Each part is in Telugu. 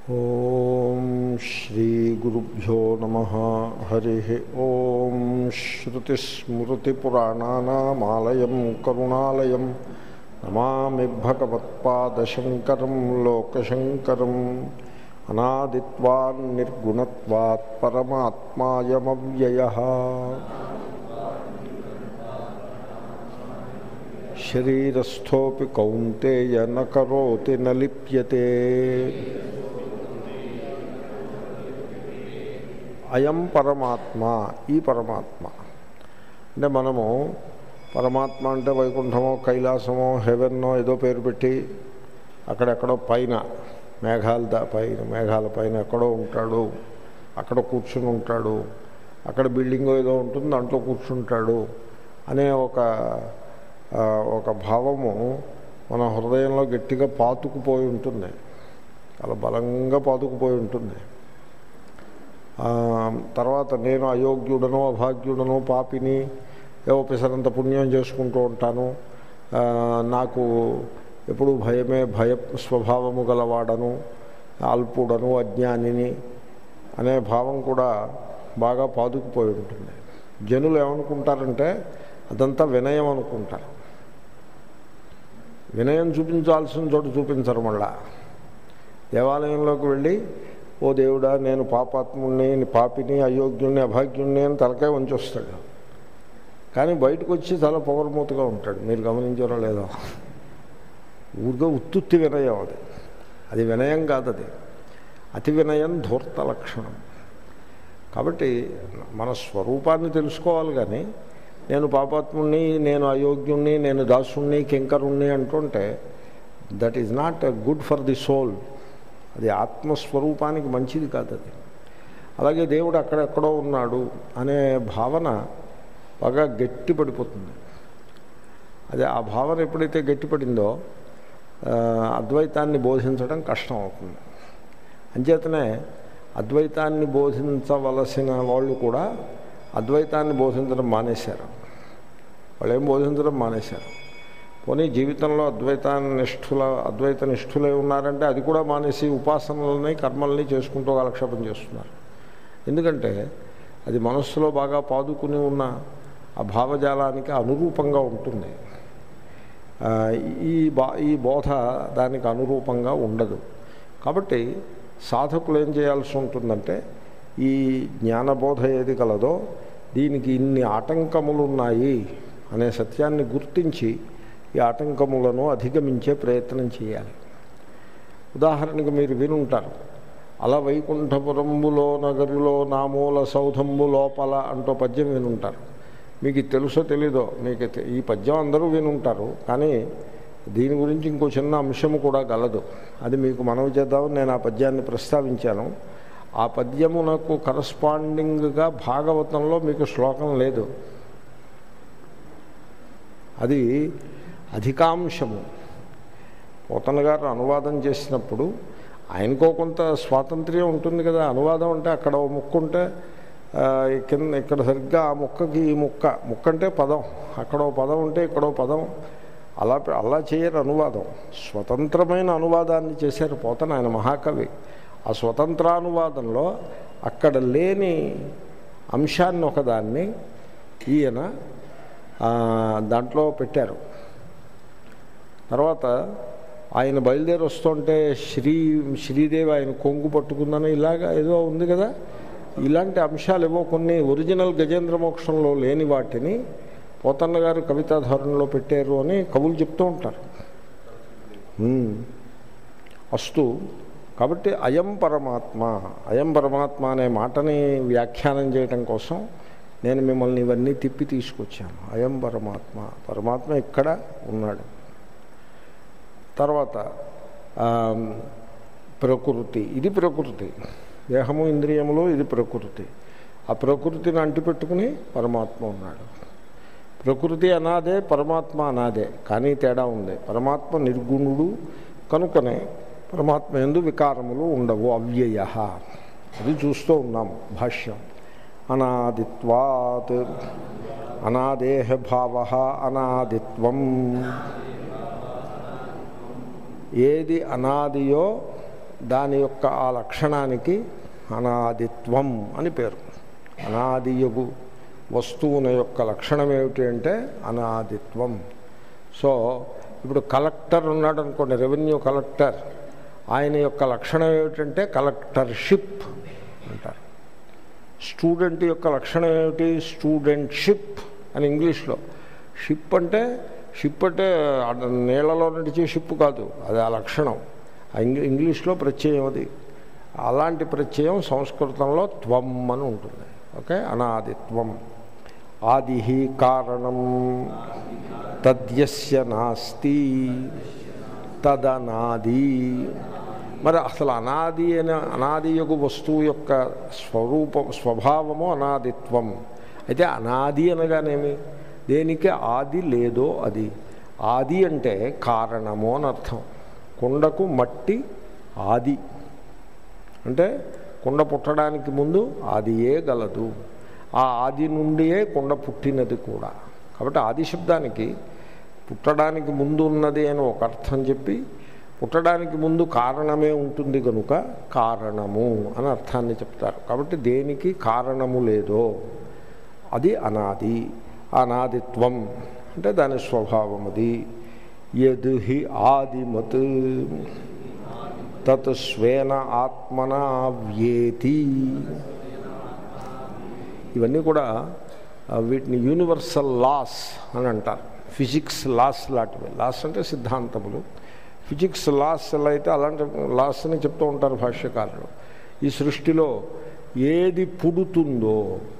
ఓం శ్రీగురుభ్యో నమ హరి ఓం శ్రుతిస్మృతిపురాణానామాలయం కరుణాలయం నమామి భగవత్పాదశంకరం లోకశంకరం అనాదిత్వాన్ నిర్గుణత్వాత్ పరమాత్మాయమవ్యయ శరీరస్థోపి కౌంతేయ న కరోతి న లిప్యతే అయం పరమాత్మ ఈ పరమాత్మ అంటే మనము పరమాత్మ అంటే వైకుంఠమో కైలాసమో హెవెన్నో ఏదో పేరు పెట్టి అక్కడెక్కడో పైన మేఘాల దా- పైన మేఘాల పైన ఎక్కడో ఉంటాడు అక్కడ కూర్చుని ఉంటాడు అక్కడ బిల్డింగ్ ఏదో ఉంటుంది దాంట్లో కూర్చుంటాడు అనే ఒక ఆ, ఒక భావము మన హృదయంలో గట్టిగా పాతుకుపోయి ఉంటుంది చాలా బలంగా పాతుకుపోయి ఉంటుంది ఆ, తర్వాత నేను అయోగ్యుడను అభాగ్యుడను పాపిని ఏవో పిసరంత పుణ్యం చేసుకుంటూ ఉంటాను ఆ, నాకు ఎప్పుడు భయమే భయ స్వభావము గలవాడను అల్పుడను అజ్ఞానిని అనే భావం కూడా బాగా పాదుకుపోయి ఉంటుంది జనులు ఏమనుకుంటారంటే అదంతా వినయం అనుకుంటారు వినయం చూపించాల్సిన చోటు చూపించరు మళ్ళా దేవాలయంలోకి వెళ్ళి ఓ దేవుడా నేను పాపాత్ముణ్ణి పాపిని అయోగ్యుణ్ణి అభాగ్యుణ్ణి అని తలకాయ వంచి వస్తాడు కానీ బయటకు వచ్చి చాలా పొగరమూతగా ఉంటాడు మీరు గమనించారో లేదో ఊరిగా ఉత్తుత్తి వినయం అది అది వినయం కాదు అది అతి వినయం ధూర్త లక్షణం కాబట్టి మన స్వరూపాన్ని తెలుసుకోవాలి కానీ నేను పాపాత్ముణ్ణి నేను అయోగ్యుణ్ణి నేను దాసుణ్ణి కింకరుణ్ణి అంటుంటే that is not good for the soul అది ఆత్మస్వరూపానికి మంచిది కాదు అది అలాగే దేవుడు అక్కడెక్కడో ఉన్నాడు అనే భావన బాగా గట్టి పడిపోతుంది అదే ఆ భావన ఎప్పుడైతే గట్టిపడిందో ఆ, అద్వైతాన్ని బోధించడం కష్టం అవుతుంది అంచేతనే అద్వైతాన్ని బోధించవలసిన వాళ్ళు కూడా అద్వైతాన్ని బోధించడం మానేశారు వాళ్ళు ఏం బోధించడం మానేశారు పోనీ జీవితంలో అద్వైతాన్ని నిష్ఠుల అద్వైత నిష్ఠులై ఉన్నారంటే అది కూడా మానేసి ఉపాసనలని కర్మల్ని చేసుకుంటూ కాలక్షేపం చేస్తున్నారు ఎందుకంటే అది మనస్సులో బాగా పాదుకుని ఉన్న ఆ భావజాలానికి అనురూపంగా ఉంటుంది ఆ, ఈ బా ఈ బోధ దానికి అనురూపంగా ఉండదు కాబట్టి సాధకులు ఏం చేయాల్సి ఉంటుందంటే ఈ జ్ఞానబోధ ఏది కలదో దీనికి ఇన్ని ఆటంకములు ఉన్నాయి అనే సత్యాన్ని గుర్తించి ఈ ఆటంకములను అధిగమించే ప్రయత్నం చేయాలి ఉదాహరణకు మీరు వినుంటారు అలా వైకుంఠపురంబులో నగరిలో నామూల సౌధంబు లోపల అంటూ పద్యం వినుంటారు మీకు ఇది తెలుసో తెలీదో మీకు తె- ఈ పద్యం అందరూ వినుంటారు కానీ దీని గురించి ఇంకో చిన్న అంశము కూడా గలదు అది మీకు మనవి చేద్దామని నేను ఆ పద్యాన్ని ప్రస్తావించాను ఆ పద్యమునకు కరస్పాండింగ్గా భాగవతంలో మీకు శ్లోకం లేదు అది అధికాంశము పోతన గారు అనువాదం చేసినప్పుడు ఆయనకో కొంత స్వాతంత్ర్యం ఉంటుంది కదా అనువాదం అంటే అక్కడ ఓ ముక్క ఉంటే ఆ, ఈ కింద ఇక్కడ సరిగ్గా ఆ ముక్కకి ఈ ముక్క ముక్క అంటే పదం అక్కడ ఓ పదం ఉంటే ఇక్కడ ఓ పదం అలా పె- అలా చేయరు అనువాదం స్వతంత్రమైన అనువాదాన్ని చేశారు పోతన ఆయన మహాకవి ఆ స్వతంత్రానువాదంలో అక్కడ లేని అంశాన్ని ఒకదాన్ని ఈయన ఆ, దాంట్లో పెట్టారు తర్వాత ఆయన బయలుదేరి వస్తుంటే శ్రీ శ్రీదేవి ఆయన కొంగు పట్టుకుందని ఇలాగా ఏదో ఉంది కదా ఇలాంటి అంశాలు ఏవో కొన్ని ఒరిజినల్ గజేంద్ర మోక్షంలో లేని వాటిని పోతన్న గారు కవితా ధోరణిలో పెట్టారు అని కవులు చెప్తూ ఉంటారు ఉమ్. అస్తు కాబట్టి అయం పరమాత్మ అయం పరమాత్మ అనే మాటని వ్యాఖ్యానం చేయటం కోసం నేను మిమ్మల్ని ఇవన్నీ తిప్పి తీసుకొచ్చాను అయం పరమాత్మ పరమాత్మ ఇక్కడ ఉన్నాడు తర్వాత ఆ, ప్రకృతి ఇది ప్రకృతి దేహము ఇంద్రియములు ఇది ప్రకృతి ఆ ప్రకృతిని అంటిపెట్టుకుని పరమాత్మ ఉన్నాడు ప్రకృతి అనాదే పరమాత్మ అనాదే కానీ తేడా ఉంది పరమాత్మ నిర్గుణుడు కనుకనే పరమాత్మ ఎందు వికారములు ఉండవు అవ్యయ అది చూస్తూ ఉన్నాం భాష్యం అనాదిత్వాత్ అనాదేహ భావ అనాదిత్వం ఏది అనాదియో దాని యొక్క ఆ లక్షణానికి అనాదిత్వం అని పేరు అనాదియగు వస్తువుని యొక్క లక్షణం ఏమిటి అంటే అనాదిత్వం సో ఇప్పుడు కలెక్టర్ ఉన్నాడు అనుకోండి రెవెన్యూ కలెక్టర్ ఆయన యొక్క లక్షణం ఏమిటంటే కలెక్టర్షిప్ అంటారు స్టూడెంట్ యొక్క లక్షణం ఏమిటి స్టూడెంట్షిప్ అని ఇంగ్లీష్లో షిప్ అంటే షిప్ అంటే అడ- నీళ్ళలో నడిచే షిప్ కాదు అది ఆ లక్షణం ఆ ఇంగ్లీ ఇంగ్లీష్లో ప్రత్యయం అది అలాంటి ప్రత్యయం సంస్కృతంలో త్వం అని ఉంటుంది ఓకే అనాదిత్వం ఆది కారణం తద్యస్య నాస్తి తదనాది మరి అసలు అనాది అనే అనాది యొక్క వస్తువు యొక్క స్వరూపం స్వభావము అనాదిత్వం అయితే అనాది అనగానేమి దేనికి ఆది లేదో అది ఆది అంటే కారణము అని అర్థం కుండకు మట్టి ఆది అంటే కుండ పుట్టడానికి ముందు ఆదియే గలదు ఆ ఆది నుండియే కుండ పుట్టినది కూడా కాబట్టి ఆది శబ్దానికి పుట్టడానికి ముందు ఉన్నది అని ఒక అర్థం చెప్పి పుట్టడానికి ముందు కారణమే ఉంటుంది కనుక కారణము అని అర్థాన్ని చెప్తారు కాబట్టి దేనికి కారణము లేదో అది అనాది అనాదిత్వం అంటే దాని స్వభావం అది యద్ హి ఆదిమత్ తత్ స్వేన ఆత్మన వ్యేతి ఇవన్నీ కూడా ఆ, వీటిని యూనివర్సల్ లాస్ అని అంటారు ఫిజిక్స్ లాస్ లాంటివి లాస్ అంటే సిద్ధాంతములు ఫిజిక్స్ లాస్ ఎలా అయితే అలాంటి లాస్ అని చెప్తూ ఉంటారు భాష్యకారులు ఈ సృష్టిలో ఏది పుడుతుందో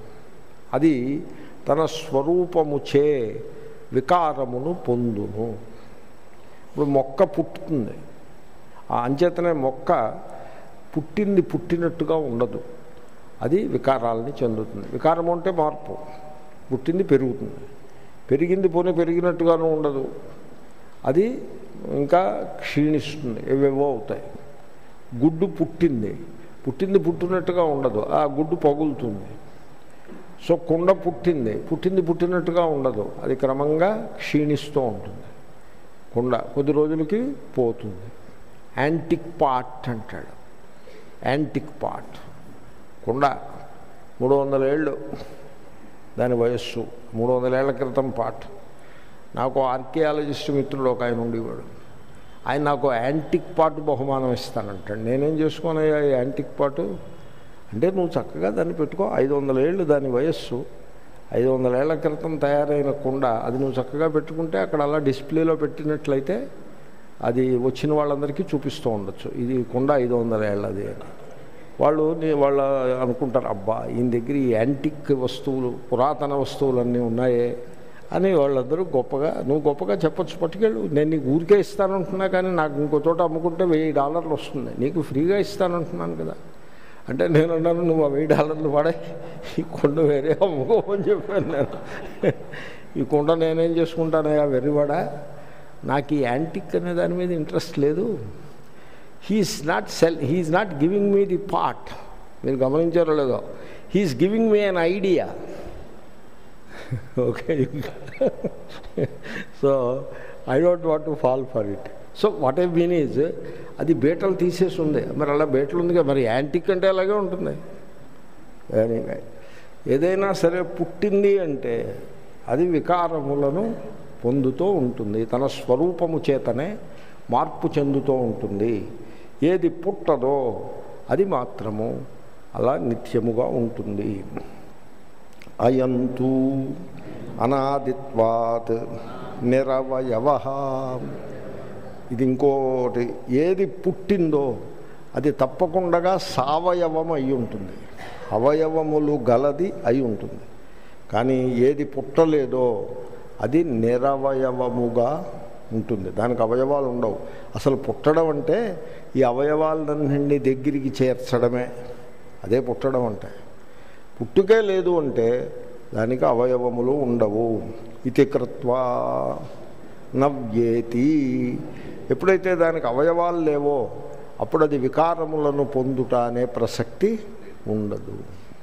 అది తన స్వరూపముచే వికారమును పొందును ఇప్పుడు మొక్క పుట్టుతుంది ఆ అంచేతనే మొక్క పుట్టింది పుట్టినట్టుగా ఉండదు అది వికారాలని చెందుతుంది వికారము అంటే మార్పు పుట్టింది పెరుగుతుంది పెరిగింది పోనీ పెరిగినట్టుగాను ఉండదు అది ఇంకా క్షీణిస్తుంది ఏవేవో అవుతాయి గుడ్డు పుట్టింది పుట్టింది పుట్టినట్టుగా ఉండదు ఆ గుడ్డు పగులుతుంది సో కుండ పుట్టింది పుట్టింది పుట్టినట్టుగా ఉండదు అది క్రమంగా క్షీణిస్తూ ఉంటుంది కుండ కొద్ది రోజులకి పోతుంది యాంటిక్ పాట్ అంటాడు యాంటిక్ పాట్ కుండ మూడు వందల ఏళ్ళు దాని వయస్సు మూడు వందల ఏళ్ల క్రితం పాట్ నాకు ఆర్కియాలజిస్ట్ మిత్రుడు ఒక ఆయన ఉండేవాడు ఆయన నాకు యాంటిక్ పాటు బహుమానం ఇస్తానంటాడు నేనేం చేసుకోనయ్యా ఈ యాంటిక్ పాటు అంటే నువ్వు చక్కగా దాన్ని పెట్టుకో ఐదు వందల ఏళ్ళు దాని వయస్సు ఐదు వందల ఏళ్ల క్రితం తయారైన కుండ అది నువ్వు చక్కగా పెట్టుకుంటే అక్కడ అలా డిస్ప్లేలో పెట్టినట్లయితే అది వచ్చిన వాళ్ళందరికీ చూపిస్తూ ఉండొచ్చు ఇది కుండ ఐదు వందల ఏళ్ళది అని వాళ్ళు నీ- వాళ్ళ అనుకుంటారు అబ్బా ఈయన దగ్గర ఈ యాంటిక్ వస్తువులు పురాతన వస్తువులన్నీ ఉన్నాయే అని వాళ్ళందరూ గొప్పగా నువ్వు గొప్పగా చెప్పొచ్చు పట్టుకెళ్ళు నేను నీకు ఊరికే ఇస్తానంటున్నా కానీ నాకు ఇంకో చోట అమ్ముకుంటే వెయ్యి డాలర్లు వస్తుంది నీకు ఫ్రీగా ఇస్తానంటున్నాను కదా అంటే నేను అన్నాను నువ్వు ఆ వెయ్యి డాలర్లు పడే ఈ కొండ వేరే అమ్ముకోమని చెప్పాను నేను ఈ కొండ నేనేం చేసుకుంటానయ్యా వెర్రివాడా నాకు ఈ యాంటిక్ అనే దాని మీద ఇంట్రెస్ట్ లేదు he's not sell he's not giving me the part మీరు గమనించారో లేదో he's giving me an idea okay so I don't want to fall for it so what I mean is అది బీటలు తీసేసి ఉంది మరి అలా బీటలు ఉంది కదా మరి యాంటిక్ అంటే అలాగే ఉంటుంది Anyway, ఏదైనా సరే పుట్టింది అంటే అది వికారములను పొందుతూ ఉంటుంది తన స్వరూపము చేతనే మార్పు చెందుతూ ఉంటుంది ఏది పుట్టదో అది మాత్రము అలా నిత్యముగా ఉంటుంది అయంతు అనాదిత్వాత్ నిరవయవ ఇది ఇంకోటి ఏది పుట్టిందో అది తప్పకుండా సావయవం అయి ఉంటుంది అవయవములు గలది అయి ఉంటుంది కానీ ఏది పుట్టలేదో అది నిరవయవముగా ఉంటుంది దానికి అవయవాలు ఉండవు అసలు పుట్టడం అంటే ఈ అవయవాలన్నింటినీ దగ్గరికి చేర్చడమే అదే పుట్టడం అంటే పుట్టుకే లేదు అంటే దానికి అవయవములు ఉండవు ఇది కృత్వా నవ్యేతి ఎప్పుడైతే దానికి అవయవాలు లేవో అప్పుడు అది వికారములను పొందుట అనే ప్రసక్తి ఉండదు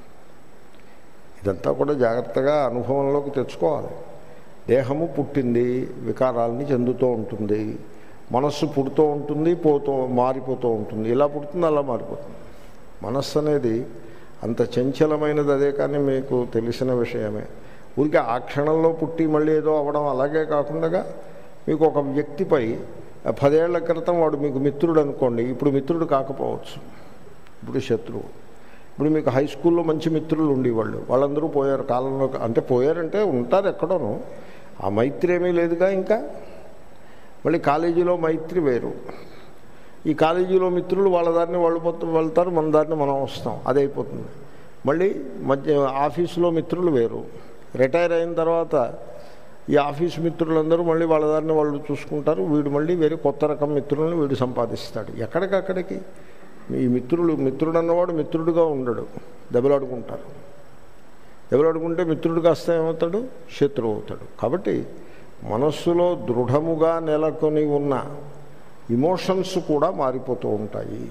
ఇదంతా కూడా జాగ్రత్తగా అనుభవంలోకి తెచ్చుకోవాలి దేహము పుట్టింది వికారాలని చెందుతూ ఉంటుంది మనస్సు పుడుతూ ఉంటుంది పోతూ మారిపోతూ ఉంటుంది ఇలా పుడుతుంది అలా మారిపోతుంది మనస్సు అనేది అంత చంచలమైనది అదే కానీ మీకు తెలిసిన విషయమే ఊరికే ఆ క్షణంలో పుట్టి మళ్ళీ ఏదో అవ్వడం అలాగే కాకుండా మీకు ఒక వ్యక్తిపై పదేళ్ల క్రితం వాడు మీకు మిత్రుడు అనుకోండి ఇప్పుడు మిత్రుడు కాకపోవచ్చు ఇప్పుడు శత్రువు ఇప్పుడు మీకు హై స్కూల్లో మంచి మిత్రులు ఉండేవాళ్ళు వాళ్ళందరూ పోయారు కాలంలో అంటే పోయారంటే ఉంటారు ఎక్కడోనూ ఆ మైత్రి ఏమీ లేదుగా ఇంకా మళ్ళీ కాలేజీలో మైత్రి వేరు ఈ కాలేజీలో మిత్రులు వాళ్ళ దారిని వాళ్ళు పోతూ వెళ్తారు మన దారిని మనం వస్తాం అది అయిపోతుంది మళ్ళీ మధ్య ఆఫీసులో మిత్రులు వేరు రిటైర్ అయిన తర్వాత ఈ ఆఫీస్ మిత్రులందరూ మళ్ళీ వాళ్ళ దారిని వాళ్ళు చూసుకుంటారు వీడు మళ్ళీ వేరే కొత్త రకం మిత్రులను వీడు సంపాదిస్తాడు ఎక్కడికక్కడికి ఈ మిత్రులు మిత్రుడు అన్నవాడు మిత్రుడుగా ఉండడు దెబ్బలాడుకుంటారు దెబ్బలాడుకుంటే మిత్రుడు కాస్త ఏమవుతాడు శత్రువు అవుతాడు కాబట్టి మనస్సులో దృఢముగా నెలకొని ఉన్న ఇమోషన్స్ కూడా మారిపోతూ ఉంటాయి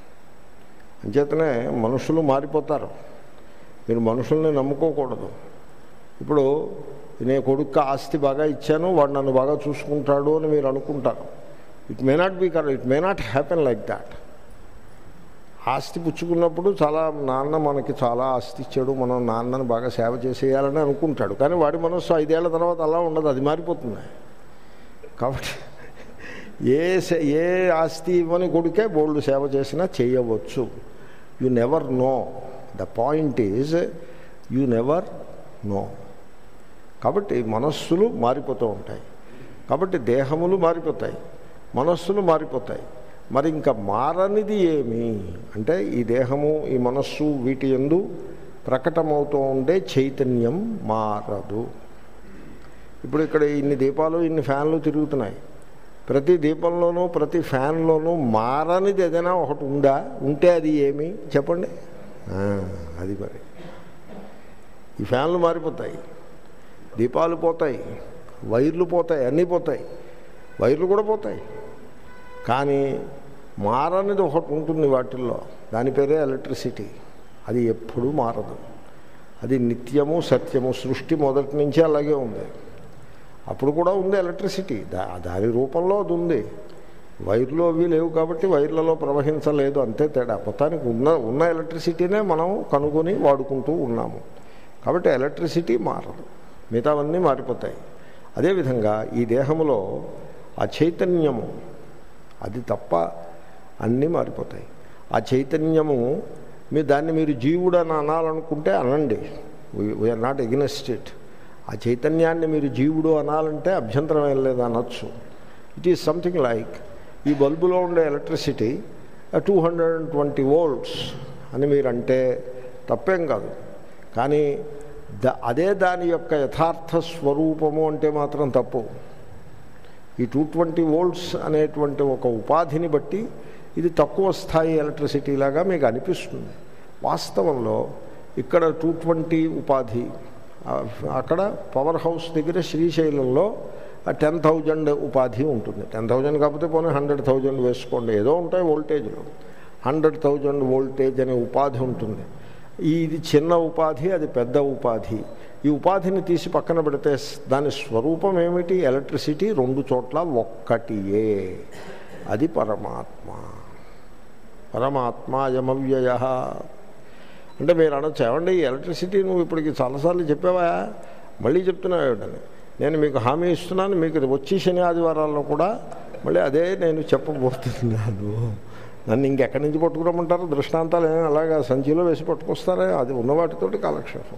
అంచేతనే మనుషులు మారిపోతారు మీరు మనుషుల్ని నమ్ముకోకూడదు ఇప్పుడు నేను కొడుకు ఆస్తి బాగా ఇచ్చాను వాడు నన్ను బాగా చూసుకుంటాడు అని మీరు అనుకుంటారు ఇట్ మే నాట్ బీ కర్ it may not happen like that ఆస్తి పుచ్చుకున్నప్పుడు చాలా నాన్న మనకి చాలా ఆస్తి ఇచ్చాడు మనం నాన్నని బాగా సేవ చేసేయాలని అనుకుంటాడు కానీ వాడి మనస్సు ఐదేళ్ల తర్వాత అలా ఉండదు అది మారిపోతుంది కాబట్టి ఏ సే- ఏ ఆస్తి ఇవ్వని కొడుకే బోల్డ్ సేవ చేసినా చేయవచ్చు you never know the point is you never know కాబట్టి మనస్సులు మారిపోతూ ఉంటాయి కాబట్టి దేహములు మారిపోతాయి మనస్సులు మారిపోతాయి మరి ఇంకా మారనిది ఏమి అంటే ఈ దేహము ఈ మనస్సు వీటి ఎందు ప్రకటమవుతూ ఉండే చైతన్యం మారదు ఇప్పుడు ఇక్కడ ఇన్ని దీపాలు ఇన్ని ఫ్యాన్లు తిరుగుతున్నాయి ప్రతి దీపంలోనూ ప్రతి ఫ్యాన్లోనూ మారనిది ఏదైనా ఒకటి ఉందా ఉంటే అది ఏమి చెప్పండి ఆ, అది మరి ఈ ఫ్యాన్లు మారిపోతాయి దీపాలు పోతాయి వైర్లు పోతాయి అన్నీ పోతాయి వైర్లు కూడా పోతాయి కానీ మారనిది ఒకటి ఉంటుంది వాటిల్లో దాని పేరే ఎలక్ట్రిసిటీ అది ఎప్పుడూ మారదు అది నిత్యము సత్యము సృష్టి మొదటి నుంచి అలాగే ఉంది అప్పుడు కూడా ఉంది ఎలక్ట్రిసిటీ దా దాని రూపంలో అది ఉంది వైర్లు అవి లేవు కాబట్టి వైర్లలో ప్రవహించలేదు అంతే తేడా మొత్తానికి ఉన్న ఉన్న ఎలక్ట్రిసిటీనే మనం కనుగొని వాడుకుంటూ ఉన్నాము కాబట్టి ఎలక్ట్రిసిటీ మారదు మిగతావన్నీ మారిపోతాయి అదేవిధంగా ఈ దేహములో ఆ చైతన్యము అది తప్ప అన్నీ మారిపోతాయి ఆ చైతన్యము మీ దాన్ని మీరు జీవుడు అని అనాలనుకుంటే అనండి వీఆర్ నాట్ ఎగ్నెస్ట్ ఇట్ ఆ చైతన్యాన్ని మీరు జీవుడు అనాలంటే అభ్యంతరం ఏం లేదు అనొచ్చు ఇట్ ఈజ్ సంథింగ్ లైక్ ఈ బల్బులో ఉండే electricity two hundred and twenty volts అని మీరు అంటే తప్పేం కాదు కానీ ద అదే దాని యొక్క యథార్థ స్వరూపము అంటే మాత్రం తప్పు ఈ టూ ట్వంటీ వోల్ట్స్ అనేటువంటి ఒక ఉపాధిని బట్టి ఇది తక్కువ స్థాయి ఎలక్ట్రిసిటీ లాగా మీకు అనిపిస్తుంది వాస్తవంలో ఇక్కడ టూ ట్వంటీ ఉపాధి ఆ, అక్కడ పవర్ హౌస్ దగ్గర శ్రీశైలంలో టెన్ థౌజండ్ ఉపాధి ఉంటుంది టెన్ థౌజండ్ కాకపోతే పోనీ హండ్రెడ్ థౌజండ్ వేసుకోండి ఏదో ఉంటాయి వోల్టేజ్లు హండ్రెడ్ థౌజండ్ వోల్టేజ్ అనే ఉపాధి ఉంటుంది ఇది చిన్న ఉపాధి అది పెద్ద ఉపాధి ఈ ఉపాధిని తీసి పక్కన పెడితే స్- దాని స్వరూపం ఏమిటి ఎలక్ట్రిసిటీ రెండు చోట్ల ఒక్కటియే అది పరమాత్మ పరమాత్మాయమవ్యయ అంటే మీరు అనొచ్చు ఏమండి ఈ ఎలక్ట్రిసిటీ నువ్వు ఇప్పటికి చాలాసార్లు చెప్పావా మళ్ళీ చెప్తున్నావు ఏమిటని నేను మీకు హామీ ఇస్తున్నాను మీకు వచ్చి శని ఆదివారాల్లో కూడా మళ్ళీ అదే నేను చెప్పబోతున్నాను నన్ను ఇంకెక్కడి నుంచి పట్టుకురమ్మంటారు దృష్టాంతాలు ఏమైనా అలాగా సంచిలో వేసి పట్టుకొస్తారా అది ఉన్న వాటితోటి కాలక్షేపం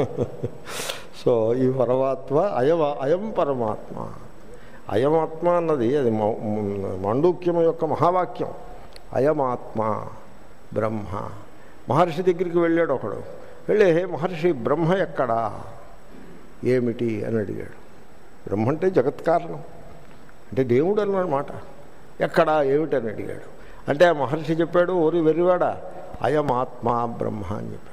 సో ఈ పరమాత్మ అయవ అయం పరమాత్మ అయమాత్మ అన్నది అది మౌ- మాండూక్యం యొక్క మహావాక్యం అయమాత్మ బ్రహ్మ మహర్షి దగ్గరికి వెళ్ళాడు ఒకడు వెళ్ళి హే మహర్షి బ్రహ్మ ఎక్కడా ఏమిటి అని అడిగాడు బ్రహ్మ అంటే జగత్ కారణం అంటే దేవుడు అన్నమాట ఎక్కడా ఏమిటని అడిగాడు అంటే ఆ మహర్షి చెప్పాడు ఓరి వెర్రివాడా అయం ఆత్మ బ్రహ్మ అని చెప్పాడు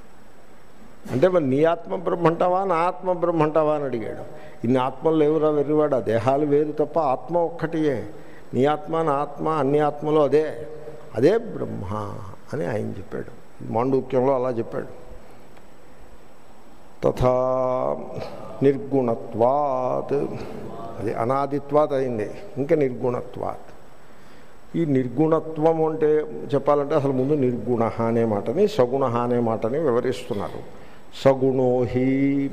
అంటే మరి నీ ఆత్మ బ్రహ్మ అంటావా నా ఆత్మ బ్రహ్మ అంటావా అని అడిగాడు ఇన్ని ఆత్మలు లేవురా వెర్రివాడా దేహాలు వేరు తప్ప ఆత్మ ఒక్కటియే నీ ఆత్మ నా ఆత్మ అన్ని ఆత్మలు అదే అదే బ్రహ్మ అని ఆయన చెప్పాడు మాండూక్యంలో అలా చెప్పాడు తథా నిర్గుణత్వాత్ అది అనాదిత్వాత్ అయింది ఇంకా నిర్గుణత్వాత్ ఈ నిర్గుణత్వం అంటే చెప్పాలంటే అసలు ముందు నిర్గుణ అనే మాటని సగుణ అనే మాటని వివరిస్తున్నారు సగుణో హి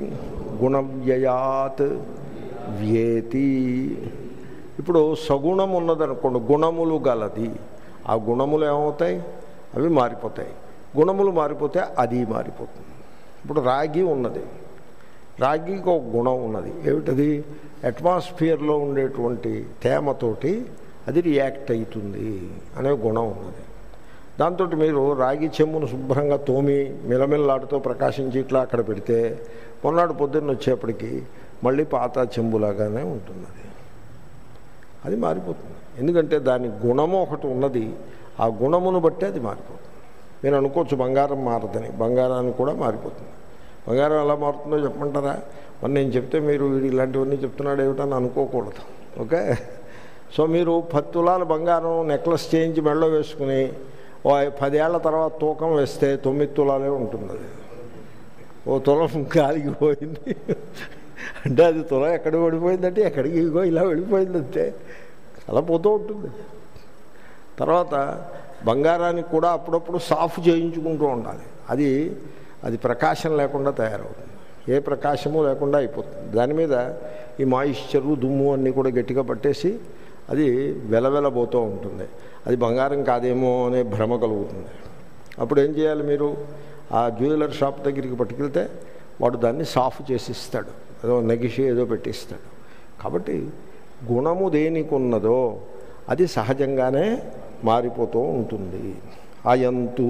గుణవ్యయాత్ వ్యేతి ఇప్పుడు సగుణం ఉన్నదనుకోండి గుణములు గలది ఆ గుణములు ఏమవుతాయి అవి మారిపోతాయి గుణములు మారిపోతే అది మారిపోతుంది ఇప్పుడు రాగి ఉన్నది రాగికి ఒక గుణం ఉన్నది ఏమిటది అట్మాస్ఫియర్లో ఉండేటువంటి తేమతోటి అది రియాక్ట్ అవుతుంది అనే గుణం ఉన్నది దాంతో మీరు రాగి చెమ్మును శుభ్రంగా తోమి మిలమిల్లాడుతూ ప్రకాశించి ఇట్లా అక్కడ పెడితే మొన్నటి పొద్దున్న వచ్చేప్పటికి మళ్ళీ పాత చెంబులాగానే ఉంటుంది అది అది మారిపోతుంది ఎందుకంటే దాని గుణము ఒకటి ఉన్నది ఆ గుణమును బట్టి అది మారిపోతుంది మీరు అనుకోవచ్చు బంగారం మారదని బంగారాన్ని కూడా మారిపోతుంది బంగారం ఎలా మారుతుందో చెప్పమంటారా మరి నేను చెప్తే మీరు వీడు ఇలాంటివన్నీ చెప్తున్నాడు ఏమిటని అనుకోకూడదు ఓకే సో మీరు పది తులాల బంగారం నెక్లెస్ చేయించి మెడలో వేసుకుని ఓ పదేళ్ల తర్వాత తూకం వేస్తే తొమ్మిది తులాలే ఉంటుంది అది ఓ తులం గాలికి పోయింది అంటే అది తులం ఎక్కడ పడిపోయిందంటే ఎక్కడికి ఇగో ఇలా వెళ్ళిపోయిందంటే అలా పోతూ ఉంటుంది తర్వాత బంగారానికి కూడా అప్పుడప్పుడు సాఫ్ చేయించుకుంటూ ఉండాలి అది అది ప్రకాశం లేకుండా తయారవుతుంది ఏ ప్రకాశము లేకుండా అయిపోతుంది దాని మీద ఈ మాయిశ్చరు దుమ్ము అన్నీ కూడా గట్టిగా పట్టేసి అది వెలవెలబోతూ ఉంటుంది అది బంగారం కాదేమో అనే భ్రమ కలుగుతుంది అప్పుడు ఏం చేయాలి మీరు ఆ జ్యువెలర్ షాప్ దగ్గరికి పట్టుకెళ్తే వాడు దాన్ని సాఫ్ చేసి ఇస్తాడు ఏదో నగిషి ఏదో పెట్టిస్తాడు కాబట్టి గుణము దేనికి ఉన్నదో అది సహజంగానే మారిపోతూ ఉంటుంది అయంతు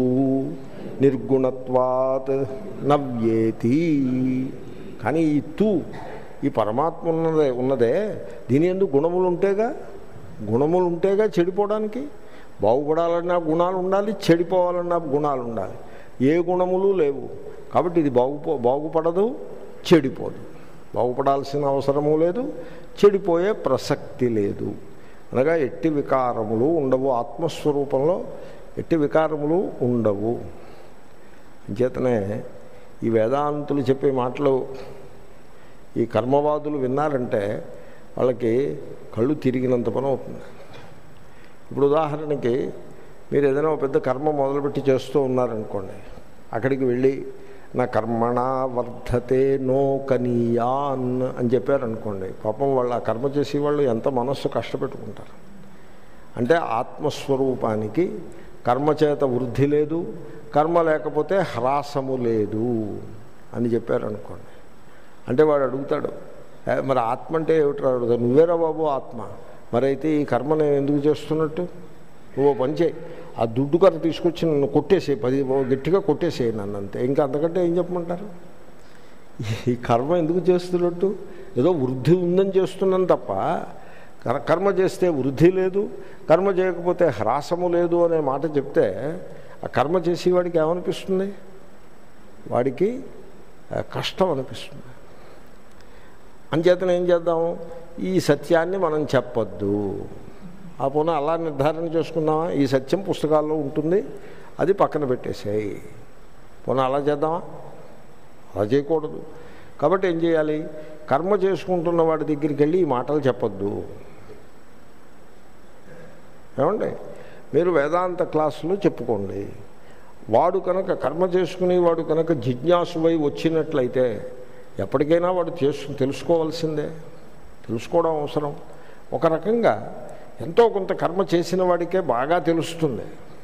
నిర్గుణత్వాత్ నవ్యేతి కానీ ఈ తూ ఈ పరమాత్మ ఉన్నదే ఉన్నదే దీని ఎందుకు గుణములు ఉంటేగా గుణములు ఉంటేగా చెడిపోవడానికి బాగుపడాలన్నా గుణాలు ఉండాలి చెడిపోవాలన్నా గుణాలు ఉండాలి ఏ గుణములు లేవు కాబట్టి ఇది బాగుపో బాగుపడదు చెడిపోదు బాగుపడాల్సిన అవసరము లేదు చెడిపోయే ప్రసక్తి లేదు అనగా ఎట్టి వికారములు ఉండవు ఆత్మస్వరూపంలో ఎట్టి వికారములు ఉండవు అంచేతనే ఈ వేదాంతులు చెప్పే మాటలు ఈ కర్మవాదులు విన్నారంటే వాళ్ళకి కళ్ళు తిరిగినంత పని అవుతుంది ఇప్పుడు ఉదాహరణకి మీరు ఏదైనా ఒక పెద్ద కర్మ మొదలుపెట్టి చేస్తూ ఉన్నారనుకోండి అక్కడికి వెళ్ళి నా కర్మణ వర్ధతే నో కనీయాన్ అని చెప్పారనుకోండి పాపం వాళ్ళు ఆ కర్మ చేసే వాళ్ళు ఎంత మనస్సు కష్టపెట్టుకుంటారు అంటే ఆత్మస్వరూపానికి కర్మచేత వృద్ధి లేదు కర్మ లేకపోతే హ్రాసము లేదు అని చెప్పారనుకోండి అంటే వాడు అడుగుతాడు "ఏ, మరి ఆత్మ అంటే ఏమిటి అడుగుతాడు నువ్వేరా బాబు ఆత్మ మరైతే ఈ కర్మ నేను ఎందుకు చేస్తున్నట్టు నువ్వు పని చేయి ఆ దుడ్డు కర్ర తీసుకొచ్చి నన్ను కొట్టేసే పది గట్టిగా కొట్టేసేయి నన్ను అంతే ఇంకా అంతకంటే ఏం చెప్పమంటారు ఈ కర్మ ఎందుకు చేస్తున్నట్టు ఏదో వృద్ధి ఉందని చేస్తున్నాను తప్ప కర్- కర్మ చేస్తే వృద్ధి లేదు కర్మ చేయకపోతే హ్రాసము లేదు అనే మాట చెప్తే ఆ కర్మ చేసేవాడికి ఏమనిపిస్తుంది వాడికి ఆ, కష్టం అనిపిస్తుంది అంచేతన ఏం చేద్దాం ఈ సత్యాన్ని మనం చెప్పొద్దు ఆ పోనీ అలా నిర్ధారణ చేసుకుందామా ఈ సత్యం పుస్తకాల్లో ఉంటుంది అది పక్కన పెట్టేసేయి పోనీ అలా చేద్దామా అలా చేయకూడదు కాబట్టి ఏం చేయాలి కర్మ చేసుకుంటున్న వాడి దగ్గరికి వెళ్ళి ఈ మాటలు చెప్పొద్దు ఏమండి మీరు వేదాంత క్లాసులో చెప్పుకోండి వాడు కనుక కర్మ చేసుకుని వాడు కనుక జిజ్ఞాసువై వచ్చినట్లయితే ఎప్పటికైనా వాడు చేసు తెలుసుకోవాల్సిందే తెలుసుకోవడం అవసరం ఒక రకంగా ఎంతో కొంత కర్మ చేసిన వాడికే బాగా తెలుస్తుంది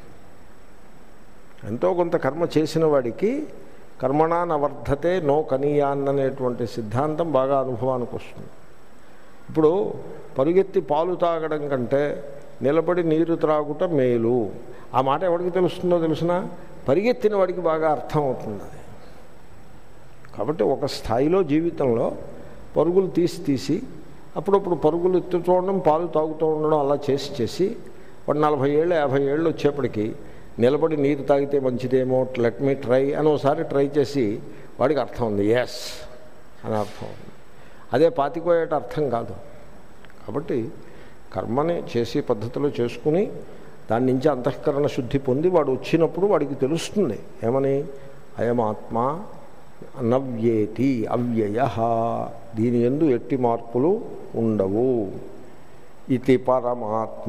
ఎంతో కొంత కర్మ చేసిన వాడికి కర్మణా నవర్ధతే నో కనీయాన్ అనేటువంటి సిద్ధాంతం బాగా అనుభవానికి వస్తుంది ఇప్పుడు పరుగెత్తి పాలు తాగడం కంటే నిలబడి నీరు త్రాగుట మేలు ఆ మాట ఎవరికి తెలుస్తుందో తెలిసిన పరిగెత్తిన వాడికి బాగా అర్థం అవుతుంది అది కాబట్టి ఒక స్థాయిలో జీవితంలో పరుగులు తీసి తీసి అప్పుడప్పుడు పరుగులు ఎత్తు చూడడం పాలు తాగుతూ ఉండడం అలా చేసి చేసి వాడు నలభై ఏళ్ళు యాభై ఏళ్ళు వచ్చేప్పటికి నిలబడి నీరు తాగితే మంచిదేమో లెట్ మీ ట్రై అని ఒకసారి ట్రై చేసి వాడికి అర్థం ఉంది ఎస్ అని అర్థం ఉంది అదే పాతికోయేట అర్థం కాదు కాబట్టి కర్మని చేసే పద్ధతిలో చేసుకుని దాని నుంచి అంతఃకరణ శుద్ధి పొంది వాడు వచ్చినప్పుడు వాడికి తెలుస్తుంది ఏమని అయం ఆత్మ నవ్యేతి అవ్యయ దీని ఎందు ఎట్టి మార్పులు ఉండవు ఇది పరమాత్మ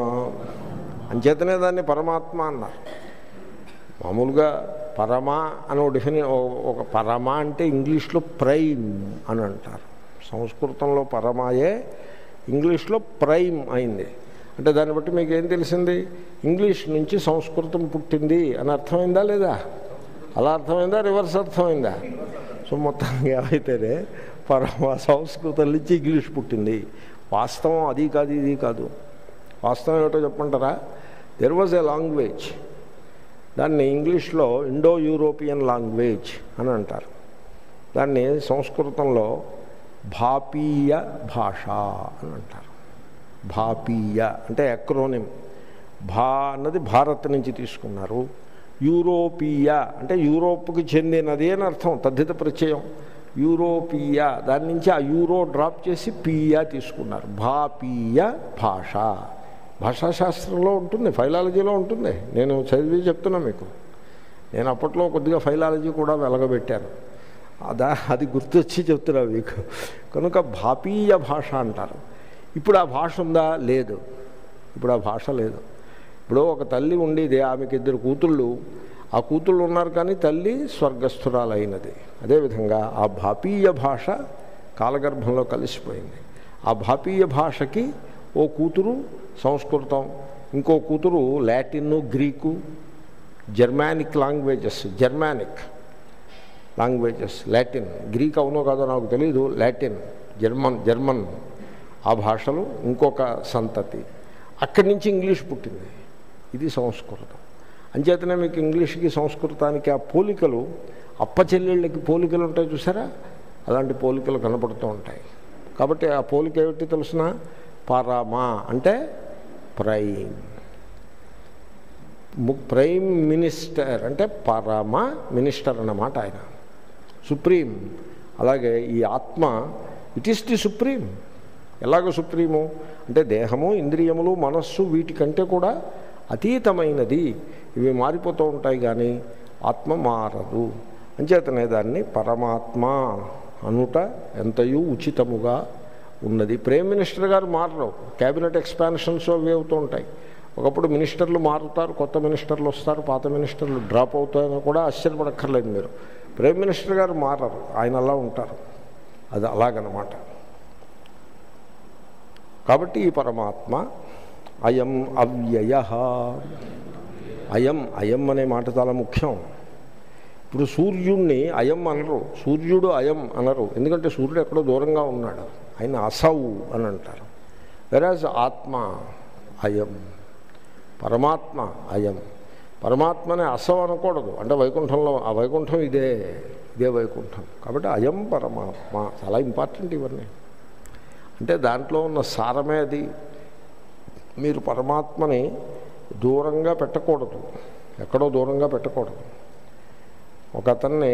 అంచేతనే దాన్ని పరమాత్మ అన్నారు మామూలుగా పరమ అని ఒక డెఫిని ఒక పరమ అంటే ఇంగ్లీష్లో ప్రైమ్ అని అంటారు సంస్కృతంలో పరమాయే ఇంగ్లీష్లో ప్రైమ్ అయింది అంటే దాన్ని బట్టి మీకు ఏం తెలిసింది ఇంగ్లీష్ నుంచి సంస్కృతం పుట్టింది అని అర్థమైందా లేదా అలా అర్థమైందా రివర్స్ అర్థమైందా సో మొత్తానికి ఏమైతేనే పరమ సంస్కృతం నుంచి ఇంగ్లీష్ పుట్టింది వాస్తవం అది కాదు ఇది కాదు వాస్తవం ఏమిటో చెప్పంటారా దెర్ వాజ్ ఏ లాంగ్వేజ్ దాన్ని ఇంగ్లీష్లో ఇండో యూరోపియన్ లాంగ్వేజ్ అని అంటారు దాన్ని సంస్కృతంలో భాపీయ భాష అని అంటారు భాపీయ అంటే ఎక్రోనిమ్ భా అన్నది భారత్ నుంచి తీసుకున్నారు యూరోపీయ అంటే యూరోప్కి చెందినది అని అర్థం తద్ధిత ప్రత్యయం యూరోపీయ దాని నుంచి ఆ యూరో డ్రాప్ చేసి పీయ తీసుకున్నారు భాపీయ భాష భాషాశాస్త్రంలో ఉంటుంది ఫైలాలజీలో ఉంటుంది నేను చదివి చెప్తున్నా మీకు నేను అప్పట్లో కొద్దిగా ఫైలాలజీ కూడా వెలగబెట్టాను అదా అది గుర్తొచ్చి చెప్తున్నా మీకు కనుక భాపీయ భాష అంటారు ఇప్పుడు ఆ భాష ఉందా లేదు ఇప్పుడు ఆ భాష లేదు ఇప్పుడు ఒక తల్లి ఉండేది ఆమెకి ఇద్దరు కూతుళ్ళు ఆ కూతుళ్ళు ఉన్నారు కానీ తల్లి స్వర్గస్థురాలైనది అదేవిధంగా ఆ భాపీయ భాష కాలగర్భంలో కలిసిపోయింది ఆ భాపీయ భాషకి ఓ కూతురు సంస్కృతం ఇంకో కూతురు Latin Greek Germanic languages Germanic languages Latin Greek అవునో కాదో నాకు తెలియదు లాటిన్ జర్మన్ జర్మన్ ఆ భాషలు ఇంకొక సంతతి అక్కడి నుంచి ఇంగ్లీష్ పుట్టింది ఇది సంస్కృతం అంచేతనే మీకు ఇంగ్లీష్కి సంస్కృతానికి ఆ పోలికలు అప్పచెల్లెళ్ళకి పోలికలు ఉంటాయి చూసారా అలాంటి పోలికలు కనపడుతూ ఉంటాయి కాబట్టి ఆ పోలిక ఏమిటి తెలుసిన పరమా అంటే ప్రైమ్ ప్రైమ్ మినిస్టర్ అంటే పరమ మినిస్టర్ అన్నమాట ఆయన సుప్రీం అలాగే ఈ ఆత్మ ఇట్ ఈస్ ది సుప్రీం ఎలాగో సుప్రీము అంటే దేహము ఇంద్రియములు మనస్సు వీటికంటే కూడా అతీతమైనది ఇవి మారిపోతూ ఉంటాయి కానీ ఆత్మ మారదు అంచేతనే దాన్ని పరమాత్మ అనుట ఎంతయూ ఉచితముగా ఉన్నది ప్రైమ్ మినిస్టర్ గారు మారరు క్యాబినెట్ ఎక్స్పాన్షన్స్ అవి అవుతూ ఉంటాయి ఒకప్పుడు మినిస్టర్లు మారుతారు కొత్త మినిస్టర్లు వస్తారు పాత మినిస్టర్లు డ్రాప్ అవుతాయని కూడా ఆశ్చర్యపడక్కర్లేదు మీరు ప్రైమ్ మినిస్టర్ గారు మారరు ఆయన అలా ఉంటారు అది అలాగనమాట కాబట్టి ఈ పరమాత్మ అయం అవ్యయ అయం అయం అనే మాట చాలా ముఖ్యం ఇప్పుడు సూర్యుణ్ణి అయం అనరు సూర్యుడు అయం అనరు ఎందుకంటే సూర్యుడు ఎక్కడో దూరంగా ఉన్నాడు ఆయన అసౌ అని అంటారు వెరాజ్ ఆత్మ అయం పరమాత్మ అయం పరమాత్మని అసౌ అనకూడదు అంటే వైకుంఠంలో ఆ వైకుంఠం ఇదే ఇదే వైకుంఠం కాబట్టి అయం పరమాత్మ చాలా ఇంపార్టెంట్ ఇవన్నీ అంటే దాంట్లో ఉన్న సారమే అది మీరు పరమాత్మని దూరంగా పెట్టకూడదు ఎక్కడో దూరంగా పెట్టకూడదు ఒక అతన్ని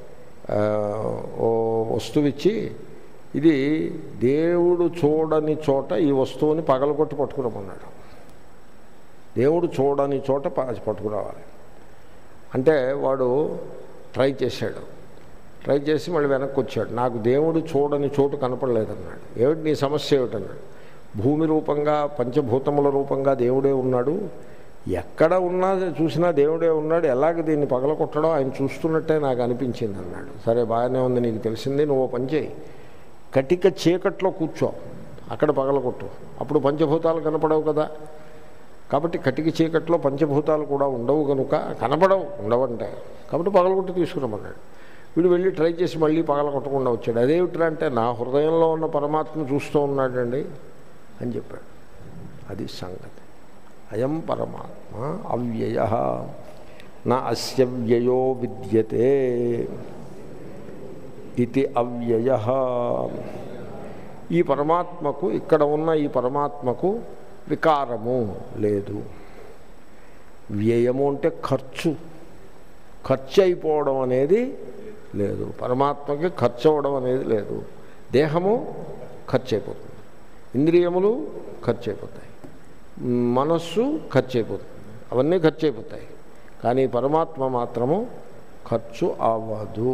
ఓ వస్తువు ఇచ్చి ఇది దేవుడు చూడని చోట ఈ వస్తువుని పగలగొట్టి పట్టుకురమన్నాడు దేవుడు చూడని చోట పట్టుకురావాలి అంటే వాడు ట్రై చేశాడు ట్రై చేసి మళ్ళీ వెనక్కి వచ్చాడు నాకు దేవుడు చూడని చోటు కనపడలేదన్నాడు ఏమిటి నీ సమస్య ఏమిటన్నాడు భూమి రూపంగా పంచభూతముల రూపంగా దేవుడే ఉన్నాడు ఎక్కడ ఉన్నా చూసినా దేవుడే ఉన్నాడు ఎలాగ దీన్ని పగలకొట్టడం ఆయన చూస్తున్నట్టే నాకు అనిపించింది అన్నాడు సరే బాగానే ఉంది నీకు తెలిసింది నువ్వు పని చేయి కటిక చీకట్లో కూర్చో అక్కడ పగలకొట్టు అప్పుడు పంచభూతాలు కనపడవు కదా కాబట్టి కటిక చీకట్లో పంచభూతాలు కూడా ఉండవు కనుక కనపడవు ఉండవంటే కాబట్టి పగలగొట్టి తీసుకురమన్నాడు వీడు వెళ్ళి ట్రై చేసి మళ్ళీ పగల కొట్టకుండా వచ్చాడు అదేమిట్రా అంటే నా హృదయంలో ఉన్న పరమాత్మ చూస్తూ ఉన్నాడండి అని చెప్పాడు అది సంగతి అయం పరమాత్మ అవ్యయ నా అస్య వ్యయో విద్యతే ఇది అవ్యయ ఈ పరమాత్మకు ఇక్కడ ఉన్న ఈ పరమాత్మకు వికారము లేదు వ్యయము అంటే ఖర్చు ఖర్చు అయిపోవడం అనేది లేదు పరమాత్మకి ఖర్చు అవ్వడం అనేది లేదు దేహము ఖర్చు అయిపోతుంది ఇంద్రియములు ఖర్చు అయిపోతాయి మనస్సు ఖర్చు అయిపోతుంది అవన్నీ ఖర్చు అయిపోతాయి కానీ పరమాత్మ మాత్రము ఖర్చు అవ్వదు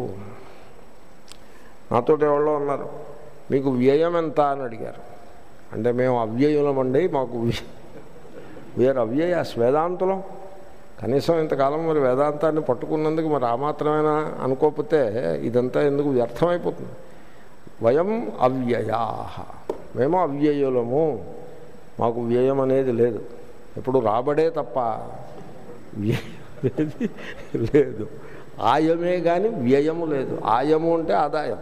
నాతో ఎవరో ఉన్నారు మీకు వ్యయం ఎంత అని అడిగారు అంటే మేము అవ్యయులమండి మాకు వేరు అవ్యయాస్ వేదాంతులం కనీసం ఇంతకాలం మరి వేదాంతాన్ని పట్టుకున్నందుకు మరి ఆ మాత్రమేనా అనుకోకపోతే ఇదంతా ఎందుకు వ్యర్థమైపోతుంది వయం అవ్యయా మేము అవ్యయులము మాకు వ్యయం అనేది లేదు ఎప్పుడు రాబడే తప్ప వ్యయం అనేది లేదు ఆయమే కానీ వ్యయము లేదు ఆయము అంటే ఆదాయం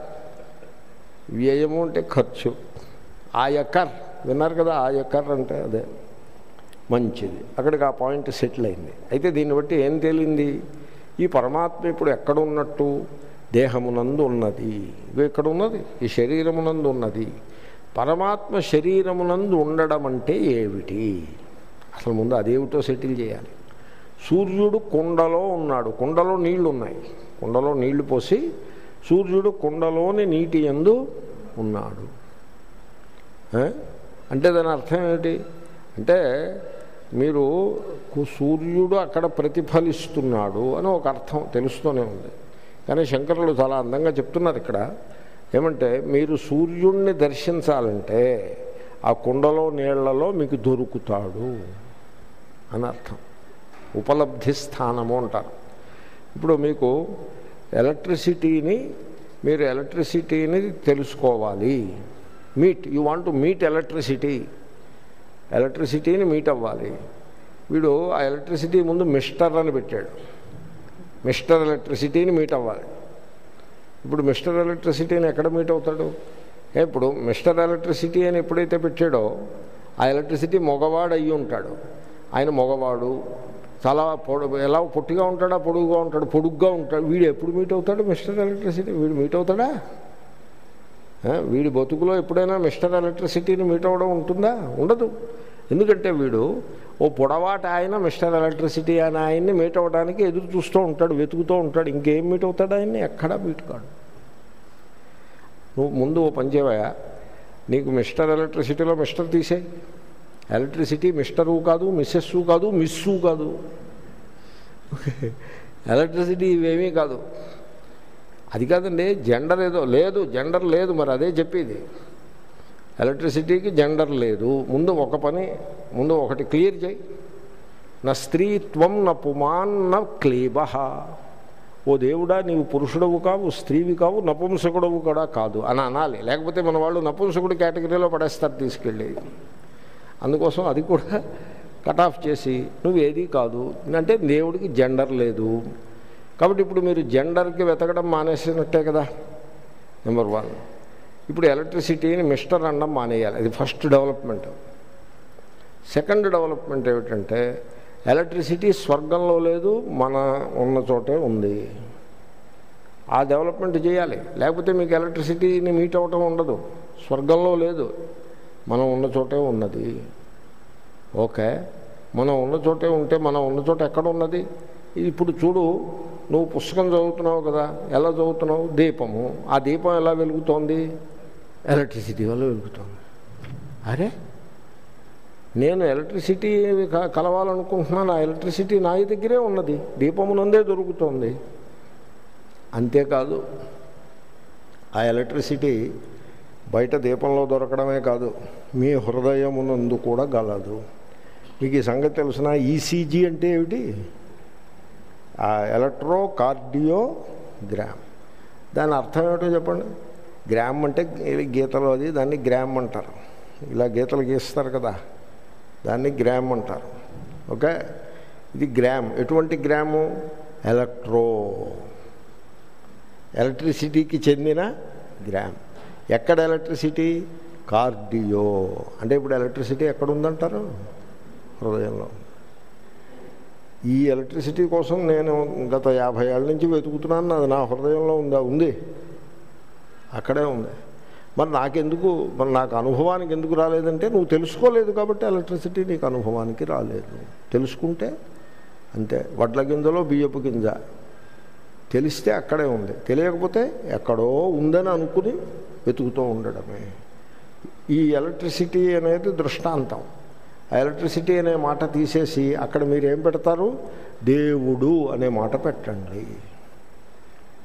వ్యయము అంటే ఖర్చు ఆయకర్ విన్నారు కదా ఆయకర్ అంటే అదే మంచిది అక్కడికి ఆ పాయింట్ సెటిల్ అయింది అయితే దీన్ని బట్టి ఏం తేలింది ఈ పరమాత్మ ఇప్పుడు ఎక్కడ ఉన్నట్టు దేహమునందు ఉన్నది ఇవి ఎక్కడ ఉన్నది ఈ శరీరమునందు ఉన్నది పరమాత్మ శరీరమునందు ఉండడం అంటే ఏమిటి అసలు ముందు అదేమిటో సెటిల్ చేయాలి సూర్యుడు కుండలో ఉన్నాడు కుండలో నీళ్లు ఉన్నాయి కుండలో నీళ్లు పోసి సూర్యుడు కుండలోని నీటి ఎందు ఉన్నాడు ఏ? అంటే దాని అర్థం ఏమిటి అంటే మీరు కు- సూర్యుడు అక్కడ ప్రతిఫలిస్తున్నాడు అని ఒక అర్థం తెలుస్తూనే ఉంది కానీ శంకరులు చాలా అందంగా చెప్తున్నారు ఇక్కడ ఏమంటే మీరు సూర్యుడిని దర్శించాలంటే ఆ కుండలో నీళ్లలో మీకు దొరుకుతాడు అని అర్థం ఉపలబ్ధి స్థానము అంటారు ఇప్పుడు మీకు ఎలక్ట్రిసిటీని మీరు ఎలక్ట్రిసిటీని తెలుసుకోవాలి meet you want to meet electricity ఎలక్ట్రిసిటీని మీట్ అవ్వాలి వీడు ఆ ఎలక్ట్రిసిటీ ముందు మిస్టర్ అని పెట్టాడు మిస్టర్ ఎలక్ట్రిసిటీని మీట్ అవ్వాలి ఇప్పుడు మిస్టర్ ఎలక్ట్రిసిటీని ఎక్కడ మీట్ అవుతాడు ఏ, ఇప్పుడు మిస్టర్ ఎలక్ట్రిసిటీ అని ఎప్పుడైతే పెట్టాడో ఆ ఎలక్ట్రిసిటీ మగవాడు అయ్యి ఉంటాడు ఆయన మగవాడు చాలా పొడు ఎలా పొట్టిగా ఉంటాడా పొడుగుగా ఉంటాడు పొడుగ్గా ఉంటాడు వీడు ఎప్పుడు మీట్ అవుతాడు మిస్టర్ ఎలక్ట్రిసిటీ వీడు మీట్ అవుతాడా ఆ, వీడి బతుకులో ఎప్పుడైనా మిస్టర్ ఎలక్ట్రిసిటీని మీట్ అవ్వడం ఉంటుందా ఉండదు ఎందుకంటే వీడు ఓ పొడవాట ఆయన మిస్టర్ ఎలక్ట్రిసిటీ అని ఆయన్ని మీట్ అవ్వడానికి ఎదురు చూస్తూ ఉంటాడు వెతుకుతూ ఉంటాడు ఇంకేం మీట్ అవుతాడు ఆయన్ని ఎక్కడా మీట్ కాడు నువ్వు ముందు ఓ పని చేయవా నీకు మిస్టర్ ఎలక్ట్రిసిటీలో మిస్టర్ తీసేయి ఎలక్ట్రిసిటీ మిస్టరు కాదు మిస్సెస్సు కాదు మిస్సు కాదు ఎలక్ట్రిసిటీ ఇవేమీ కాదు అది కాదండి జెండర్ ఏదో లేదు జెండర్ లేదు మరి అదే చెప్పేది ఎలక్ట్రిసిటీకి జెండర్ లేదు ముందు ఒక పని ముందు ఒకటి క్లియర్ చేయి నా స్త్రీత్వం నా పుమాన్ నా క్లీబ ఓ దేవుడా నీవు పురుషుడవు కావు స్త్రీవి కావు నపుంసకుడవు కూడా కాదు అని అనాలి లేకపోతే మన వాళ్ళు నపుంసకుడు కేటగిరీలో పడేస్తారు తీసుకెళ్ళి అందుకోసం అది కూడా కట్ ఆఫ్ చేసి నువ్వు ఏది కాదు అంటే దేవుడికి జెండర్ లేదు కాబట్టి ఇప్పుడు మీరు జెండర్కి వెతకడం మానేసినట్టే కదా నెంబర్ వన్ ఇప్పుడు ఎలక్ట్రిసిటీని మిస్టర్ అనడం మానేయాలి అది ఫస్ట్ డెవలప్మెంట్ సెకండ్ డెవలప్మెంట్ ఏమిటంటే ఎలక్ట్రిసిటీ స్వర్గంలో లేదు మన ఉన్న చోటే ఉంది ఆ డెవలప్మెంట్ చేయాలి లేకపోతే మీకు ఎలక్ట్రిసిటీని మీట్ అవ్వటం ఉండదు స్వర్గంలో లేదు మనం ఉన్న చోటే ఉన్నది ఓకే మనం ఉన్న చోటే ఉంటే మనం ఉన్న చోట ఎక్కడ ఉన్నది ఇప్పుడు చూడు నువ్వు పుస్తకం చదువుతున్నావు కదా ఎలా చదువుతున్నావు దీపము ఆ దీపం ఎలా వెలుగుతోంది ఎలక్ట్రిసిటీ వల్ల వెలుగుతోంది అరే నేను ఎలక్ట్రిసిటీ క- కలవాలనుకుంటున్నాను ఆ ఎలక్ట్రిసిటీ నా దగ్గరే ఉన్నది దీపమునందే దొరుకుతోంది అంతేకాదు ఆ ఎలక్ట్రిసిటీ బయట దీపంలో దొరకడమే కాదు మీ హృదయమునందు కూడా గలదు మీకు ఈ సంగతి తెలిసిన ఈసీజీ అంటే ఏమిటి ఆ ఎలక్ట్రో కార్డియోగ్రామ్ దాని అర్థం ఏమిటో చెప్పండి గ్రామ్ అంటే ఇది గీతలు అది దాన్ని గ్రామ్ అంటారు ఇలా గీతలు గీస్తారు కదా దాన్ని గ్రామ్ అంటారు ఓకే ఇది గ్రామ్ ఎటువంటి గ్రాము ఎలక్ట్రో ఎలక్ట్రిసిటీకి చెందిన గ్రామ్ ఎక్కడ ఎలక్ట్రిసిటీ కార్డియో అంటే ఇప్పుడు ఎలక్ట్రిసిటీ ఎక్కడ ఉందంటారు హృదయంలో ఈ ఎలక్ట్రిసిటీ కోసం నేను గత యాభై ఏళ్ళ నుంచి వెతుకుతున్నాను అది నా హృదయంలో ఉందా ఉంది అక్కడే ఉంది మరి నాకెందుకు మరి నాకు అనుభవానికి ఎందుకు రాలేదంటే నువ్వు తెలుసుకోలేదు కాబట్టి ఎలక్ట్రిసిటీ నీకు అనుభవానికి రాలేదు తెలుసుకుంటే అంతే వడ్ల గింజలో బియ్యపు గింజ తెలిస్తే అక్కడే ఉంది తెలియకపోతే ఎక్కడో ఉందని అనుకుని వెతుకుతూ ఉండడమే ఈ ఎలక్ట్రిసిటీ అనేది దృష్టాంతం ఆ ఎలక్ట్రిసిటీ అనే మాట తీసేసి అక్కడ మీరు ఏం పెడతారు దేవుడు అనే మాట పెట్టండి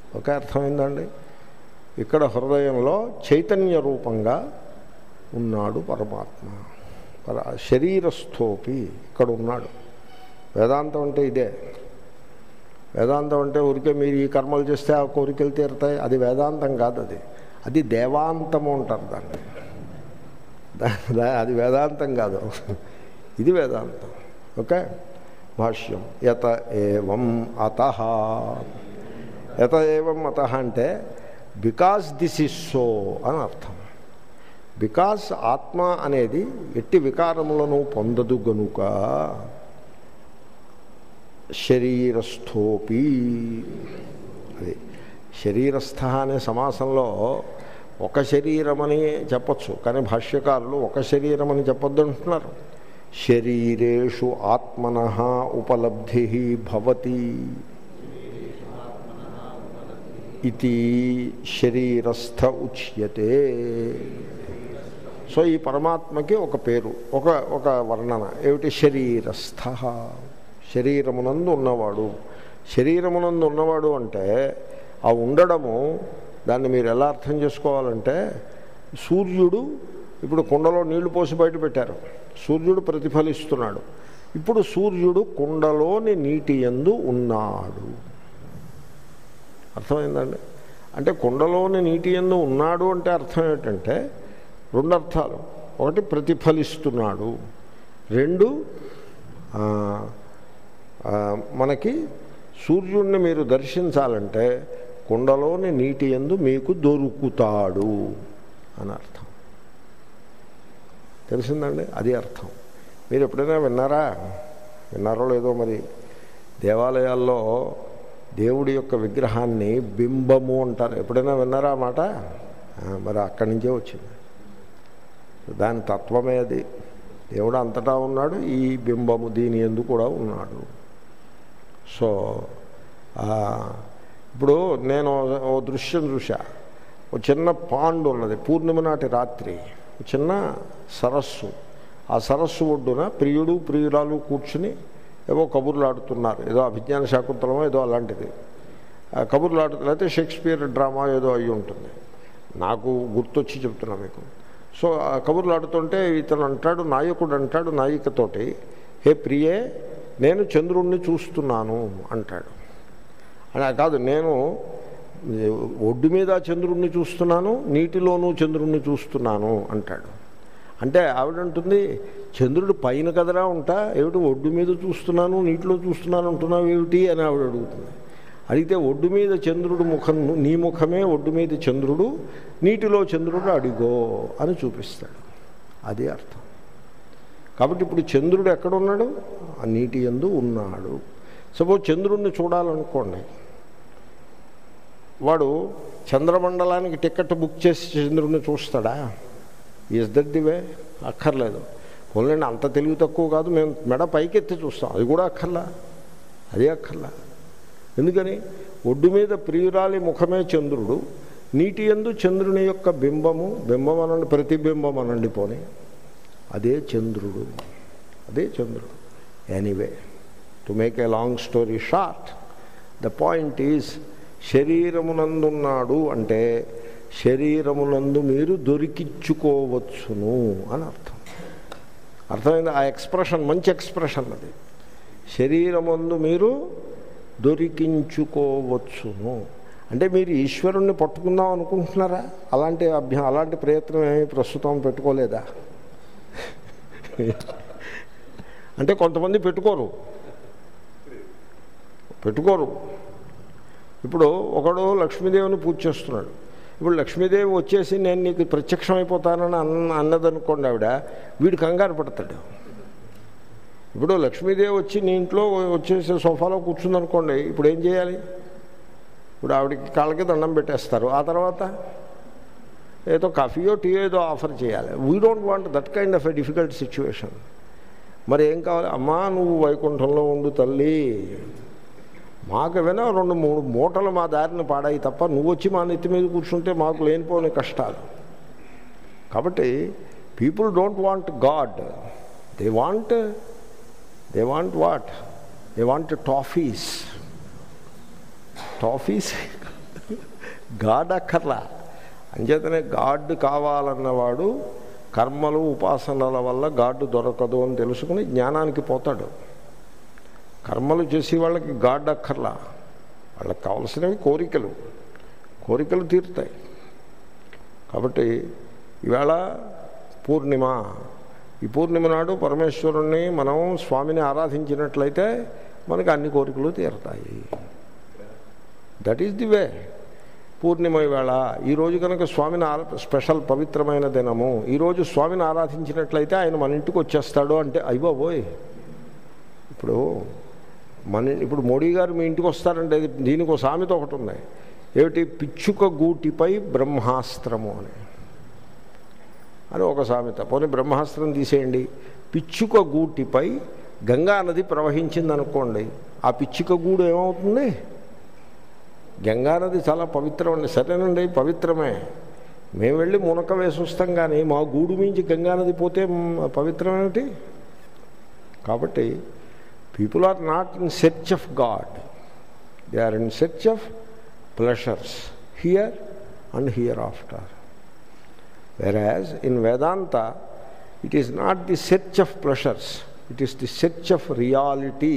ఒకే అర్థమైందండి ఇక్కడ హృదయంలో చైతన్య రూపంగా ఉన్నాడు పరమాత్మ పర శరీరస్థోపి ఇక్కడ ఉన్నాడు వేదాంతం అంటే ఇదే వేదాంతం అంటే ఊరికే మీరు ఈ కర్మలు చేస్తే ఆ కోరికలు తీరుతాయి అది వేదాంతం కాదు అది అది దేవాంతము అంటారు దాన్ని దా- దా- అది వేదాంతం కాదు ఇది వేదాంతం ఓకే భాష్యం యత ఏవం అత యత ఏవం అత అంటే బికాస్ దిస్ ఇస్ సో అని అర్థం బికాస్ ఆత్మ అనేది ఎట్టి వికారములను పొందదు గనుక శరీరస్థోపి అది శరీరస్థ అనే సమాసంలో ఒక శరీరమని చెప్పచ్చు కానీ భాష్యకారులు ఒక శరీరం అని చెప్పొద్దు అంటున్నారు శరీరేషు ఆత్మన ఉపలబ్ధి భవతి ఇది శరీరస్థ ఉచ్యతే సో ఈ పరమాత్మకి ఒక పేరు ఒక ఒక వర్ణన ఏమిటి శరీరస్థ శరీరమునందు ఉన్నవాడు శరీరమునందు ఉన్నవాడు అంటే ఆ ఉండడము దాన్ని మీరు ఎలా అర్థం చేసుకోవాలంటే సూర్యుడు ఇప్పుడు కుండలో నీళ్లు పోసి బయట పెట్టారు సూర్యుడు ప్రతిఫలిస్తున్నాడు ఇప్పుడు సూర్యుడు కుండలోని నీటి యందు ఉన్నాడు అర్థమైందండి అంటే కుండలోని నీటి ఎందు ఉన్నాడు అంటే అర్థం ఏంటంటే రెండు అర్థాలు ఒకటి ప్రతిఫలిస్తున్నాడు రెండు ఆ, ఆ, మనకి సూర్యుడిని మీరు దర్శించాలంటే కుండలోని నీటి ఎందు మీకు దొరుకుతాడు అని అర్థం తెలిసిందండి అది అర్థం మీరు ఎప్పుడైనా విన్నారా విన్నారో లేదో మరి దేవాలయాల్లో దేవుడి యొక్క విగ్రహాన్ని బింబము అంటారు ఎప్పుడైనా విన్నారా ఆ మాట ఆ, మరి అక్కడి నుంచే వచ్చింది దాని తత్వమే అది దేవుడు అంతటా ఉన్నాడు ఈ బింబము దీని ఎందు కూడా ఉన్నాడు సో ఆ, ఇప్పుడు నేను ఓ దృశ్యం చూసా ఓ చిన్న పాండు ఉన్నది పూర్ణిమ నాటి రాత్రి ఓ చిన్న సరస్సు ఆ సరస్సు ఒడ్డున ప్రియుడు ప్రియురాలు కూర్చుని ఏవో కబుర్లు ఆడుతున్నారు ఏదో అభిజ్ఞాన శాకుంతలమో ఏదో అలాంటిది ఆ కబుర్లు ఆడుతు లేకపోతే షేక్స్పియర్ డ్రామా ఏదో అయి ఉంటుంది నాకు గుర్తొచ్చి చెప్తున్నా మీకు సో ఆ కబుర్లు ఆడుతుంటే ఇతను అంటాడు నాయకుడు అంటాడు నాయికతోటి హే ప్రియే నేను చంద్రుణ్ణి చూస్తున్నాను అంటాడు అలా కాదు నేను ఒడ్డు మీద చంద్రుణ్ణి చూస్తున్నాను నీటిలోనూ చంద్రుణ్ణి చూస్తున్నాను అంటాడు అంటే ఆవిడంటుంది చంద్రుడు పైన కదరా ఉంటా ఏమిటి ఒడ్డు మీద చూస్తున్నాను నీటిలో చూస్తున్నాను అంటున్నావు ఏమిటి అని ఆవిడ అడుగుతుంది అడిగితే ఒడ్డు మీద చంద్రుడు ముఖం నీ ముఖమే ఒడ్డు మీద చంద్రుడు నీటిలో చంద్రుడు అడిగో అని చూపిస్తాడు అది అర్థం కాబట్టి ఇప్పుడు చంద్రుడు ఎక్కడున్నాడు ఆ నీటి ఎందు ఉన్నాడు సపోజ్ చంద్రుడిని చూడాలనుకోండి వాడు చంద్రమండలానికి టికెట్ బుక్ చేసి చంద్రుడిని చూస్తాడా ఈజ్ దట్ ది వే అక్కర్లేదు పోలేండి అంత తెలివి తక్కువ కాదు మేము మెడ పైకెత్తి చూస్తాం అది కూడా అక్కర్లా అది అక్కర్లా ఎందుకని ఒడ్డు మీద ప్రియురాలి ముఖమే చంద్రుడు నీటి ఎందు చంద్రుని యొక్క బింబము బింబం అనండి ప్రతిబింబం అనండి పోనీ అదే చంద్రుడు అదే చంద్రుడు anyway to make a long story short the point is శరీరమునందున్నాడు అంటే శరీరమునందు మీరు దొరికించుకోవచ్చును అని అర్థం అర్థమైంది ఆ ఎక్స్ప్రెషన్ మంచి ఎక్స్ప్రెషన్ అది శరీరమందు మీరు దొరికించుకోవచ్చును అంటే మీరు ఈశ్వరుణ్ణి పట్టుకుందాం అనుకుంటున్నారా అలాంటి అభ్య అలాంటి ప్రయత్నం ఏమీ ప్రస్తుతం పెట్టుకోలేదా అంటే కొంతమంది పెట్టుకోరు పెట్టుకోరు ఇప్పుడు ఒకడు లక్ష్మీదేవిని పూజ చేస్తున్నాడు ఇప్పుడు లక్ష్మీదేవి వచ్చేసి నేను నీకు ప్రత్యక్షం అయిపోతానని అన్న అన్నదనుకోండి ఆవిడ వీడు కంగారు పడతాడు ఇప్పుడు లక్ష్మీదేవి వచ్చి నీ ఇంట్లో వచ్చేసి సోఫాలో కూర్చుందనుకోండి ఇప్పుడు ఏం చేయాలి ఇప్పుడు ఆవిడకి కాళ్ళకి దండం పెట్టేస్తారు ఆ తర్వాత ఏదో కాఫీయో టీ ఏదో ఆఫర్ చేయాలి we don't want that kind of a difficult situation మరి ఏం కావాలి అమ్మా నువ్వు వైకుంఠంలో ఉండు తల్లి మాకు వినా రెండు మూడు మూటలు మా దారిని పాడాయి తప్ప నువ్వు వచ్చి మా నెత్తి మీద కూర్చుంటే మాకు లేనిపోని కష్టాలు కాబట్టి people don't want God they want they want what they want toffees toffees God అక్కర్లా అంచేతనే గాడ్ కావాలన్నవాడు కర్మలు ఉపాసనల వల్ల గాడ్ దొరకదు అని తెలుసుకుని జ్ఞానానికి పోతాడు కర్మలు చేసే వాళ్ళకి గాడ్ అక్కర్లా వాళ్ళకి కావలసినవి కోరికలు కోరికలు తీరుతాయి కాబట్టి ఈవేళ పూర్ణిమ ఈ పూర్ణిమ నాడు పరమేశ్వరుణ్ణి మనం స్వామిని ఆరాధించినట్లయితే మనకి అన్ని కోరికలు తీరుతాయి దట్ ఈస్ ది వే పూర్ణిమ వేళ ఈరోజు కనుక స్వామిని ఆరా స్పెషల్ పవిత్రమైన దినము ఈరోజు స్వామిని ఆరాధించినట్లయితే ఆయన మన ఇంటికి వచ్చేస్తాడు అంటే అయిపోబోయ్ ఇప్పుడు మన ఇప్పుడు మోడీ గారు మీ ఇంటికి వస్తారంటే ఇది- దీనికి ఒక సామెత ఒకటి ఉంది ఏమిటి పిచ్చుక గూటిపై బ్రహ్మాస్త్రము అని అని ఒక సామెత పోనీ బ్రహ్మాస్త్రం తీసేయండి పిచ్చుక గూటిపై గంగా నది ప్రవహించింది అనుకోండి ఆ పిచ్చుక గూడు ఏమవుతుంది గంగా నది చాలా పవిత్రమండి సరేనండి పవిత్రమే మేము వెళ్ళి మునక వేసి వస్తాం కానీ మా గూడు మించి గంగా నది పోతే మ్, పవిత్రమేమిటి కాబట్టి people are not in search of God they are in search of pleasures here and hereafter whereas in Vedanta it is not the search of pleasures it is the search of reality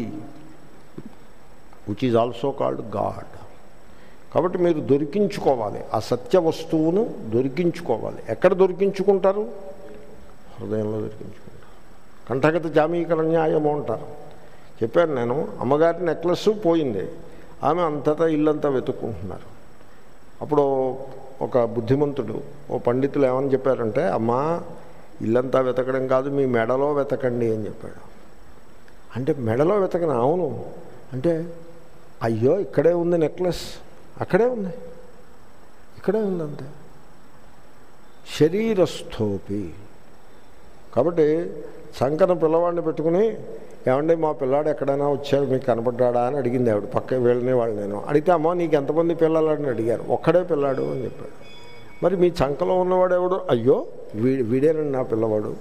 which is also called God కాబట్టి మీరు దొరికించుకోవాలి ఆ సత్య వస్తువును దొరికించుకోవాలి ఎక్కడ దొరికించుకుంటారు హృదయంలో దొరికించుకుంటారు కంఠగత జామీకరణ్యాయము అంటారు చెప్పాను నేను అమ్మగారి నెక్లెస్ పోయింది ఆమె అంతటా ఇల్లంతా వెతుక్కుంటున్నారు అప్పుడు ఒక బుద్ధిమంతుడు ఓ పండితులు ఏమని చెప్పారంటే అమ్మా ఇల్లంతా వెతకడం కాదు మీ మెడలో వెతకండి అని చెప్పాడు అంటే మెడలో వెతకను అవును అంటే అయ్యో ఇక్కడే ఉంది నెక్లెస్ అక్కడే ఉంది ఇక్కడే ఉంది అంతే శరీరస్థోపి కాబట్టి సంకన పిల్లవాడిని పెట్టుకుని ఏమండి మా పిల్లాడు ఎక్కడైనా వచ్చాడు మీకు కనపడ్డాడా అని అడిగింది ఆవిడ పక్క వీళ్ళని వాళ్ళు నేను అడిగితే అమ్మా నీకు ఎంతమంది పిల్లలని అడిగారు ఒక్కడే పిల్లాడు అని చెప్పాడు మరి మీ చంకలో ఉన్నవాడు ఎవడు అయ్యో వీ వీడేనండి నా పిల్లవాడు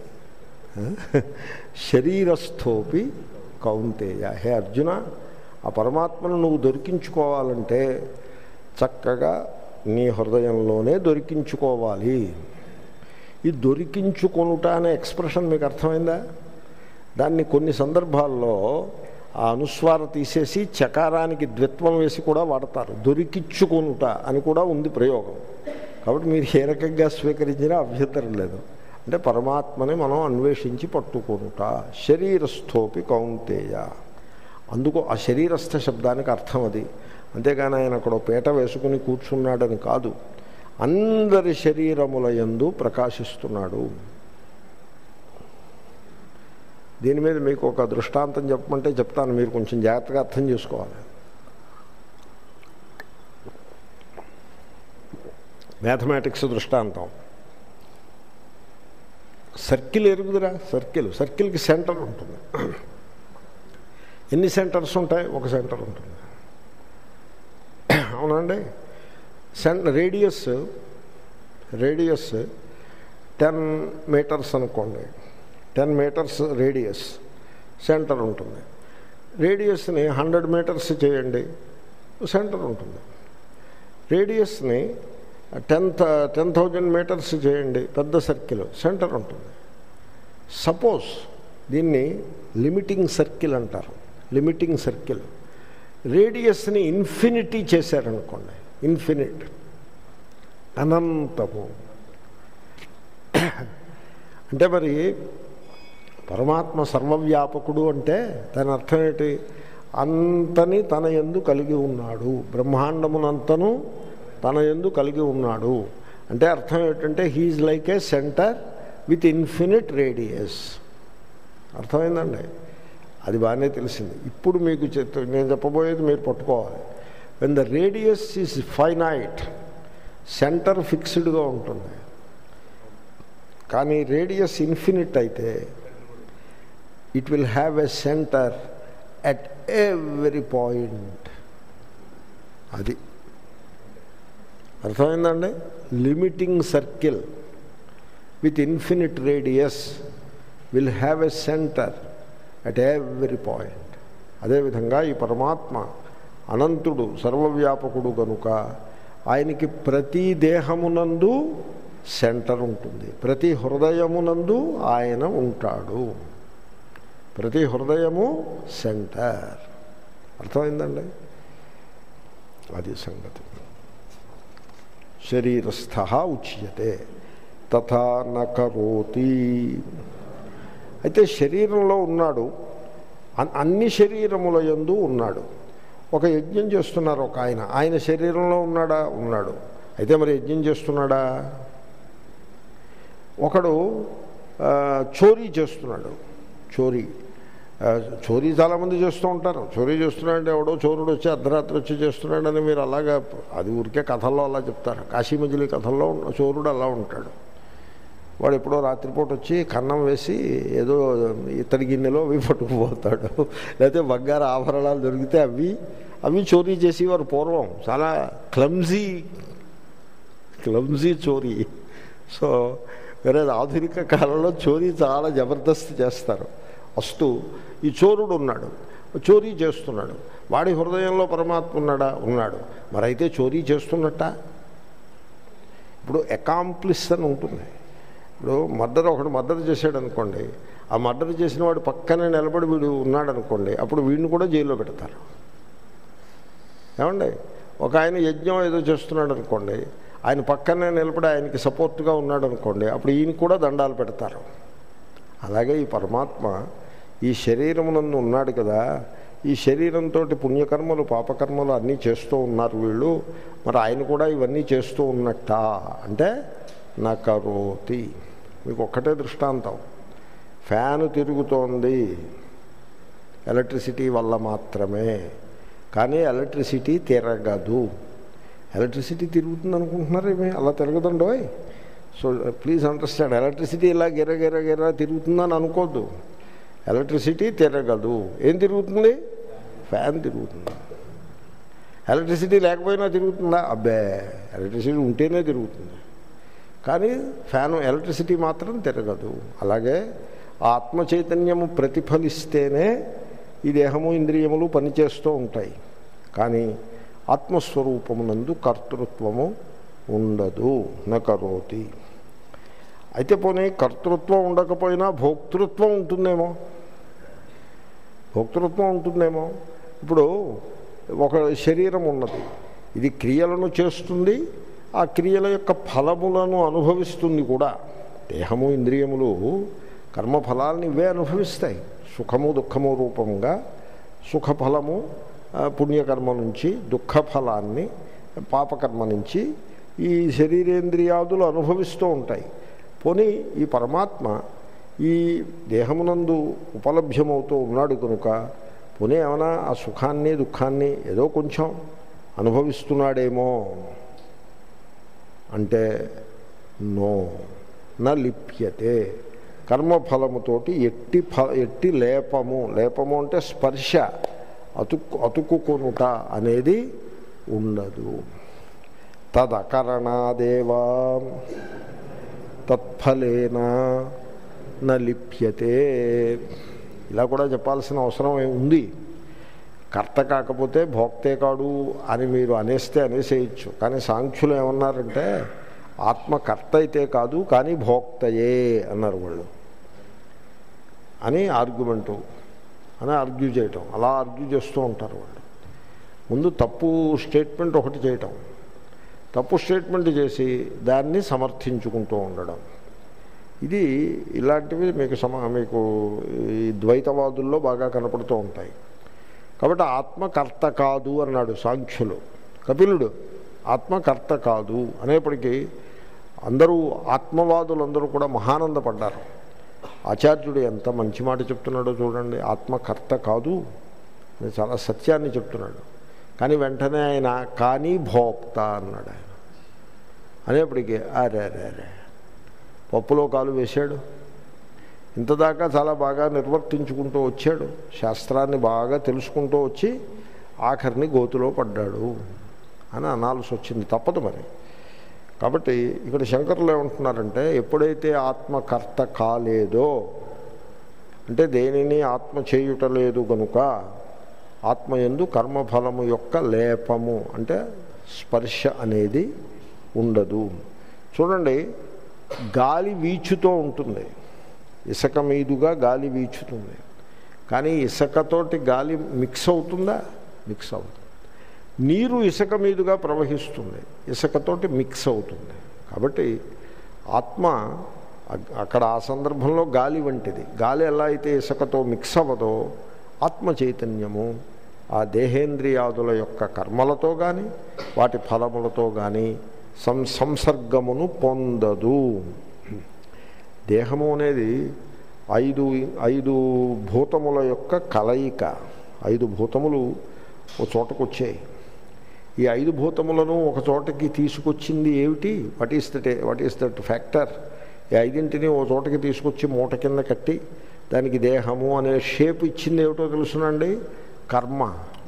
శరీరస్థోపి కౌంతేయ హే అర్జున ఆ పరమాత్మను నువ్వు దొరికించుకోవాలంటే చక్కగా నీ హృదయంలోనే దొరికించుకోవాలి ఈ దొరికించుకొనుట అనే ఎక్స్ప్రెషన్ మీకు అర్థమైందా దాన్ని కొన్ని సందర్భాల్లో ఆ అనుస్వార తీసేసి చకారానికి ద్విత్వం వేసి కూడా వాడతారు దొరికించుకొనుట అని కూడా ఉంది ప్రయోగం కాబట్టి మీరు ఏ రకంగా స్వీకరించినా అభ్యంతరం లేదు అంటే పరమాత్మని మనం అన్వేషించి పట్టుకొనుట శరీరస్థోపి కౌంతేయ అందుకు ఆ శరీరస్థ శబ్దానికి అర్థం అది అంతేగాని ఆయన అక్కడ ఓ పీట వేసుకుని కూర్చున్నాడని కాదు అందరి శరీరముల యందు ప్రకాశిస్తున్నాడు దీని మీద మీకు ఒక దృష్టాంతం చెప్పమంటే చెప్తాను మీరు కొంచెం జాగ్రత్తగా అర్థం చేసుకోవాలి మ్యాథమెటిక్స్ దృష్టాంతం సర్కిల్ ఎరుగుదురా సర్కిల్ సర్కిల్కి సెంటర్ ఉంటుంది ఎన్ని సెంటర్స్ ఉంటాయి ఒక సెంటర్ ఉంటుంది అవునండి సెంట్ రేడియస్ రేడియస్ టెన్ మీటర్స్ అనుకోండి టెన్ మీటర్స్ రేడియస్ సెంటర్ ఉంటుంది రేడియస్ని హండ్రెడ్ మీటర్స్ చేయండి సెంటర్ ఉంటుంది రేడియస్ని టెన్ టెన్ థౌజండ్ మీటర్స్ చేయండి పెద్ద సర్కిల్ సెంటర్ ఉంటుంది సపోజ్ దీన్ని లిమిటింగ్ సర్కిల్ అంటారు లిమిటింగ్ సర్కిల్ రేడియస్ని ఇన్ఫినిటీ చేశారనుకోండి ఇన్ఫినిట్ అనంతము అంటే మరి పరమాత్మ సర్వవ్యాపకుడు అంటే దాని అర్థం ఏంటి అంతని తన ఎందు కలిగి ఉన్నాడు బ్రహ్మాండమునంతను తన ఎందు కలిగి ఉన్నాడు అంటే అర్థం ఏంటంటే he's like a centre with infinite radius అర్థమైందండి అది బాగానే తెలిసింది ఇప్పుడు మీకు చెప్ నేను చెప్పబోయేది మీరు పట్టుకోవాలి when the radius is finite centre ఫిక్స్డ్గా ఉంటుంది కానీ రేడియస్ ఇన్ఫినిట్ అయితే it will have a centre at every point అది అర్థమైందండి limiting circle with infinite radius will have a centre at every point అదేవిధంగా ఈ పరమాత్మ అనంతుడు సర్వవ్యాపకుడు గనుక ఆయనకి ప్రతి దేహమునందు సెంటర్ ఉంటుంది ప్రతి హృదయమునందు ఆయన ఉంటాడు ప్రతి హృదయము సెంటర్ అర్థమైందండి అది సంగతి శరీరస్థ ఉచ్యతే తథా నకరోతి అయితే శరీరంలో ఉన్నాడు అన్- అన్ని శరీరముల యందు ఉన్నాడు ఒక యజ్ఞం చేస్తున్నారు ఒక ఆయన ఆయన శరీరంలో ఉన్నాడా ఉన్నాడు అయితే మరి యజ్ఞం చేస్తున్నాడా ఒకడు ఆ, చోరీ చేస్తున్నాడు చోరీ ఆ, చోరీ చాలామంది చేస్తూ ఉంటారు చోరీ చేస్తున్నాడంటే ఎవడో చోరుడు వచ్చి అర్ధరాత్రి వచ్చి చేస్తున్నాడని మీరు అలాగా అది ఊరికే కథల్లో అలా చెప్తారు కాశీ మజిలీ కథల్లో ఉన్న చోరుడు అలా ఉంటాడు వాడు ఎప్పుడో రాత్రిపూట వచ్చి కన్నం వేసి ఏదో ఇత్తడి గిన్నెలో అవి పట్టుకుపోతాడు లేకపోతే బంగారు ఆభరణాలు దొరికితే అవి అవి చోరీ చేసేవారు పూర్వం చాలా క్లమ్జీ క్లమ్జీ చోరీ సో వేరే ఆధునిక కాలంలో చోరీ చాలా జబర్దస్త్ చేస్తారు వస్తూ ఈ చోరుడు ఉన్నాడు చోరీ చేస్తున్నాడు వాడి హృదయంలో పరమాత్మ ఉన్నాడా ఉన్నాడు మరైతే చోరీ చేస్తున్నట్ట ఇప్పుడు అకాంప్లిస్ అని ఉంటుంది ఇప్పుడు మర్డర్ ఒకడు మర్డర్ చేశాడు అనుకోండి ఆ మర్డర్ చేసిన వాడు పక్కనే నిలబడి వీడు ఉన్నాడు అనుకోండి అప్పుడు వీడిని కూడా జైల్లో పెడతారు ఏమండి ఒక ఆయన యజ్ఞం ఏదో చేస్తున్నాడు అనుకోండి ఆయన పక్కనే నిలబడి ఆయనకి సపోర్ట్గా ఉన్నాడు అనుకోండి అప్పుడు ఈయన కూడా దండాలు పెడతారు అలాగే ఈ పరమాత్మ ఈ శరీరమునందు ఉన్నాడు కదా ఈ శరీరంతో పుణ్యకర్మలు పాపకర్మలు అన్నీ చేస్తూ ఉన్నారు వీళ్ళు మరి ఆయన కూడా ఇవన్నీ చేస్తూ ఉన్నట్ట అంటే నా కరోతి మీకు ఒక్కటే దృష్టాంతం ఫ్యాను తిరుగుతోంది ఎలక్ట్రిసిటీ వల్ల మాత్రమే కానీ ఎలక్ట్రిసిటీ తిరగదు ఎలక్ట్రిసిటీ తిరుగుతుంది అనుకుంటున్నారేమి అలా తిరగదండోయ్ సో ప్లీజ్ అండర్స్టాండ్ ఎలక్ట్రిసిటీ ఇలా గిర గిర గిర తిరుగుతుందని అనుకోద్దు ఎలక్ట్రిసిటీ తిరగదు ఏం తిరుగుతుంది ఫ్యాన్ తిరుగుతుంది ఎలక్ట్రిసిటీ లేకపోయినా తిరుగుతుందా అబ్బే ఎలక్ట్రిసిటీ ఉంటేనే తిరుగుతుంది కానీ ఫ్యాన్ ఎలక్ట్రిసిటీ మాత్రం తిరగదు అలాగే ఆ ఆత్మ చైతన్యము ప్రతిఫలిస్తేనే ఈ దేహము ఇంద్రియములు పనిచేస్తూ ఉంటాయి కానీ ఆత్మస్వరూపమునందు కర్తృత్వము ఉండదు నకరోతి అయితే పోనీ కర్తృత్వం ఉండకపోయినా భోక్తృత్వం ఉంటుందేమో భోక్తృత్వం ఉంటుందేమో ఇప్పుడు ఒక శరీరం ఉన్నది ఇది క్రియలను చేస్తుంది ఆ క్రియల యొక్క ఫలములను అనుభవిస్తుంది కూడా దేహము ఇంద్రియములు కర్మఫలాలను ఇవే అనుభవిస్తాయి సుఖము దుఃఖము రూపంగా సుఖఫలము ఆ, పుణ్యకర్మ నుంచి దుఃఖఫలాన్ని పాపకర్మ నుంచి ఈ శరీరేంద్రియాదులు అనుభవిస్తూ ఉంటాయి పోనీ ఈ పరమాత్మ ఈ దేహమునందు ఉపలభ్యమవుతూ ఉన్నాడు కనుక పోనీ ఏమైనా ఆ సుఖాన్ని దుఃఖాన్ని ఏదో కొంచెం అనుభవిస్తున్నాడేమో అంటే నో నా లిప్యతే కర్మఫలముతోటి ఎట్టి ఫ ఎట్టి లేపము లేపము అంటే స్పర్శ అతుక్కు అతుక్కుకొనుట అనేది ఉండదు తదకరణాదేవా తత్ఫలేన న లిప్యతే ఇలా కూడా చెప్పాల్సిన అవసరం ఏ- ఉంది కర్త కాకపోతే భోక్తే కాడు అని మీరు అనేస్తే అనేసేయచ్చు కానీ సాంఖ్యులు ఏమన్నారంటే ఆత్మ కర్త అయితే కాదు కానీ భోక్తయే అన్నారు వాళ్ళు అని ఆర్గ్యుమెంటు అని ఆర్గ్యూ చేయటం అలా ఆర్గ్యూ చేస్తూ ఉంటారు వాళ్ళు ముందు తప్పు స్టేట్మెంట్ ఒకటి చేయటం తప్పు స్టేట్మెంట్ చేసి దాన్ని సమర్థించుకుంటూ ఉండడం ఇది ఇలాంటివి మీకు సమ మీకు ఈ ద్వైతవాదుల్లో బాగా కనపడుతూ ఉంటాయి కాబట్టి ఆత్మకర్త కాదు అన్నాడు సాంఖ్యులు కపిలుడు ఆత్మకర్త కాదు అనేప్పటికీ అందరూ ఆత్మవాదులందరూ కూడా మహానందపడ్డారు ఆచార్యుడు ఎంత మంచి మాట చెప్తున్నాడో చూడండి ఆత్మకర్త కాదు అని చాలా సత్యాన్ని చెప్తున్నాడు కానీ వెంటనే ఆయన కానీ భోక్త అన్నాడు ఆయన అనేప్పటికీ అరే అరే అరే పప్పులో కాలు వేశాడు ఇంతదాకా చాలా బాగా నిర్వర్తించుకుంటూ వచ్చాడు శాస్త్రాన్ని బాగా తెలుసుకుంటూ వచ్చి ఆఖరిని గోతులో పడ్డాడు అని అనాల్సి వచ్చింది తప్పదు మరి కాబట్టి ఇక్కడ శంకరులు ఏమంటున్నారంటే ఎప్పుడైతే ఆత్మకర్త కాలేదో అంటే దేనిని ఆత్మ చేయుట లేదు కనుక ఆత్మయందు కర్మఫలము యొక్క లేపము అంటే స్పర్శ అనేది ఉండదు చూడండి గాలి వీచుతో ఉంటుంది ఇసుక మీదుగా గాలి వీచుతుంది కానీ ఇసుకతోటి గాలి మిక్స్ అవుతుందా మిక్స్ అవుతుంది నీరు ఇసుక మీదుగా ప్రవహిస్తుంది ఇసుకతోటి మిక్స్ అవుతుంది కాబట్టి ఆత్మ అ- అక్కడ ఆ సందర్భంలో గాలి వంటిది గాలి ఎలా అయితే ఇసుకతో మిక్స్ అవ్వదో ఆత్మ చైతన్యము ఆ దేహేంద్రియాదుల యొక్క కర్మలతో కానీ వాటి ఫలములతో కానీ సం సంసర్గమును పొందదు దేహము అనేది ఐదు ఐదు భూతముల యొక్క కలయిక ఐదు భూతములు ఒక చోటకు వచ్చాయి ఈ ఐదు భూతములను ఒక చోటకి తీసుకొచ్చింది ఏమిటి what is that what is that factor ఈ ఐదింటిని ఒక చోటకి తీసుకొచ్చి మూట కింద కట్టి దానికి దేహము అనే షేప్ ఇచ్చింది ఏమిటో తెలుసునండి కర్మ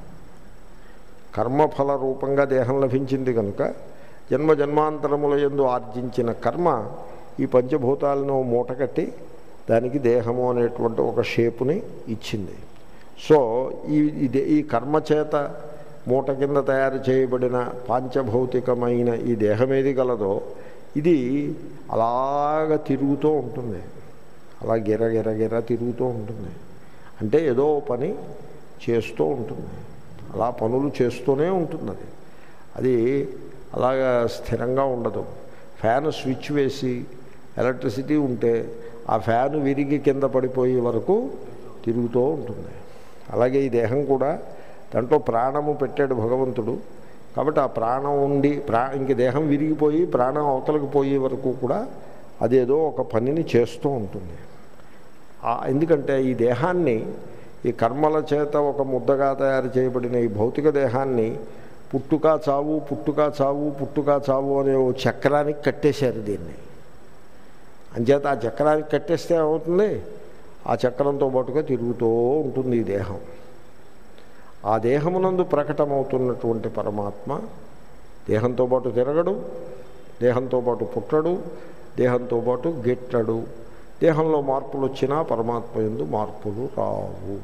కర్మఫల రూపంగా దేహం లభించింది కనుక జన్మ జన్మాంతరముల యందు ఆర్జించిన కర్మ ఈ పంచభూతాలను మూట కట్టి దానికి దేహము అనేటువంటి ఒక షేపుని ఇచ్చింది సో ఈ ఇది ఈ కర్మ చేత మూట కింద తయారు చేయబడిన పాంచభౌతికమైన ఈ దేహం ఏది గలదో ఇది అలాగ తిరుగుతూ ఉంటుంది అలా గిర గిర గిర తిరుగుతూ ఉంటుంది అంటే ఏదో పని చేస్తూ ఉంటుంది అలా పనులు చేస్తూనే ఉంటుంది అది అది అలాగా స్థిరంగా ఉండదు ఫ్యాన్ స్విచ్ వేసి ఎలక్ట్రిసిటీ ఉంటే ఆ ఫ్యాన్ విరిగి కింద పడిపోయే వరకు తిరుగుతూ ఉంటుంది అలాగే ఈ దేహం కూడా దాంట్లో ప్రాణము పెట్టాడు భగవంతుడు కాబట్టి ఆ ప్రాణం ఉండి ప్రా ఇంక దేహం విరిగిపోయి ప్రాణం అవతలకు పోయే వరకు కూడా అదేదో ఒక పనిని చేస్తూ ఉంటుంది ఆ- ఎందుకంటే ఈ దేహాన్ని ఈ కర్మల చేత ఒక ముద్దగా తయారు చేయబడిన ఈ భౌతిక దేహాన్ని పుట్టుక చావు పుట్టుక చావు పుట్టుక చావు అనే ఓ చక్రానికి కట్టేశారు దీన్ని అంచేత ఆ చక్రానికి కట్టేస్తే ఏమవుతుంది ఆ చక్రంతో పాటుగా తిరుగుతూ ఉంటుంది ఈ దేహం ఆ దేహమునందు ప్రకటమవుతున్నటువంటి పరమాత్మ దేహంతో పాటు తిరగడు దేహంతో పాటు పుట్టడు దేహంతో పాటు గిట్టడు దేహంలో మార్పులు వచ్చినా పరమాత్మ ఎందు మార్పులు రావు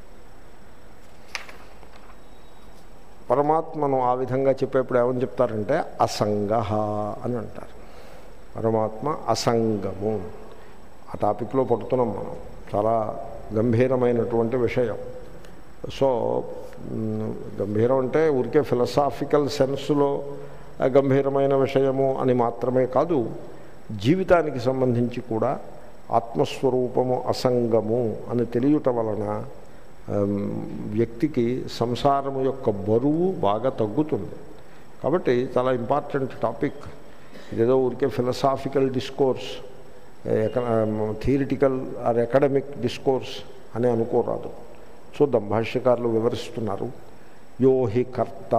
పరమాత్మను ఆ విధంగా చెప్పేప్పుడు ఏమని చెప్తారంటే అసంగ అని అంటారు పరమాత్మ అసంగము ఆ టాపిక్లో పడుతున్నాం మనం చాలా గంభీరమైనటువంటి విషయం సో మ్, గంభీరం అంటే ఊరికే ఫిలసాఫికల్ సెన్స్లో ఆ గంభీరమైన విషయము అని మాత్రమే కాదు జీవితానికి సంబంధించి కూడా ఆత్మస్వరూపము అసంగము అని తెలియట వలన ఆమ్, వ్యక్తికి సంసారము యొక్క బరువు బాగా తగ్గుతుంది కాబట్టి చాలా ఇంపార్టెంట్ టాపిక్ ఇదేదో ఊరికే philosophical discourse theoretical or academic discourse అని అనుకోరాదు చూద్దాం భాష్యకారులు వివరిస్తున్నారు యో హి కర్త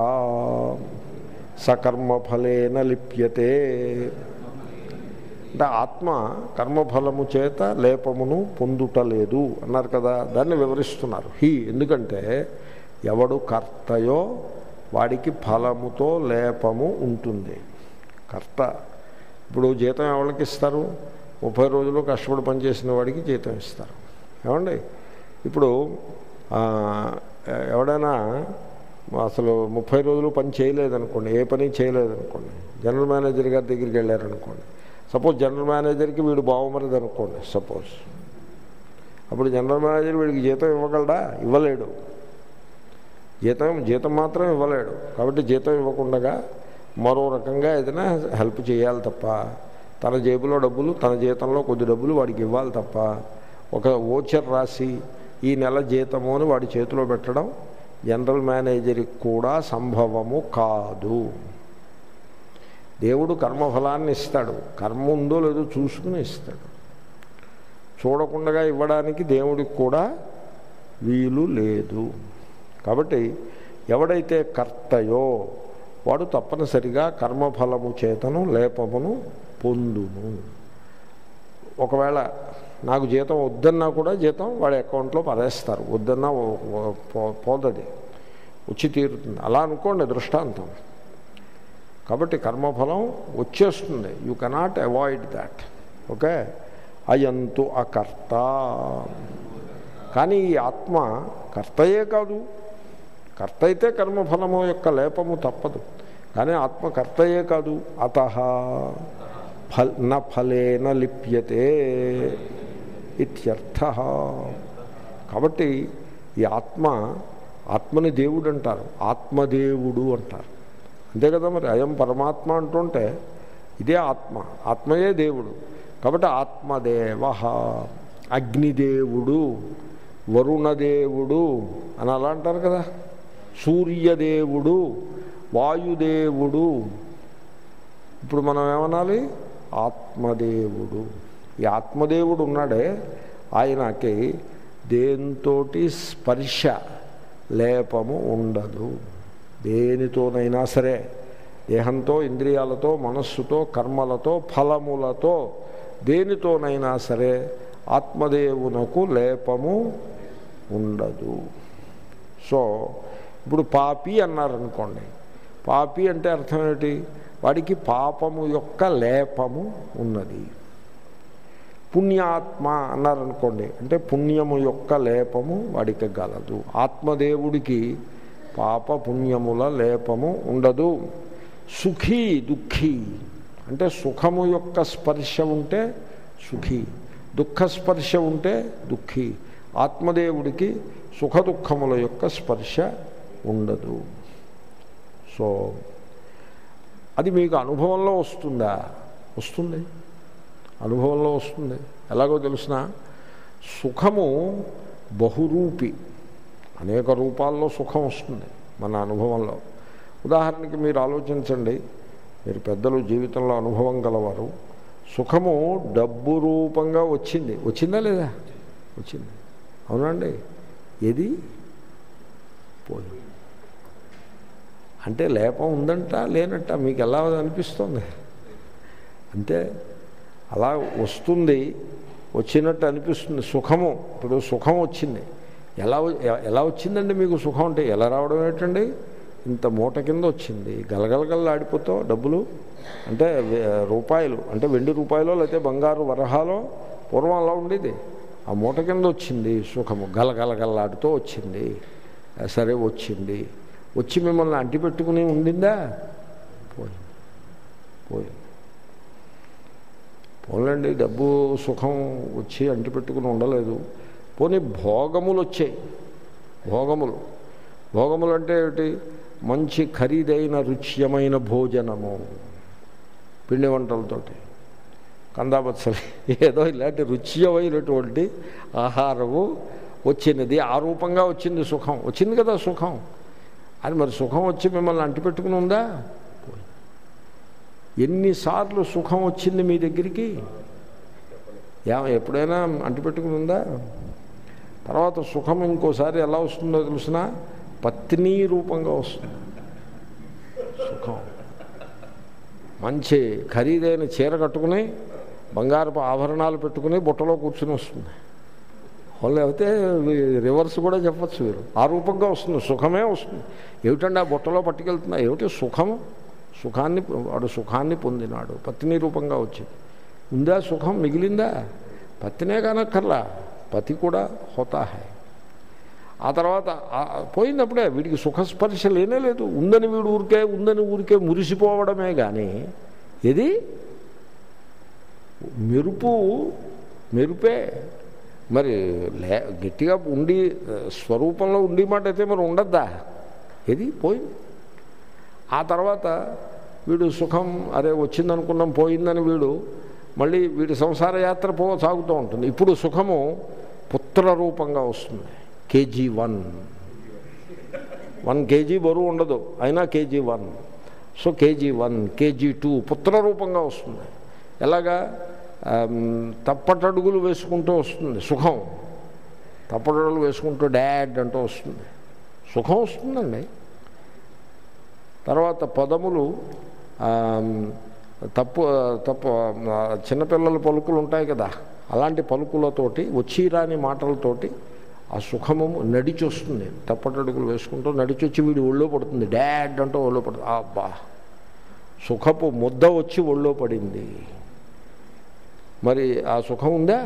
సకర్మఫలేన లిప్యతే అంటే ఆత్మ కర్మఫలము చేత లేపమును పొందుటలేదు అన్నారు కదా దాన్ని వివరిస్తున్నారు హి ఎందుకంటే ఎవడు కర్తయో వాడికి ఫలముతో లేపము ఉంటుంది కర్త ఇప్పుడు జీతం ఎవరికి ఇస్తారు ముప్పై రోజులు కష్టపడి పనిచేసిన వాడికి జీతం ఇస్తారు ఏమండి ఇప్పుడు ఆ, ఎవడైనా అసలు ముప్పై రోజులు పని చేయలేదనుకోండి ఏ పని చేయలేదనుకోండి జనరల్ మేనేజర్ గారి దగ్గరికి వెళ్ళారనుకోండి సపోజ్ జనరల్ మేనేజర్కి వీడు బావమరిది అనుకోండి సపోజ్ అప్పుడు జనరల్ మేనేజర్ వీడికి జీతం ఇవ్వగలడా ఇవ్వలేడు జీతం జీతం మాత్రం ఇవ్వలేడు కాబట్టి జీతం ఇవ్వకుండా మరో రకంగా ఏదైనా హెల్ప్ చేయాలి తప్ప తన జేబులో డబ్బులు తన జీతంలో కొద్ది డబ్బులు వాడికి ఇవ్వాలి తప్ప ఒక ఓచర్ రాసి ఈ నెల జీతము అని వాడి చేతిలో పెట్టడం జనరల్ మేనేజర్కి కూడా సంభవము కాదు దేవుడు కర్మఫలాన్ని ఇస్తాడు కర్మ ఉందో లేదో చూసుకుని ఇస్తాడు చూడకుండా ఇవ్వడానికి దేవుడికి కూడా వీలు లేదు కాబట్టి ఎవడైతే కర్తయో వాడు తప్పనిసరిగా కర్మఫలము చేతను లేపమును పొందును ఒకవేళ నాకు జీతం వద్దన్నా కూడా జీతం వాడి అకౌంట్లో పడేస్తారు వద్దన్నా ఓ- ఓ- పో- పోదది వచ్చి తీరుతుంది అలా అనుకోండి దృష్టాంతం కాబట్టి కర్మఫలం వచ్చేస్తుంది you cannot avoid that okay అయంతు అకర్త కానీ ఈ ఆత్మ కర్తయే కాదు కర్త అయితే కర్మఫలము యొక్క లేపము తప్పదు కానీ ఆత్మకర్తయే కాదు అత ఫల్ న ఫలేన లిప్యతే ఇత్యర్థ కాబట్టి ఈ ఆత్మ ఆత్మని దేవుడు అంటారు ఆత్మదేవుడు అంటారు అంతే కదా మరి అయం పరమాత్మ అంటుంటే ఇదే ఆత్మ ఆత్మయే దేవుడు కాబట్టి ఆత్మదేవ అగ్నిదేవుడు వరుణదేవుడు అని అలా అంటారు కదా సూర్యదేవుడు వాయుదేవుడు ఇప్పుడు మనం ఏమనాలి ఆత్మదేవుడు ఈ ఆత్మదేవుడు ఉన్నాడే ఆయనకి దేంతోటి స్పర్శ లేపము ఉండదు దేనితోనైనా సరే దేహంతో ఇంద్రియాలతో మనస్సుతో కర్మలతో ఫలములతో దేనితోనైనా సరే ఆత్మదేవునకు లేపము ఉండదు సో ఇప్పుడు పాపి అన్నారనుకోండి పాపి అంటే అర్థం ఏమిటి వాడికి పాపము యొక్క లేపము ఉన్నది పుణ్యాత్మ అన్నారనుకోండి అంటే పుణ్యము యొక్క లేపము వాడికి గలదు ఆత్మదేవుడికి పాప పుణ్యముల లేపము ఉండదు సుఖీ దుఃఖీ అంటే సుఖము యొక్క స్పర్శ ఉంటే సుఖీ దుఃఖ స్పర్శ ఉంటే దుఃఖీ ఆత్మదేవుడికి సుఖ దుఃఖముల యొక్క స్పర్శ ఉండదు సో అది మీకు అనుభవంలో వస్తుందా వస్తుంది అనుభవంలో వస్తుంది ఎలాగో తెలిసిన సుఖము బహురూపి అనేక రూపాల్లో సుఖం వస్తుంది మన అనుభవంలో ఉదాహరణకి మీరు ఆలోచించండి మీరు పెద్దలు జీవితంలో అనుభవం గలవారు సుఖము డబ్బు రూపంగా వచ్చింది వచ్చిందా లేదా వచ్చింది అవునండి ఏది పోయింది అంటే లేపం ఉందంట లేనట్ట మీకు ఎలా అనిపిస్తుంది అంతే అలా వస్తుంది వచ్చినట్టు అనిపిస్తుంది సుఖము ఇప్పుడు సుఖం వచ్చింది ఎలా ఎలా వచ్చిందండి మీకు సుఖం అంటే ఎలా రావడం ఏంటండి ఇంత మూట కింద వచ్చింది గలగలగల్లా ఆడిపోతావు డబ్బులు అంటే రూపాయలు అంటే వెండి రూపాయలు లేకపోతే బంగారు వరహాలో పూర్వం అలా ఉండేది ఆ మూట కింద వచ్చింది సుఖము గలగలగల్లాడుతూ వచ్చింది సరే వచ్చింది వచ్చి మిమ్మల్ని అంటిపెట్టుకుని ఉండిందా పోయింది పోయింది పోలండి డబ్బు సుఖం వచ్చి అంటిపెట్టుకుని ఉండలేదు పోనీ భోగములు వచ్చాయి భోగములు భోగములు అంటే ఏమిటి మంచి ఖరీదైన రుచ్యమైన భోజనము పిండి వంటలతోటి కందాబత్సలి ఏదో ఇలాంటి రుచ్యమైనటువంటి ఆహారము వచ్చినది ఆ రూపంగా వచ్చింది సుఖం వచ్చింది కదా సుఖం అది మరి సుఖం వచ్చి మిమ్మల్ని అంటిపెట్టుకుని ఉందా ఎన్నిసార్లు సుఖం వచ్చింది మీ దగ్గరికి ఎప్పుడైనా అంటిపెట్టుకుని ఉందా తర్వాత సుఖం ఇంకోసారి ఎలా వస్తుందో తెలిసిన పత్ని రూపంగా వస్తుంది సుఖం మంచి ఖరీదైన చీర కట్టుకుని బంగారపు ఆభరణాలు పెట్టుకుని బుట్టలో కూర్చుని వస్తుంది వాళ్ళు అయితే రివర్స్ కూడా చెప్పచ్చు మీరు ఆ రూపంగా వస్తుంది సుఖమే వస్తుంది ఏమిటండి ఆ బుట్టలో పట్టుకెళ్తున్నా ఏమిటి సుఖము సుఖాన్ని వాడు సుఖాన్ని పొందినాడు పత్ని రూపంగా వచ్చింది ఉందా సుఖం మిగిలిందా పత్తినే కానక్కర్లా పతి కూడా హోతా హై ఆ తర్వాత పోయినప్పుడే వీడికి సుఖస్పర్శ లేనే లేదు ఉందని వీడు ఊరికే ఉందని ఊరికే మురిసిపోవడమే కానీ ఇది మెరుపు మెరుపే మరి లే గట్టిగా ఉండి స్వరూపంలో ఉండి మాట అయితే మరి ఉండద్దా ఏది పోయింది ఆ తర్వాత వీడు సుఖం అరే వచ్చిందనుకున్నాం పోయిందని వీడు మళ్ళీ వీడి సంసార యాత్ర పో సాగుతూ ఉంటుంది ఇప్పుడు సుఖము పుత్ర రూపంగా వస్తుంది కేజీ వన్ వన్ కేజీ బరువు ఉండదు అయినా KG one so KG one KG two పుత్ర రూపంగా వస్తుంది ఎలాగా తప్పటడుగులు వేసుకుంటూ వస్తుంది సుఖం తప్పటడుగులు వేసుకుంటూ డాడ్ అంటూ వస్తుంది సుఖం వస్తుందండి తర్వాత పదములు తప్పు తప్పు చిన్నపిల్లల పలుకులు ఉంటాయి కదా అలాంటి పలుకులతోటి వచ్చి రాని మాటలతోటి ఆ సుఖము నడిచి వస్తుంది తప్పటడుగులు వేసుకుంటూ నడిచి వచ్చి వీడి ఒళ్ళో పడుతుంది డాడ్ అంటూ ఒళ్ళో పడుతుంది అబ్బా సుఖపు ముద్ద వచ్చి ఒళ్ళో పడింది మరి ఆ సుఖం ఉందా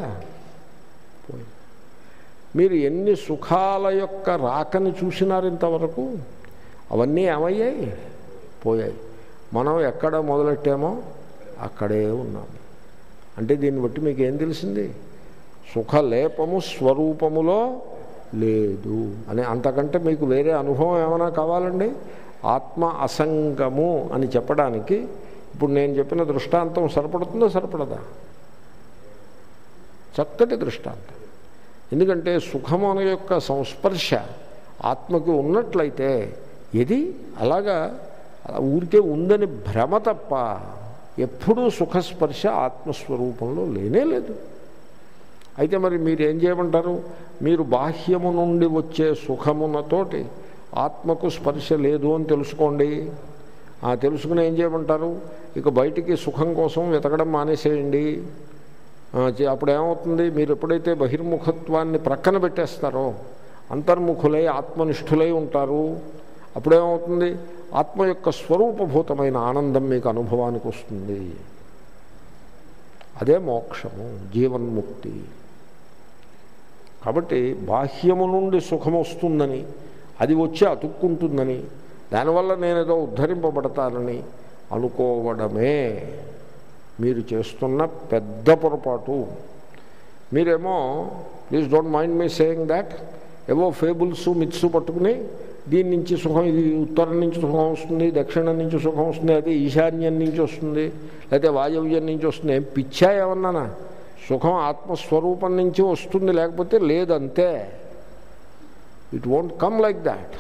మీరు ఎన్ని సుఖాల యొక్క రాకని చూసినారు ఇంతవరకు అవన్నీ ఏమయ్యాయి పోయాయి మనం ఎక్కడ మొదలెట్టామో అక్కడే ఉన్నాం అంటే దీన్ని బట్టి మీకు ఏం తెలిసింది సుఖలేపము స్వరూపములో లేదు అని అంతకంటే మీకు వేరే అనుభవం ఏమైనా కావాలండి ఆత్మ అసంగము అని చెప్పడానికి ఇప్పుడు నేను చెప్పిన దృష్టాంతం సరిపడుతుందో సరిపడదా చక్కటి దృష్టాంతం ఎందుకంటే సుఖము అనే యొక్క సంస్పర్శ ఆత్మకి ఉన్నట్లయితే ఇది అలాగా అలా ఊరికే ఉందని భ్రమ తప్ప ఎప్పుడూ సుఖస్పర్శ ఆత్మస్వరూపంలో లేనే లేదు అయితే మరి మీరు ఏం చేయమంటారు మీరు బాహ్యము నుండి వచ్చే సుఖమునతోటి ఆత్మకు స్పర్శ లేదు అని తెలుసుకోండి ఆ తెలుసుకుని ఏం చేయమంటారు ఇక బయటికి సుఖం కోసం వెతకడం మానేసేయండి ఆ, చే- అప్పుడు ఏమవుతుంది మీరు ఎప్పుడైతే బహిర్ముఖత్వాన్ని ప్రక్కన పెట్టేస్తారో అంతర్ముఖులై ఆత్మనిష్ఠులై ఉంటారు అప్పుడేమవుతుంది ఆత్మ యొక్క స్వరూపభూతమైన ఆనందం మీకు అనుభవానికి వస్తుంది అదే మోక్షము జీవన్ముక్తి కాబట్టి బాహ్యము నుండి సుఖం వస్తుందని అది వచ్చి అతుక్కుంటుందని దానివల్ల నేనేదో ఉద్ధరింపబడతానని అనుకోవడమే మీరు చేస్తున్న పెద్ద పొరపాటు మీరేమో please don't mind me saying that ఏవో ఫేబుల్స్ మిత్స్ పట్టుకుని దీని నుంచి సుఖం ఇది ఉత్తరం నుంచి సుఖం వస్తుంది దక్షిణం నుంచి సుఖం వస్తుంది అది ఈశాన్యం నుంచి వస్తుంది లేకపోతే వాయవ్యం నుంచి వస్తుంది ఏం పిచ్చా ఏమన్నానా సుఖం ఆత్మస్వరూపం నుంచి వస్తుంది లేకపోతే లేదంతే it won't come like that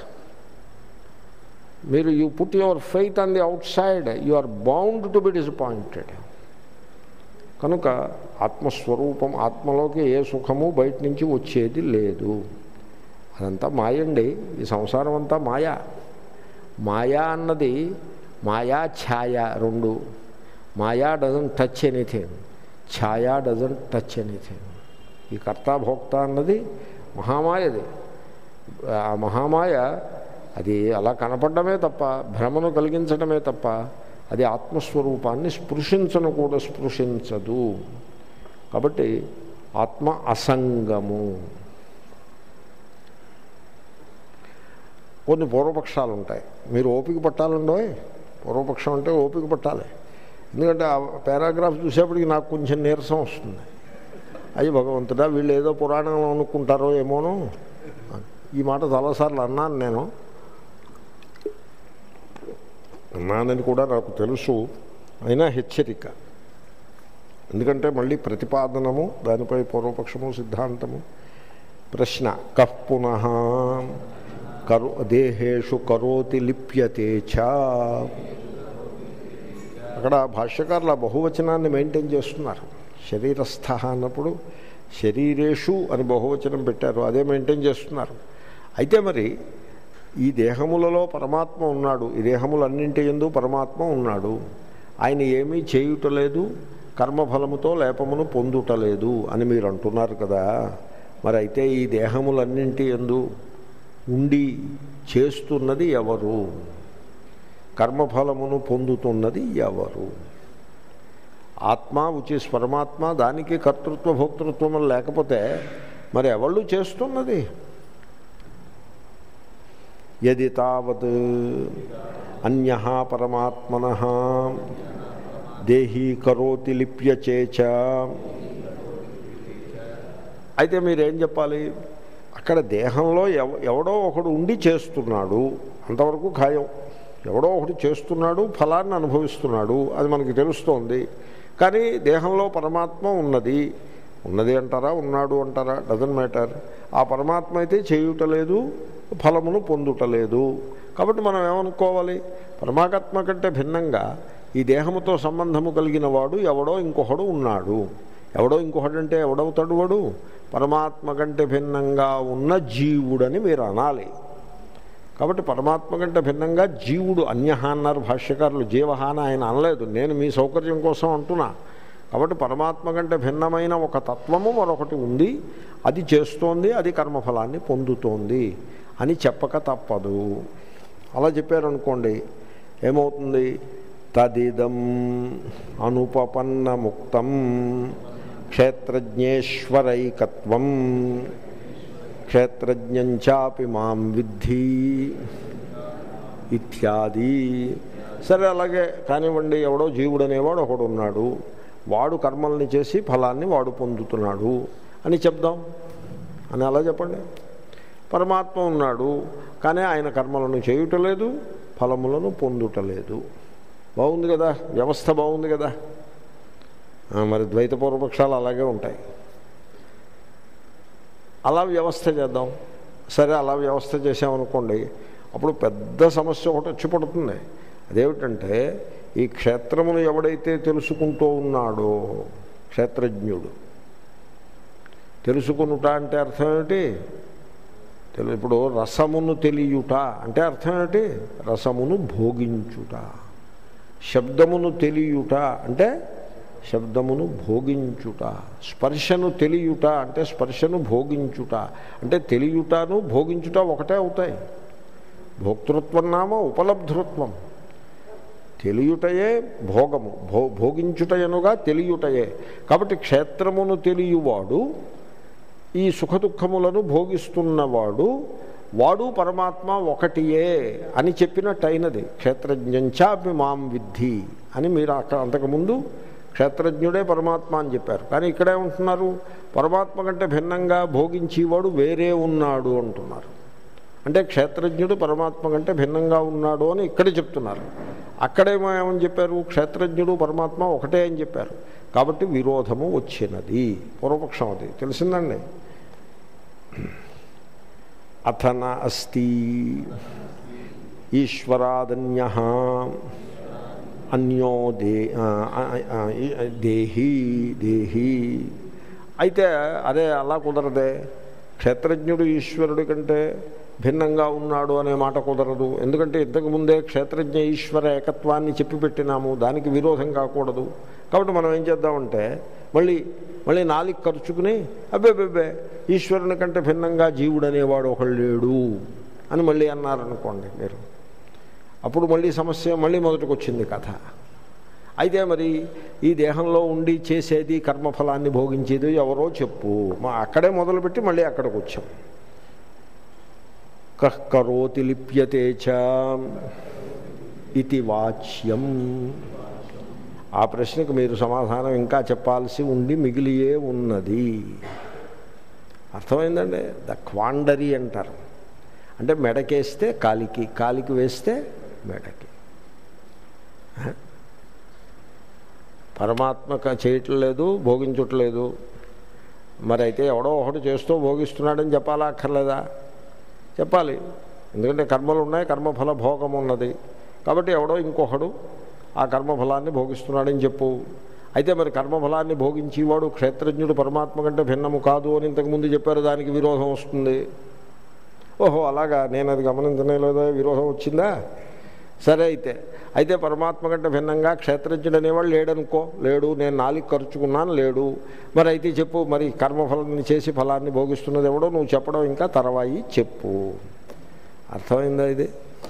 మీరు you put your faith on the outside you are bound to be disappointed కనుక ఆత్మస్వరూపం ఆత్మలోకి ఏ సుఖము బయట నుంచి వచ్చేది లేదు అదంతా మాయండి ఈ సంసారం అంతా మాయా మాయా అన్నది మాయా ఛాయ రెండు మాయా డజన్ టచ్ ఎనీథింగ్ ఛాయా డజన్ టచ్ ఎనీథింగ్ ఈ కర్తాభోక్త అన్నది మహామాయది ఆ మహామాయ అది అలా కనపడమే తప్ప భ్రమను కలిగించడమే తప్ప అది ఆత్మస్వరూపాన్ని స్పృశించను కూడా స్పృశించదు కాబట్టి ఆత్మ అసంగము కొన్ని పూర్వపక్షాలు ఉంటాయి మీరు ఓపిక పట్టాలండో పూర్వపక్షం అంటే ఓపిక పట్టాలి ఎందుకంటే ఆ పారాగ్రాఫ్ చూసేప్పటికి నాకు కొంచెం నీరసం వస్తుంది అయ్యి భగవంతుడా వీళ్ళు ఏదో పురాణంలో అనుకుంటారో ఏమోను ఈ మాట చాలాసార్లు అన్నాను నేను అన్నానని కూడా నాకు తెలుసు అయినా హెచ్చరిక ఎందుకంటే మళ్ళీ ప్రతిపాదనము దానిపై పూర్వపక్షము సిద్ధాంతము ప్రశ్న కః పునః కరో దేహేషు కరోతి లిప్యతే చ అక్కడ భాష్యకారుల బహువచనాన్ని మెయింటైన్ చేస్తున్నారు శరీరస్థ అన్నప్పుడు శరీరేషు అని బహువచనం పెట్టారు అదే మెయింటైన్ చేస్తున్నారు అయితే మరి ఈ దేహములలో పరమాత్మ ఉన్నాడు ఈ దేహములన్నింటి ఎందు పరమాత్మ ఉన్నాడు ఆయన ఏమీ చేయుటలేదు కర్మఫలముతో లేపమును పొందుటలేదు అని మీరు అంటున్నారు కదా మరి అయితే ఈ దేహములన్నింటి ఎందు ఉండి చేస్తున్నది ఎవరు కర్మఫలమును పొందుతున్నది ఎవరు ఆత్మ ఉచిస్ పరమాత్మ దానికి కర్తృత్వ భోక్తృత్వం లేకపోతే మరి ఎవళ్ళు చేస్తున్నది యది తావత్ అన్య పరమాత్మన దేహీ కరోతి లిప్యచేచ అయితే మీరేం చెప్పాలి అక్కడ దేహంలో ఎవ ఎవడో ఒకడు ఉండి చేస్తున్నాడు అంతవరకు ఖాయం ఎవడో ఒకటి చేస్తున్నాడు ఫలాన్ని అనుభవిస్తున్నాడు అది మనకి తెలుస్తోంది కానీ దేహంలో పరమాత్మ ఉన్నది ఉన్నది అంటారా ఉన్నాడు అంటారా డజన్ మ్యాటర్ ఆ పరమాత్మ అయితే చేయుటలేదు ఫలమును పొందుటలేదు కాబట్టి మనం ఏమనుకోవాలి పరమాత్మ కంటే భిన్నంగా ఈ దేహముతో సంబంధము కలిగిన వాడు ఎవడో ఇంకొకడు ఉన్నాడు ఎవడో ఇంకొకడు అంటే ఎవడవుతాడు వాడు పరమాత్మ కంటే భిన్నంగా ఉన్న జీవుడని మీరు అనాలి కాబట్టి పరమాత్మ కంటే భిన్నంగా జీవుడు అన్యహ అన్నారు భాష్యకారులు జీవహాన ఆయన అనలేదు నేను మీ సౌకర్యం కోసం అంటున్నా కాబట్టి పరమాత్మ కంటే భిన్నమైన ఒక తత్వము మరొకటి ఉంది అది చేస్తోంది అది కర్మఫలాన్ని పొందుతోంది అని చెప్పక తప్పదు అలా చెప్పారనుకోండి ఏమవుతుంది తదిదం అనుపపన్న ముక్తం క్షేత్రజ్ఞేశ్వరైకత్వం క్షేత్రజ్ఞంచాపి మాం విద్ధి ఇత్యాది సరే అలాగే కానివ్వండి ఎవడో జీవుడు అనేవాడు ఒకడు ఉన్నాడు వాడు కర్మల్ని చేసి ఫలాన్ని వాడు పొందుతున్నాడు అని చెప్దాం అని అలా చెప్పండి పరమాత్మ ఉన్నాడు కానీ ఆయన కర్మలను చేయుటలేదు ఫలములను పొందుటలేదు బాగుంది కదా వ్యవస్థ బాగుంది కదా ఆ, మరి ద్వైత పూర్వపక్షాలు అలాగే ఉంటాయి అలా వ్యవస్థ చేద్దాం సరే అలా వ్యవస్థ చేసామనుకోండి అప్పుడు పెద్ద సమస్య ఒకటి వచ్చి పడుతుంది అదేమిటంటే ఈ క్షేత్రమును ఎవడైతే తెలుసుకుంటూ ఉన్నాడో క్షేత్రజ్ఞుడు తెలుసుకునుట అంటే అర్థం ఏమిటి తెలు ఇప్పుడు రసమును తెలియుట అంటే అర్థం ఏమిటి రసమును భోగించుట శబ్దమును తెలియుట అంటే శబ్దమును భోగించుట స్పర్శను తెలియుట అంటే స్పర్శను భోగించుట అంటే తెలియుటను భోగించుట ఒకటే అవుతాయి భోక్తృత్వం నామ ఉపలబ్ధృత్వం తెలియుటయే భోగము భో భోగించుటయనుగా తెలియుటయే కాబట్టి క్షేత్రమును తెలియవాడు ఈ సుఖదుఖములను భోగిస్తున్నవాడు వాడు పరమాత్మ ఒకటియే అని చెప్పినట్టు అయినది క్షేత్రజ్ఞంచాపి మాం విద్ధి అని మీరు అక్కడ అంతకుముందు క్షేత్రజ్ఞుడే పరమాత్మ అని చెప్పారు కానీ ఇక్కడే ఉంటున్నారు పరమాత్మ కంటే భిన్నంగా భోగించేవాడు వేరే ఉన్నాడు అంటున్నారు అంటే క్షేత్రజ్ఞుడు పరమాత్మ కంటే భిన్నంగా ఉన్నాడు అని ఇక్కడే చెప్తున్నారు అక్కడేమో ఏమని చెప్పారు క్షేత్రజ్ఞుడు పరమాత్మ ఒకటే అని చెప్పారు కాబట్టి విరోధము వచ్చినది పూర్వపక్షం అది తెలిసిందండి అథన అస్తి ఈశ్వరాదన్య అన్యో దే ఆ, ఆ, ఆ, దేహి దేహి అయితే అదే అలా కుదరదే క్షేత్రజ్ఞుడు ఈశ్వరుడి కంటే భిన్నంగా ఉన్నాడు అనే మాట కుదరదు ఎందుకంటే ఇంతకుముందే క్షేత్రజ్ఞ ఈశ్వర ఏకత్వాన్ని చెప్పి పెట్టినాము దానికి విరోధం కాకూడదు కాబట్టి మనం ఏం చేద్దామంటే మళ్ళీ మళ్ళీ నాలుగు ఖర్చుకుని అబ్బే ఈశ్వరుని కంటే భిన్నంగా జీవుడు అనేవాడు ఒకడు లేడు అని మళ్ళీ అన్నారనుకోండి మీరు అప్పుడు మళ్ళీ సమస్య మళ్ళీ మొదటికి వచ్చింది కథ అయితే మరి ఈ దేహంలో ఉండి చేసేది కర్మఫలాన్ని భోగించేది ఎవరో చెప్పు మా అక్కడే మొదలుపెట్టి మళ్ళీ అక్కడికి వచ్చాం కః కరోతి లిప్యతే చ ఇది వాచ్యం ఆ ప్రశ్నకు మీరు సమాధానం ఇంకా చెప్పాల్సి ఉండి మిగిలియే ఉన్నది అర్థమైందండి ద క్వాండరీ అంటారు అంటే మెడకేస్తే కాలికి కాలికి వేస్తే మెడకి పరమాత్మ క- చేయట్లేదు భోగించట్లేదు మరి అయితే ఎవడో ఒకడు చేస్తూ భోగిస్తున్నాడని చెప్పాలా అక్కర్లేదా చెప్పాలి ఎందుకంటే కర్మలు ఉన్నాయి కర్మఫల భోగం ఉన్నది కాబట్టి ఎవడో ఇంకొకడు ఆ కర్మఫలాన్ని భోగిస్తున్నాడని చెప్పు అయితే మరి కర్మఫలాన్ని భోగించేవాడు క్షేత్రజ్ఞుడు పరమాత్మ కంటే భిన్నము కాదు అని ఇంతకుముందు చెప్పారు దానికి విరోధం వస్తుంది ఓహో అలాగా నేను అది గమనించనే లేదో విరోధం వచ్చిందా సరే అయితే అయితే పరమాత్మ కంటే భిన్నంగా క్షేత్రజ్ఞుడు అనేవాడు లేడనుకో లేడు నేను నాలుగు ఖర్చుకున్నాను లేడు మరి అయితే చెప్పు మరి కర్మఫలాన్ని చేసి ఫలాన్ని భోగిస్తున్నది ఎవడో నువ్వు చెప్పడం ఇంకా తర్వాయి చెప్పు అర్థమైందా ఇది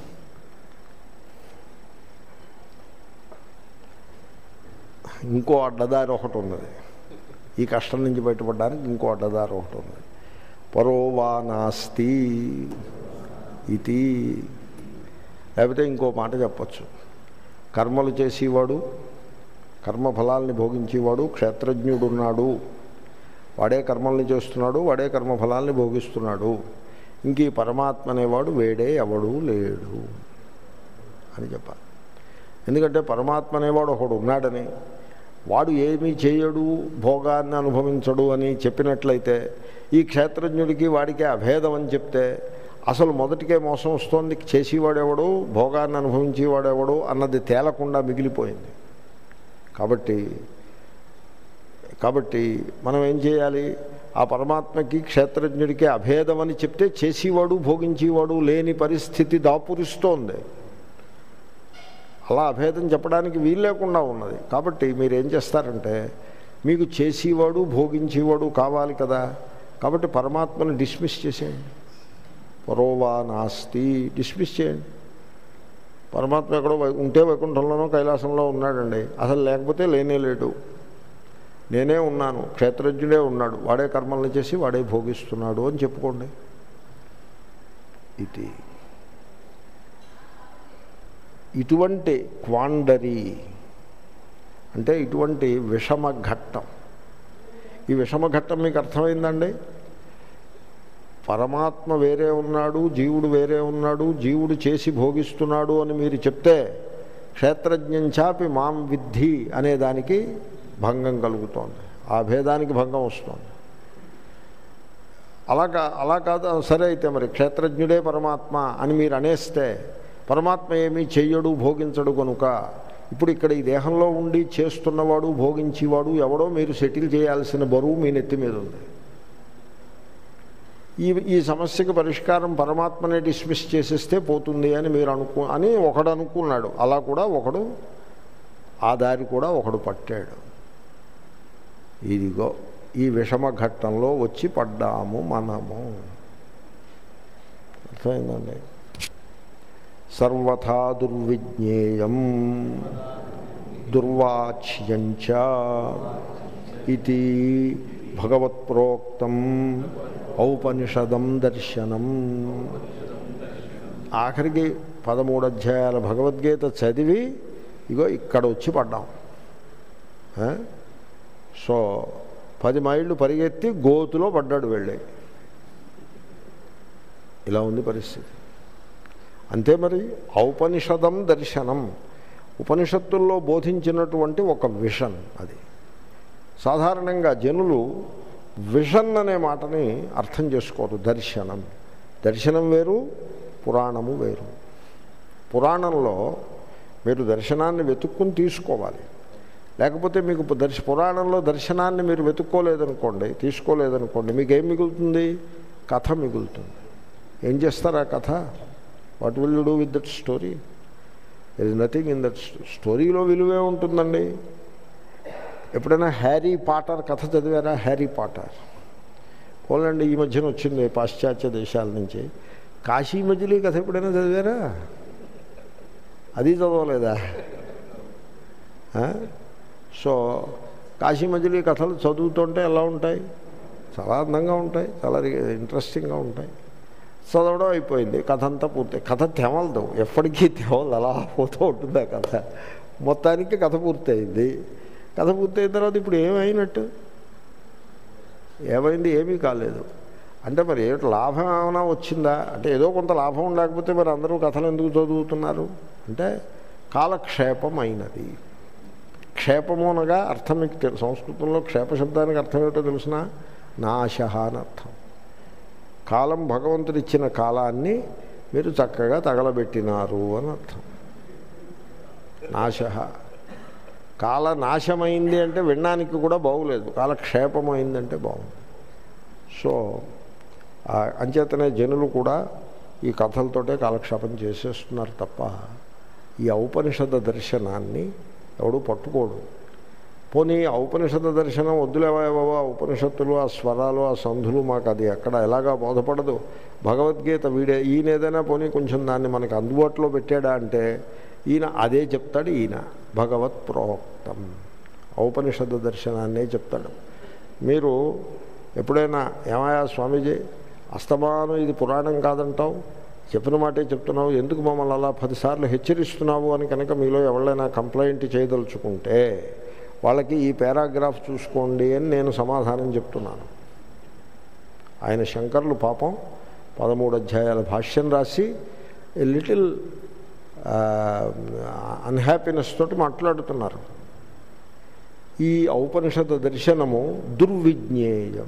ఇంకో అడ్డదారి ఒకటి ఉన్నది ఈ కష్టం నుంచి బయటపడడానికి ఇంకో అడ్డదారి ఒకటి ఉంది పరోవా నాస్తి ఇది లేకపోతే ఇంకో మాట చెప్పచ్చు కర్మలు చేసేవాడు కర్మఫలాల్ని భోగించేవాడు క్షేత్రజ్ఞుడున్నాడు వాడే కర్మల్ని చేస్తున్నాడు వాడే కర్మఫలాల్ని భోగిస్తున్నాడు ఇంక ఈ పరమాత్మ అనేవాడు వేడే ఎవడూ లేడు అని చెప్పాలి ఎందుకంటే పరమాత్మ అనేవాడు ఒకడు ఉన్నాడని వాడు ఏమీ చేయడు భోగాన్ని అనుభవించడు అని చెప్పినట్లయితే ఈ క్షేత్రజ్ఞుడికి వాడికి అభేదం అని చెప్తే అసలు మొదటికే మోసం వస్తోంది చేసేవాడెవడు భోగాన్ని అనుభవించేవాడెవడు అన్నది తేలకుండా మిగిలిపోయింది కాబట్టి కాబట్టి మనం ఏం చేయాలి ఆ పరమాత్మకి క్షేత్రజ్ఞుడికి అభేదం అని చెప్తే చేసేవాడు భోగించేవాడు లేని పరిస్థితి దాపురిస్తోంది అలా అభేదం చెప్పడానికి వీలు లేకుండా ఉన్నది కాబట్టి మీరు ఏం చేస్తారంటే మీకు చేసేవాడు భోగించేవాడు కావాలి కదా కాబట్టి పరమాత్మను డిస్మిస్ చేసేయండి పరోవా నాస్తి డిస్మిస్ చేయండి పరమాత్మ ఎక్కడో వై ఉంటే వైకుంఠంలోనో కైలాసంలో ఉన్నాడండి అసలు లేకపోతే లేనే లేడు నేనే ఉన్నాను క్షేత్రజ్ఞుడే ఉన్నాడు వాడే కర్మల్ని చేసి వాడే భోగిస్తున్నాడు అని చెప్పుకోండి ఇది ఇటువంటి క్వాండరీ అంటే ఇటువంటి విషమ ఘట్టం ఈ విషమ ఘట్టం మీకు అర్థమైందండి పరమాత్మ వేరే ఉన్నాడు జీవుడు వేరే ఉన్నాడు జీవుడు చేసి భోగిస్తున్నాడు అని మీరు చెప్తే క్షేత్రజ్ఞంచాపి మాం విద్ధి అనే దానికి భంగం కలుగుతోంది ఆ భేదానికి భంగం వస్తుంది అలా కా అలా కాదు సరే అయితే మరి క్షేత్రజ్ఞుడే పరమాత్మ అని మీరు అనేస్తే పరమాత్మ ఏమీ చెయ్యడు భోగించడు కనుక ఇప్పుడు ఇక్కడ ఈ దేహంలో ఉండి చేస్తున్నవాడు భోగించేవాడు ఎవడో మీరు సెటిల్ చేయాల్సిన బరువు మీ నెత్తి మీద ఉంది ఈ ఈ సమస్యకి పరిష్కారం పరమాత్మనే డిస్మిస్ చేసేస్తే పోతుంది అని మీరు అనుకు అని ఒకడు అనుకున్నాడు అలా కూడా ఒకడు ఆ దారి కూడా ఒకడు పట్టాడు ఇదిగో ఈ విషమ ఘట్టంలో వచ్చి పడ్డాము మనము అర్థమైందండి సర్వథా దుర్విజ్ఞేయం దుర్వాచ్యంచ ఇది భగవత్ప్రోక్తం ఔపనిషదం దర్శనం ఆఖరికి పదమూడు అధ్యాయాల భగవద్గీత చదివి ఇగో ఇక్కడ వచ్చి పడ్డాం ఆ? సో పది మైళ్ళు పరిగెత్తి గోతులో పడ్డాడు వెళ్ళి ఇలా ఉంది పరిస్థితి అంతే మరి ఔపనిషదం దర్శనం ఉపనిషత్తుల్లో బోధించినటువంటి ఒక విషన్ అది సాధారణంగా జనులు విషన్ అనే మాటని అర్థం చేసుకోరు దర్శనం దర్శనం వేరు పురాణము వేరు పురాణంలో మీరు దర్శనాన్ని వెతుక్కుని తీసుకోవాలి లేకపోతే మీకు దర్శ పురాణంలో దర్శనాన్ని మీరు వెతుక్కోలేదనుకోండి తీసుకోలేదనుకోండి మీకు ఏం మిగులుతుంది కథ మిగులుతుంది ఏం చేస్తారు ఆ కథ what will you do with that story there is nothing in that స్టోరీలో విలువే ఉంటుందండి ఎప్పుడైనా హ్యారీ పాటర్ కథ చదివారా హ్యారీ పాటర్ పోలండి ఈ మధ్యన వచ్చింది పాశ్చాత్య దేశాల నుంచి కాశీ మజిలీ కథ ఎప్పుడైనా చదివారా అది చదవలేదా ఆ? సో కాశీ మజిలీ కథలు చదువుతుంటే ఎలా ఉంటాయి చాలా అందంగా ఉంటాయి చాలా ఇంట్రెస్టింగ్గా ఉంటాయి చదవడం అయిపోయింది కథ అంతా పూర్తి కథ తెమలదు ఎప్పటికీ తెమలదు అలా పోతూ ఉంటుంది ఆ కథ మొత్తానికి కథ పూర్తయింది కథ పూర్తయిన తర్వాత ఇప్పుడు ఏమైనట్టు ఏమైంది ఏమీ కాలేదు అంటే మరి ఏమిటి లాభం ఏమైనా వచ్చిందా అంటే ఏదో కొంత లాభం లేకపోతే మరి అందరూ కథలు ఎందుకు చదువుతున్నారు అంటే కాలక్షేపం అయినది క్షేపము అనగా అర్థం మీకు తెలు సంస్కృతంలో క్షేప శబ్దానికి అర్థం ఏమిటో తెలిసిన నాశ అని అర్థం కాలం భగవంతుడు ఇచ్చిన కాలాన్ని మీరు చక్కగా తగలబెట్టినారు అని అర్థం నాశ కాల నాశమైంది అంటే వినడానికి కూడా బాగులేదు కాలక్షేపమైందంటే బాగుంది సో ఆ అంచేతనే జనులు కూడా ఈ కథలతోటే కాలక్షేపం చేసేస్తున్నారు తప్ప ఈ ఔపనిషద దర్శనాన్ని ఎవడు పట్టుకోడు పోనీ ఔపనిషద దర్శనం వద్దులేవా బాబా ఉపనిషత్తులు ఆ స్వరాలు ఆ సంధులు మాకు అది ఎక్కడ ఎలాగా బోధపడదు భగవద్గీత వీడే ఈయన ఏదైనా పోనీ కొంచెం దాన్ని మనకు అందుబాటులో పెట్టాడా అంటే ఈయన అదే చెప్తాడు ఈయన భగవత్ ప్రోక్తం ఔపనిషద దర్శనాన్నే చెప్తాడు మీరు ఎప్పుడైనా ఏమయ్యా స్వామీజీ అస్తమానం ఇది పురాణం కాదంటావు చెప్పిన మాటే చెప్తున్నావు ఎందుకు మమ్మల్ని అలా పదిసార్లు హెచ్చరిస్తున్నావు అని కనుక మీలో ఎవరైనా కంప్లైంట్ చేయదలుచుకుంటే వాళ్ళకి ఈ పారాగ్రాఫ్ చూసుకోండి అని నేను సమాధానం చెప్తున్నాను ఆయన శంకర్లు పాపం పదమూడు అధ్యాయాల భాష్యం రాసి లిటిల్ అన్హ్యాపీనెస్ తోటి మాట్లాడుతున్నారు ఈ ఔపనిషద దర్శనము దుర్విజ్ఞేయం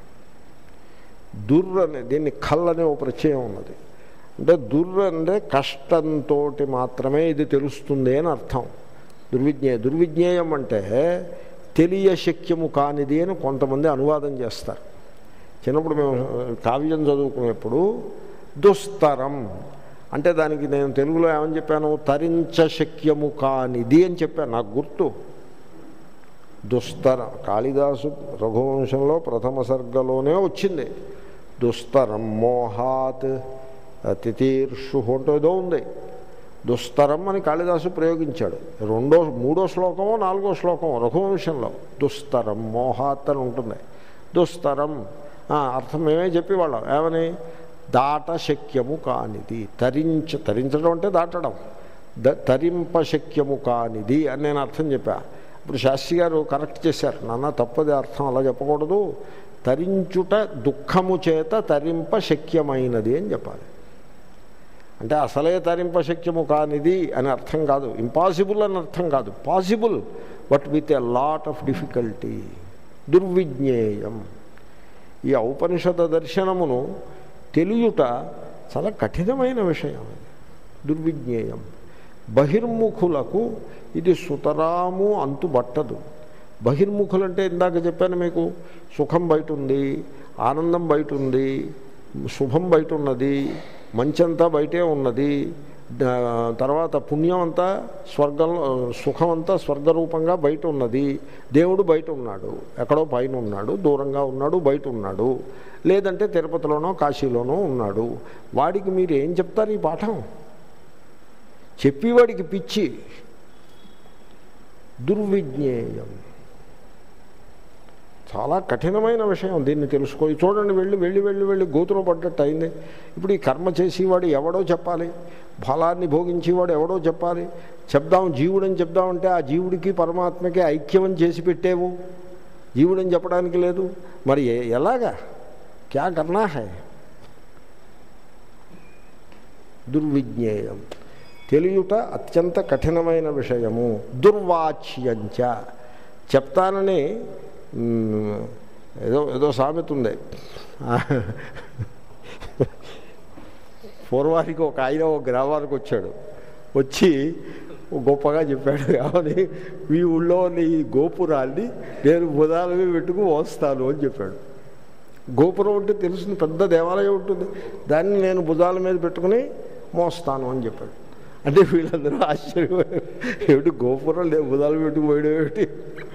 దుర్ అనే దీన్ని కల్ అనే ఒక ప్రత్యయం ఉన్నది అంటే దుర్ అంటే కష్టంతో మాత్రమే ఇది తెలుస్తుంది అని అర్థం దుర్విజ్ఞేయ దుర్విజ్ఞేయం అంటే తెలియశక్యము కానిది అని కొంతమంది అనువాదం చేస్తారు చిన్నప్పుడు మేము కావ్యం చదువుకునేప్పుడు దుస్తరం అంటే దానికి నేను తెలుగులో ఏమని చెప్పాను తరించశక్యము కానిది అని చెప్పాను నాకు గుర్తు దుస్తరం కాళిదాసు రఘువంశంలో ప్రథమ సర్గలోనే వచ్చింది దుస్తరం మోహాత్ తితీర్షు అంటూ ఏదో ఉంది దుస్తరం అని కాళిదాసు ప్రయోగించాడు రెండో మూడో శ్లోకమో నాలుగో శ్లోకమో రఘువంశంలో దుస్తరం మోహాత్ అని ఉంటుంది దుస్తరం ఆ, అర్థం మేమే చెప్పేవాళ్ళం ఏమని దాట శక్యము కానిది తరించ తరించడం అంటే దాటడం ద తరింపశక్యము కానిది అని నేను అర్థం చెప్పా ఇప్పుడు శాస్త్రి గారు కరెక్ట్ చేశారు నాన్న తప్పది అర్థం అలా చెప్పకూడదు తరించుట దుఃఖము చేత తరింపశక్యమైనది అని చెప్పాలి అంటే అసలే తరింపశక్యము కానిది అని అర్థం కాదు ఇంపాసిబుల్ అని అర్థం కాదు possible but with a lot of difficulty దుర్విజ్ఞేయం ఈ ఔపనిషద దర్శనమును తెలియుట చాలా కఠినమైన విషయం అది దుర్విజ్ఞేయం బహిర్ముఖులకు ఇది సుతరాము అంతుబట్టదు బహిర్ముఖులంటే ఇందాక చెప్పాను మీకు సుఖం బయట ఉంది ఆనందం బయట ఉంది శుభం బయట ఉన్నది మంచంతా బయటే ఉన్నది ద- తర్వాత పుణ్యం అంతా స్వర్గంలో సుఖం అంతా స్వర్గరూపంగా బయట ఉన్నది దేవుడు బయట ఉన్నాడు ఎక్కడో పైన ఉన్నాడు దూరంగా ఉన్నాడు బయట ఉన్నాడు లేదంటే తిరుపతిలోనో కాశీలోనో ఉన్నాడు వాడికి మీరు ఏం చెప్తారు ఈ పాఠం చెప్పేవాడికి పిచ్చి దుర్విజ్ఞేయం చాలా కఠినమైన విషయం దీన్ని తెలుసుకో చూడండి వెళ్ళి వెళ్ళి వెళ్ళి వెళ్ళి గోతులో పడ్డట్టు అయింది ఇప్పుడు ఈ కర్మ చేసేవాడు ఎవడో చెప్పాలి ఫలాన్ని భోగించేవాడు ఎవడో చెప్పాలి చెప్దాం జీవుడని చెప్దామంటే ఆ జీవుడికి పరమాత్మకి ఐక్యం చేసి పెట్టేవు జీవుడని చెప్పడానికి లేదు మరి ఏ- ఎలాగా క్యా కర్నా హై దుర్విజ్ఞేయం తెలియుట అత్యంత కఠినమైన విషయము దుర్వాచ్యంచ చెప్తానని మ్, ఏదో ఏదో సామెత ఉంది పూర్వానికి ఒక ఆయన ఒక గ్రామానికి వచ్చాడు వచ్చి గొప్పగా చెప్పాడు ఏమని మీ ఊళ్ళో ఉన్న ఈ గోపురాన్ని నేను బుధాల మీద పెట్టుకు మోస్తాను అని చెప్పాడు గోపురం అంటే తెలుసుని పెద్ద దేవాలయం ఉంటుంది దాన్ని నేను భుజాల మీద పెట్టుకుని మోస్తాను అని చెప్పాడు అంటే వీళ్ళందరూ ఆశ్చర్యపోయారు ఏమిటి గోపురం లేదు భుజాలు పెట్టుకుపోయాడు ఏమిటి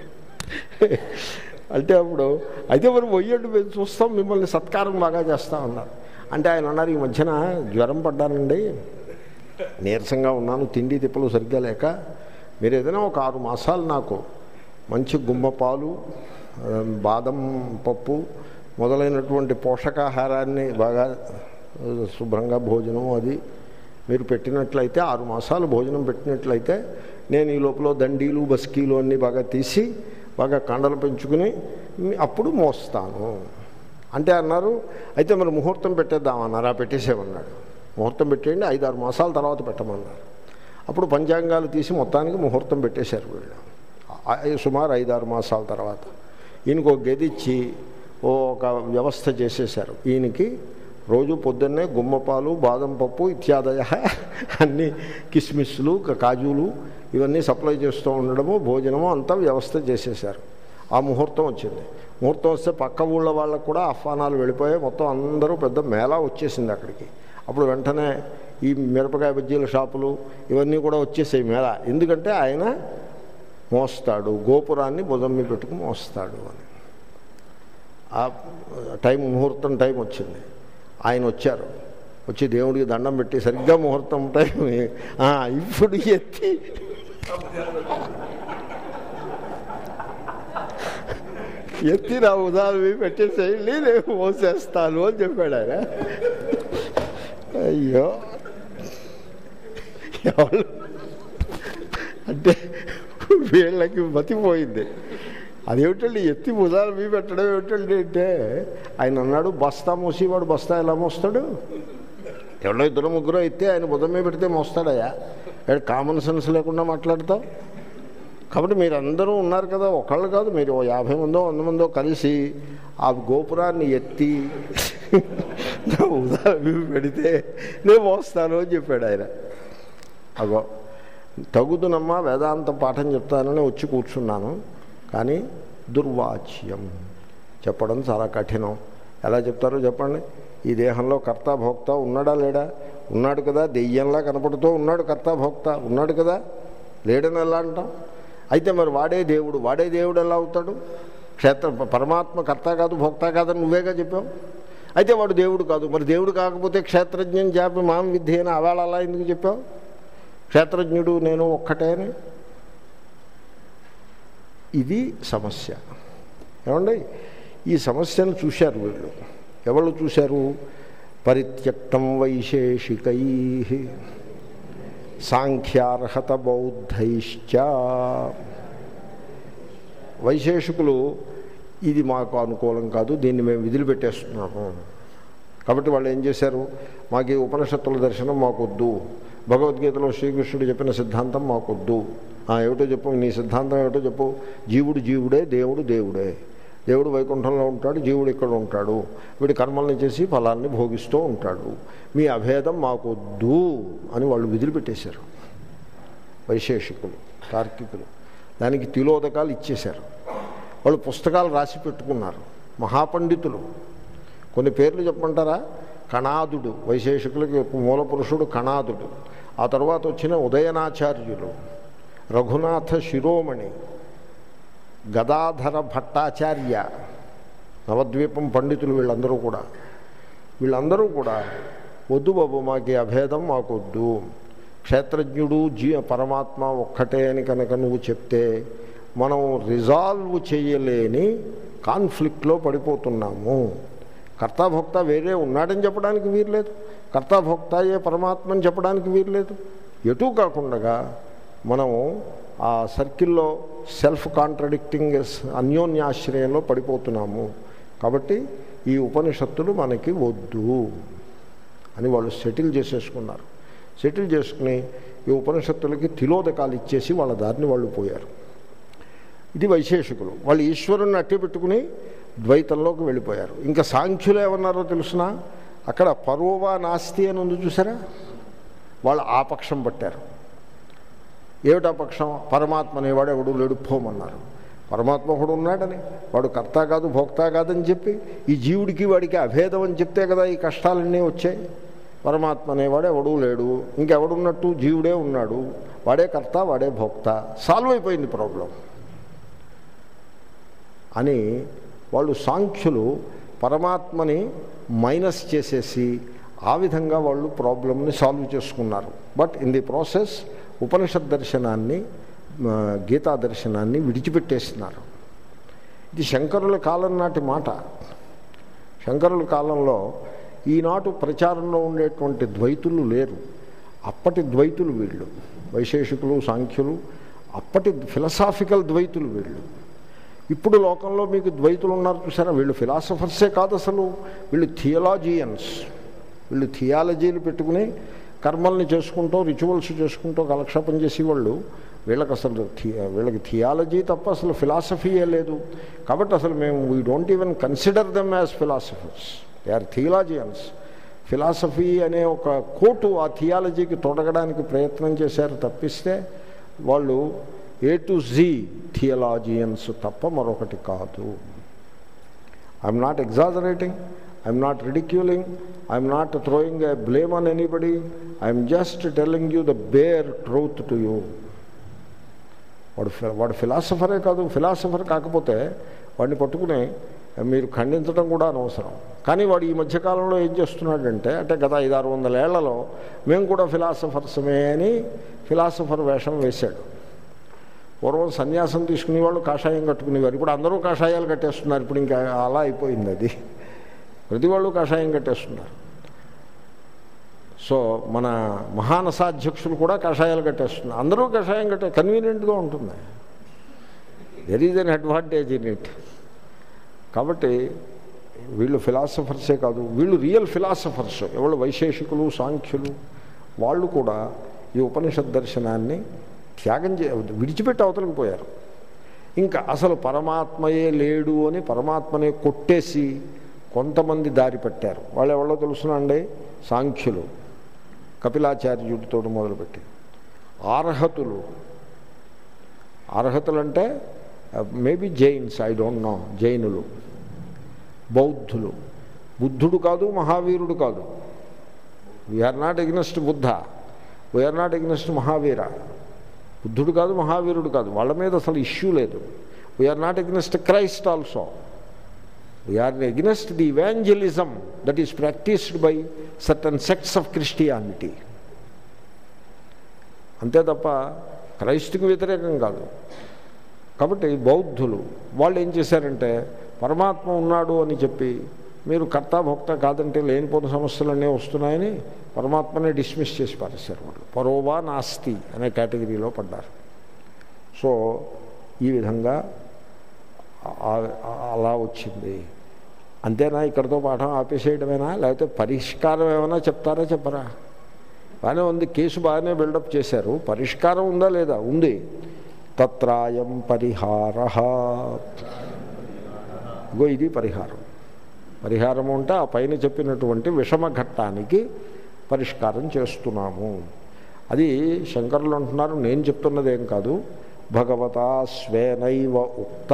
అంటే అప్పుడు అయితే మరి పోయండి మేము చూస్తాం మిమ్మల్ని సత్కారం బాగా చేస్తా ఉన్నారు అంటే ఆయన అన్నారు ఈ మధ్యన జ్వరం పడ్డానండి నీరసంగా ఉన్నాను తిండి తిప్పలు సరిగ్గా లేక మీరు ఏదైనా ఒక ఆరు మాసాలు నాకు మంచి గుమ్మ పాలు ఆ, బాదం పప్పు మొదలైనటువంటి పోషకాహారాన్ని బాగా ఆ, శుభ్రంగా భోజనం అది మీరు పెట్టినట్లయితే ఆరు మాసాలు భోజనం పెట్టినట్లయితే నేను ఈ లోపల దండీలు బస్కీలు అన్నీ బాగా తీసి బాగా కండలు పెంచుకుని మీ- అప్పుడు మోస్తాను అంటే అన్నారు అయితే మరి ముహూర్తం పెట్టేద్దామన్నారు ఆ పెట్టేసేమన్నాడు ముహూర్తం పెట్టేయండి ఐదు ఆరు మాసాల తర్వాత పెట్టమన్నారు అప్పుడు పంచాంగాలు తీసి మొత్తానికి ముహూర్తం పెట్టేశారు వీళ్ళు ఆ- ఆ- సుమారు ఐదు ఆరు మాసాల తర్వాత ఈయనకు ఒక గది ఇచ్చి ఓ ఒక వ్యవస్థ చేసేశారు ఈయనకి రోజు పొద్దున్నే గుమ్మపాలు బాదం పప్పు ఇత్యాదయ అన్ని కిస్మిస్లు క- కాజులు ఇవన్నీ సప్లై చేస్తూ ఉండడము భోజనము అంతా వ్యవస్థ చేసేశారు ఆ ముహూర్తం వచ్చింది ముహూర్తం వస్తే పక్క ఊళ్ళ వాళ్ళకు కూడా ఆహ్వానాలు వెళ్ళిపోయాయి మొత్తం అందరూ పెద్ద మేళా వచ్చేసింది అక్కడికి అప్పుడు వెంటనే ఈ మిరపకాయ బజ్జీల షాపులు ఇవన్నీ కూడా వచ్చేసాయి మేళ ఎందుకంటే ఆయన మోస్తాడు గోపురాన్ని బుధమ్మి పెట్టుకు మోస్తాడు అని ఆ టైం ముహూర్తం టైం వచ్చింది ఆయన వచ్చారు వచ్చి దేవుడికి దండం పెట్టి సరిగ్గా ముహూర్తం టైం ఆ, ఇప్పుడు ఎత్తి ఎత్తి నా ఉదాహరణ పెట్టేసేయండి నేను మోసేస్తాను అని చెప్పాడు ఆయన అయ్యో ఎవరు అంటే వీళ్ళకి మతిపోయింది అదేమిటండి ఎత్తి భుజాలు మీ పెట్టడం ఏమిటండి అంటే ఆయన అన్నాడు బస్తా మోసేవాడు బస్తా ఎలా మోస్తాడు ఎవరో ఇద్దరు ముగ్గురు అయితే ఆయన బుధం మీద పెడితే మోస్తాడయ్యా ఇక్కడ కామన్ సెన్స్ లేకుండా మాట్లాడతావు కాబట్టి మీరందరూ ఉన్నారు కదా ఒకళ్ళు కాదు మీరు ఓ యాభై మందో వంద మందో కలిసి ఆ గోపురాన్ని ఎత్తి నా ఉదాహరణ పెడితే నేను మోస్తాను అని చెప్పాడు ఆయన అగో తగుదునమ్మా వేదాంత పాఠం చెప్తానని వచ్చి కూర్చున్నాను కానీ దుర్వాచ్యం చెప్పడం చాలా కఠినం ఎలా చెప్తారో చెప్పండి ఈ దేహంలో కర్త భోక్త ఉన్నాడా లేడా ఉన్నాడు కదా దెయ్యంలా కనపడుతూ ఉన్నాడు కర్త భోక్త ఉన్నాడు కదా లేడని ఎలా అంటాం అయితే మరి వాడే దేవుడు వాడే దేవుడు ఎలా అవుతాడు క్షేత్ర పరమాత్మ కర్త కాదు భోక్త కాదని నువ్వేగా చెప్పావు అయితే వాడు దేవుడు కాదు మరి దేవుడు కాకపోతే క్షేత్రజ్ఞం చేపి మాం విద్య అని అవాళ అలా ఎందుకు చెప్పావు క్షేత్రజ్ఞుడు నేను ఒక్కటే అని ఇది సమస్య ఏమండి ఈ సమస్యను చూశారు వీళ్ళు ఎవరు చూశారు పరిత్యక్తం వైశేషికై సాంఖ్యార్హత బౌద్ధైశ్చ వైశేషికులు ఇది మాకు అనుకూలం కాదు దీన్ని మేము విధులు పెట్టేస్తున్నాము కాబట్టి వాళ్ళు ఏం చేశారు మాకు ఈ ఉపనిషత్తుల దర్శనం మాకొద్దు భగవద్గీతలో శ్రీకృష్ణుడు చెప్పిన సిద్ధాంతం మాకొద్దు ఆ, ఏమిటో చెప్పు నీ సిద్ధాంతం ఏమిటో చెప్పు జీవుడు జీవుడే దేవుడు దేవుడే దేవుడు వైకుంఠంలో ఉంటాడు జీవుడు ఇక్కడ ఉంటాడు వీడి కర్మల్ని చేసి ఫలాన్ని భోగిస్తూ ఉంటాడు మీ అభేదం మాకొద్దు అని వాళ్ళు విధులు పెట్టేశారు వైశేషికులు తార్కికులు దానికి తిలోదకాలు ఇచ్చేశారు వాళ్ళు పుస్తకాలు రాసి పెట్టుకున్నారు మహాపండితులు కొన్ని పేర్లు చెప్పమంటారా కణాదుడు వైశేషికులకి మూల పురుషుడు కణాదుడు ఆ తర్వాత వచ్చిన ఉదయనాచార్యులు రఘునాథ శిరోమణి గదాధర భట్టాచార్య నవద్వీపం పండితులు వీళ్ళందరూ కూడా వీళ్ళందరూ కూడా వద్దు బాబు మాకు ఈ అభేదం మాకొద్దు క్షేత్రజ్ఞుడు జీ పరమాత్మ ఒక్కటే అని కనుక నువ్వు చెప్తే మనం రిజాల్వ్ చేయలేని కాన్ఫ్లిక్ట్లో పడిపోతున్నాము కర్తాభోక్త వేరే ఉన్నాడని చెప్పడానికి వీర్లేదు కర్తాభోక్తాయే పరమాత్మ అని చెప్పడానికి వీర్లేదు ఎటూ కాకుండా మనం ఆ సర్కిల్లో సెల్ఫ్ కాంట్రడిక్టింగ్ అన్యోన్యాశ్రయంలో పడిపోతున్నాము కాబట్టి ఈ ఉపనిషత్తులు మనకి వద్దు అని వాళ్ళు సెటిల్ చేసేసుకున్నారు సెటిల్ చేసుకుని ఈ ఉపనిషత్తులకి తిలోదకాలు ఇచ్చేసి వాళ్ళ దారిని వాళ్ళు పోయారు ఇది వైశేషికులు వాళ్ళు ఈశ్వరుణ్ణి అట్టి పెట్టుకుని ద్వైతంలోకి వెళ్ళిపోయారు ఇంకా సాంఖ్యులు ఏమన్నారో తెలుసిన అక్కడ పరోవా నాస్తి అని ఉంది చూసారా వాళ్ళు ఆ పక్షం పట్టారు ఏమిటా పక్షం పరమాత్మ అనేవాడు ఎవడు లేడుపోమన్నారు పరమాత్మ ఒకడు ఉన్నాడని వాడు కర్త కాదు భోక్త కాదని చెప్పి ఈ జీవుడికి వాడికి అభేదం అని చెప్తే కదా ఈ కష్టాలన్నీ వచ్చాయి పరమాత్మ అనేవాడు ఎవడూ లేడు ఇంకెవడున్నట్టు జీవుడే ఉన్నాడు వాడే కర్త వాడే భోక్త సాల్వ్ అయిపోయింది ప్రాబ్లం అని వాళ్ళు సాంఖ్యులు పరమాత్మని మైనస్ చేసేసి ఆ విధంగా వాళ్ళు ప్రాబ్లమ్ని సాల్వ్ చేసుకున్నారు but in the process Upanishad దర్శనాన్ని ఆ, గీతా దర్శనాన్ని విడిచిపెట్టేస్తున్నారు ఇది శంకరుల కాలం నాటి మాట శంకరుల కాలంలో ఈనాటు ప్రచారంలో ఉండేటువంటి ద్వైతులు లేరు అప్పటి ద్వైతులు వీళ్ళు వైశేషికులు సాంఖ్యులు అప్పటి ఫిలసాఫికల్ ద్వైతులు వీళ్ళు ఇప్పుడు లోకంలో మీకు ద్వైతులు ఉన్నారు చూసారా వీళ్ళు ఫిలాసఫర్సే కాదు అసలు వీళ్ళు థియలాజియన్స్ వీళ్ళు థియాలజీలు పెట్టుకుని కర్మల్ని చేసుకుంటూ రిచువల్స్ చేసుకుంటూ కలక్షేపం చేసేవాళ్ళు వీళ్ళకి అసలు థి వీళ్ళకి థియాలజీ తప్ప అసలు ఫిలాసఫీయే లేదు కాబట్టి అసలు మేము we don't even consider them as philosophers they are theologians philosophy అనే ఒక కోటు ఆ థియాలజీకి తొడగడానికి ప్రయత్నం చేశారు తప్పిస్తే వాళ్ళు ఏ టు జీ థియలాజియన్స్ తప్ప మరొకటి కాదు I'm not exaggerating I'm not ridiculing I'm not throwing a blame on anybody I'm just telling you the bare truth to you వాడు ఫి- వాడు ఫిలాసఫరే కాదు ఫిలాసఫర్ కాకపోతే వాడిని పట్టుకుని మీరు ఖండించడం కూడా అనవసరం కానీ వాడు ఈ మధ్యకాలంలో ఏం చేస్తున్నాడంటే అంటే గత ఐదారు వందల ఏళ్లలో మేము కూడా ఫిలాసఫర్సమే అని ఫిలాసఫర్ వేషం వేశాడు పూర్వం సన్యాసం తీసుకునే వాళ్ళు కాషాయం కట్టుకునేవారు ఇప్పుడు అందరూ కాషాయాలు కట్టేస్తున్నారు ఇప్పుడు ఇంకా అలా అయిపోయింది అది ప్రతి వాళ్ళు కాషాయం కట్టేస్తున్నారు సో మన మహానసాధ్యక్షులు కూడా కషాయాలు కట్టేస్తున్నారు అందరూ కషాయం కట్టే కన్వీనియంట్గా ఉంటుంది there is an advantage in it కాబట్టి వీళ్ళు ఫిలాసఫర్సే కాదు వీళ్ళు రియల్ ఫిలాసఫర్స్ ఎవరు వైశేషికులు సాంఖ్యులు వాళ్ళు కూడా ఈ ఉపనిషత్ దర్శనాన్ని త్యాగం చే విడిచిపెట్టి అవతలకు పోయారు ఇంకా అసలు పరమాత్మయే లేడు అని పరమాత్మనే కొట్టేసి కొంతమంది దారి పట్టారు వాళ్ళు ఎవరో తెలుసునండి సాంఖ్యులు కపిలాచార్యుడితో మొదలుపెట్టి అర్హతులు అర్హతలు అంటే maybe Jains I don't know జైనులు బౌద్ధులు బుద్ధుడు కాదు మహావీరుడు కాదు we're not against Buddha we're not against Mahavira బుద్ధుడు కాదు మహావీరుడు కాదు వాళ్ళ మీద అసలు ఇష్యూ లేదు we're not against Christ also we're against the evangelism that is practised by certain sects of Christianity అంతే తప్ప క్రైస్తుకి వ్యతిరేకం కాదు కాబట్టి బౌద్ధులు వాళ్ళు ఏం చేశారంటే పరమాత్మ ఉన్నాడు అని చెప్పి మీరు కర్త భోక్త కాదంటే లేనిపోయిన సమస్యలన్నీ వస్తున్నాయని పరమాత్మనే డిస్మిస్ చేసి పారేశారు వాళ్ళు పరోవా నాస్తి అనే కేటగిరీలో పడ్డారు సో ఈ విధంగా ఆ- ఆ- అలా వచ్చింది అంతేనా ఇక్కడితో పాఠం ఆపేసేయడమేనా లేకపోతే పరిష్కారం ఏమైనా చెప్తారా చెప్పరా బాగానే ఉంది కేసు బాగానే బిల్డప్ చేశారు పరిష్కారం ఉందా లేదా ఉంది తత్రాయం పరిహార ఇగో ఇది పరిహారం పరిహారం అంటే ఆ పైన చెప్పినటువంటి విషమ ఘట్టానికి పరిష్కారం చేస్తున్నాము అది శంకరులు అంటున్నారు నేను చెప్తున్నదేం కాదు భగవతా స్వేనైవ ఉక్త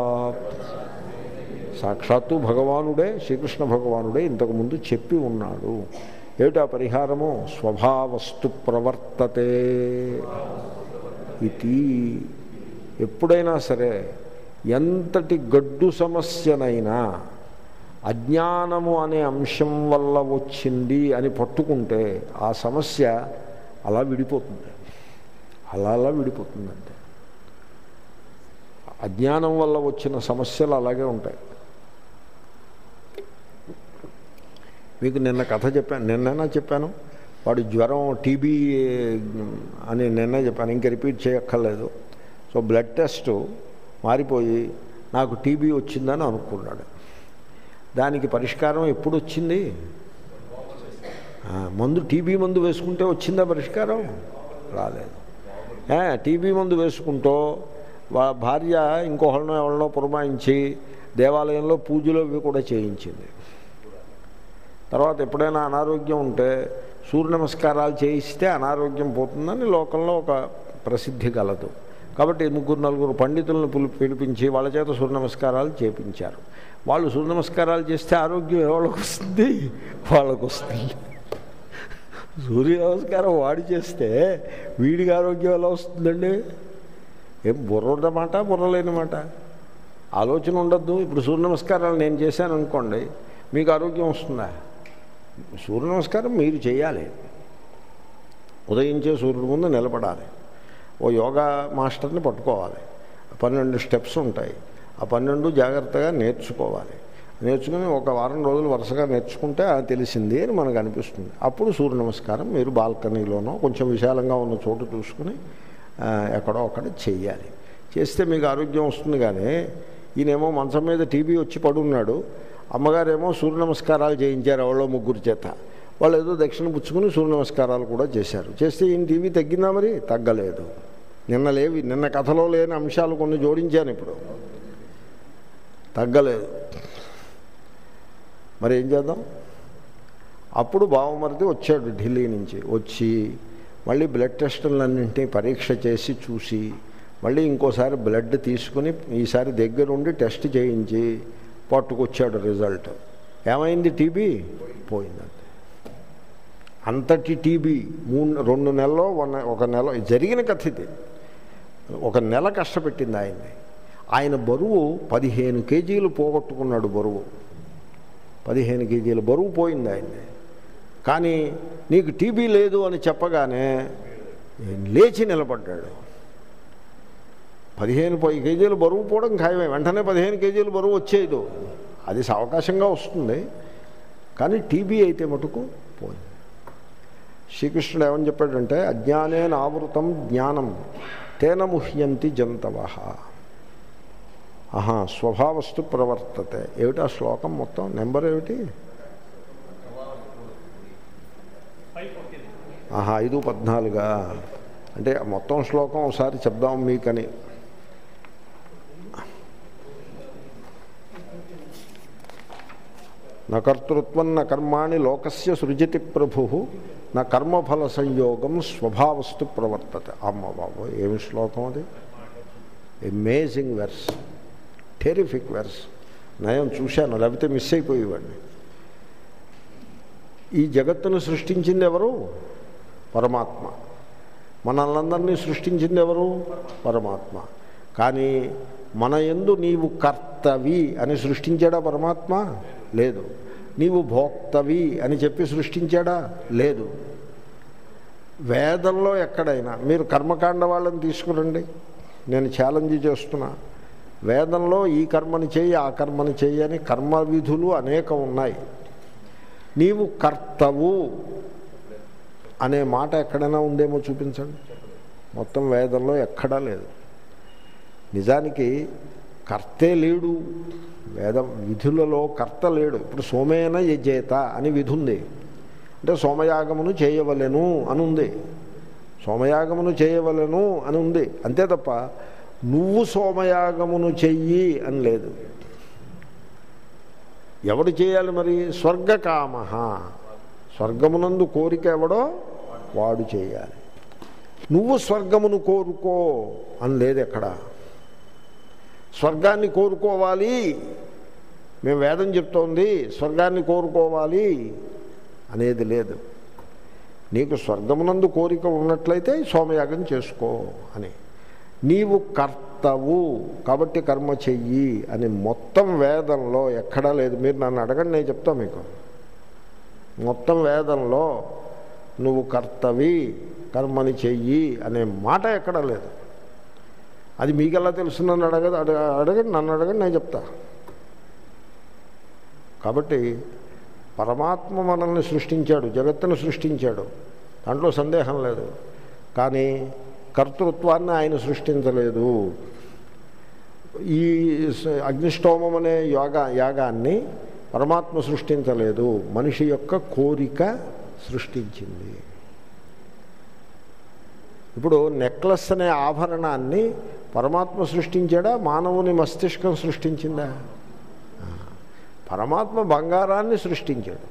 సాక్షాత్తు భగవానుడే శ్రీకృష్ణ భగవానుడే ఇంతకుముందు చెప్పి ఉన్నాడు ఏమిటా పరిహారము స్వభావస్తు ప్రవర్తతే ఇది ఎప్పుడైనా సరే ఎంతటి గడ్డు సమస్యనైనా అజ్ఞానము అనే అంశం వల్ల వచ్చింది అని పట్టుకుంటే ఆ సమస్య అలా విడిపోతుంది అలా అలా విడిపోతుందంటే అజ్ఞానం వల్ల వచ్చిన సమస్యలు అలాగే ఉంటాయి మీకు నిన్న కథ చెప్పాను నిన్నైనా చెప్పాను వాడు జ్వరం టీబీ అని నిన్న చెప్పాను ఇంకా రిపీట్ చేయక్కర్లేదు సో బ్లడ్ టెస్ట్ మారిపోయి నాకు టీబీ వచ్చిందని అనుకున్నాడు దానికి పరిష్కారం ఎప్పుడు వచ్చింది ఆ, మందు టీబీ మందు వేసుకుంటే వచ్చిందా పరిష్కారం రాలేదు ఏ, టీబీ మందు వేసుకుంటూ వా- భార్య ఇంకొకళ్ళనో ఎవరినో పురమాయించి దేవాలయంలో పూజలు ఇవి కూడా చేయించింది తర్వాత ఎప్పుడైనా అనారోగ్యం ఉంటే సూర్య నమస్కారాలు చేయిస్తే అనారోగ్యం పోతుందని లోకంలో ఒక ప్రసిద్ధి కలదు కాబట్టి ముగ్గురు నలుగురు పండితులను పిలి- పిలిపించి వాళ్ళ చేత సూర్య నమస్కారాలు చేపించారు వాళ్ళు సూర్య నమస్కారాలు చేస్తే ఆరోగ్యం ఎవరికి వస్తుంది వాళ్ళకు వస్తుంది సూర్య నమస్కారం వాడి చేస్తే వీడికి ఆరోగ్యం ఎలా వస్తుందండి ఏం బుర్ర మాట బుర్ర లేని మాట ఆలోచన ఉండద్దు ఇప్పుడు సూర్య నమస్కారాలు నేను చేశాను అనుకోండి మీకు ఆరోగ్యం వస్తుందా సూర్య నమస్కారం మీరు చేయాలి ఉదయించే సూర్యుడి ముందు నిలబడాలి ఓ యోగా మాస్టర్ని పట్టుకోవాలి పన్నెండు స్టెప్స్ ఉంటాయి ఆ పన్నెండు జాగ్రత్తగా నేర్చుకోవాలి నేర్చుకుని ఒక వారం రోజులు వరుసగా నేర్చుకుంటే అది తెలిసింది అని మనకు అనిపిస్తుంది అప్పుడు సూర్య నమస్కారం మీరు బాల్కనీలోనో కొంచెం విశాలంగా ఉన్న చోటు చూసుకుని ఆ, ఎక్కడో అక్కడ చెయ్యాలి చేస్తే మీకు ఆరోగ్యం వస్తుంది కానీ ఈయనేమో మంచం మీద టీబీ వచ్చి పడున్నాడు అమ్మగారేమో సూర్య నమస్కారాలు చేయించారు ఎవరో ముగ్గురు చేత వాళ్ళు ఏదో దక్షిణ పుచ్చుకుని సూర్య నమస్కారాలు కూడా చేశారు చేస్తే ఈయన టీవీ తగ్గిందా మరి తగ్గలేదు నిన్న లేవి నిన్న కథలో లేని అంశాలు కొన్ని జోడించాను ఇప్పుడు తగ్గలేదు మరి ఏం చేద్దాం అప్పుడు బావమరిది వచ్చాడు ఢిల్లీ నుంచి వచ్చి మళ్ళీ బ్లడ్ టెస్టులన్నింటినీ పరీక్ష చేసి చూసి మళ్ళీ ఇంకోసారి బ్లడ్ తీసుకుని ఈసారి దగ్గరుండి టెస్ట్ చేయించి పట్టుకొచ్చాడు రిజల్ట్ ఏమైంది టీబీ పోయిందంతే అంతటి టీబీ మూడు రెండు నెలలో వన్ ఒక నెల జరిగిన కథ ఇది ఒక నెల కష్టపెట్టింది ఆయన్ని ఆయన బరువు పదిహేను కేజీలు పోగొట్టుకున్నాడు బరువు పదిహేను కేజీల బరువు పోయింది ఆయన్ని కానీ నీకు టీబీ లేదు అని చెప్పగానే లేచి నిలబడ్డాడు పదిహేను పది కేజీలు బరువు పోవడం ఖాయమే వెంటనే పదిహేను కేజీలు బరువు వచ్చేది అది అవకాశంగా వస్తుంది కానీ టీబీ అయితే మటుకు పోయింది శ్రీకృష్ణుడు ఏమని చెప్పాడంటే అజ్ఞానేన ఆవృతం జ్ఞానం తేన ముహ్యంతి జంతవ ఆహా స్వభావస్తు ప్రవర్తతే ఏమిటి ఆ శ్లోకం మొత్తం నెంబర్ ఏమిటి ఆహా ఐదు పద్నాలుగా అంటే మొత్తం శ్లోకం ఒకసారి చెప్దాం మీకని న కర్తృత్వం న కర్మాణి లోకస్య సృజతి ప్రభు నా కర్మఫల సంయోగం స్వభావస్తు ప్రవర్తత అమ్మ బాబు ఏమి శ్లోకం అది అమేజింగ్ వెర్స్ టెరిఫిక్ వెర్స్ నయం చూశాను లేకపోతే మిస్ అయిపోయేవాడిని ఈ జగత్తును సృష్టించింది ఎవరు పరమాత్మ మనల్నందరినీ సృష్టించింది ఎవరు పరమాత్మ కానీ మన ఎందు నీవు కర్తవి అని సృష్టించాడా పరమాత్మ లేదు నీవు భోక్తవి అని చెప్పి సృష్టించాడా లేదు వేదంలో ఎక్కడైనా మీరు కర్మకాండ వాళ్ళని తీసుకురండి నేను ఛాలెంజ్ చేస్తున్నా వేదంలో ఈ కర్మని చేయి ఆ కర్మని చేయి అని కర్మ విధులు అనేకం ఉన్నాయి నీవు కర్తవు అనే మాట ఎక్కడైనా ఉందేమో చూపించండి మొత్తం వేదంలో ఎక్కడా లేదు నిజానికి కర్తే లేడు వేదం విధులలో కర్త లేడు ఇప్పుడు సోమేన యజేత అని విధి ఉంది అంటే సోమయాగమును చేయవలెను అని ఉంది సోమయాగమును చేయవలెను అని ఉంది అంతే తప్ప నువ్వు సోమయాగమును చెయ్యి అని లేదు ఎవడు చేయాలి మరి స్వర్గకామ స్వర్గమునందు కోరిక ఎవడో వాడు చేయాలి నువ్వు స్వర్గమును కోరుకో అని లేదు ఎక్కడ స్వర్గాన్ని కోరుకోవాలి మేము వేదం చెప్తోంది స్వర్గాన్ని కోరుకోవాలి అనేది లేదు నీకు స్వర్గమునందు కోరిక ఉన్నట్లయితే సోమయాగం చేసుకో అని నీవు కర్తవు కాబట్టి కర్మ చెయ్యి అని మొత్తం వేదంలో ఎక్కడా లేదు మీరు నన్ను అడగండి నేను చెప్తా మీకు మొత్తం వేదంలో నువ్వు కర్తవి కర్మని చెయ్యి అనే మాట ఎక్కడా లేదు అది మీకెలా తెలుసు నన్ను అడగదు అడగ అడగండి నన్ను అడగండి నేను చెప్తా కాబట్టి పరమాత్మ మనల్ని సృష్టించాడు జగత్తును సృష్టించాడు దాంట్లో సందేహం లేదు కానీ కర్తృత్వాన్ని ఆయన సృష్టించలేదు ఈ స- అగ్నిష్టోమం అనే యోగా యాగాన్ని పరమాత్మ సృష్టించలేదు మనిషి యొక్క కోరిక సృష్టించింది ఇప్పుడు నెక్లెస్ అనే ఆభరణాన్ని పరమాత్మ సృష్టించాడా మానవుని మస్తిష్కం సృష్టించిందా పరమాత్మ బంగారాన్ని సృష్టించాడు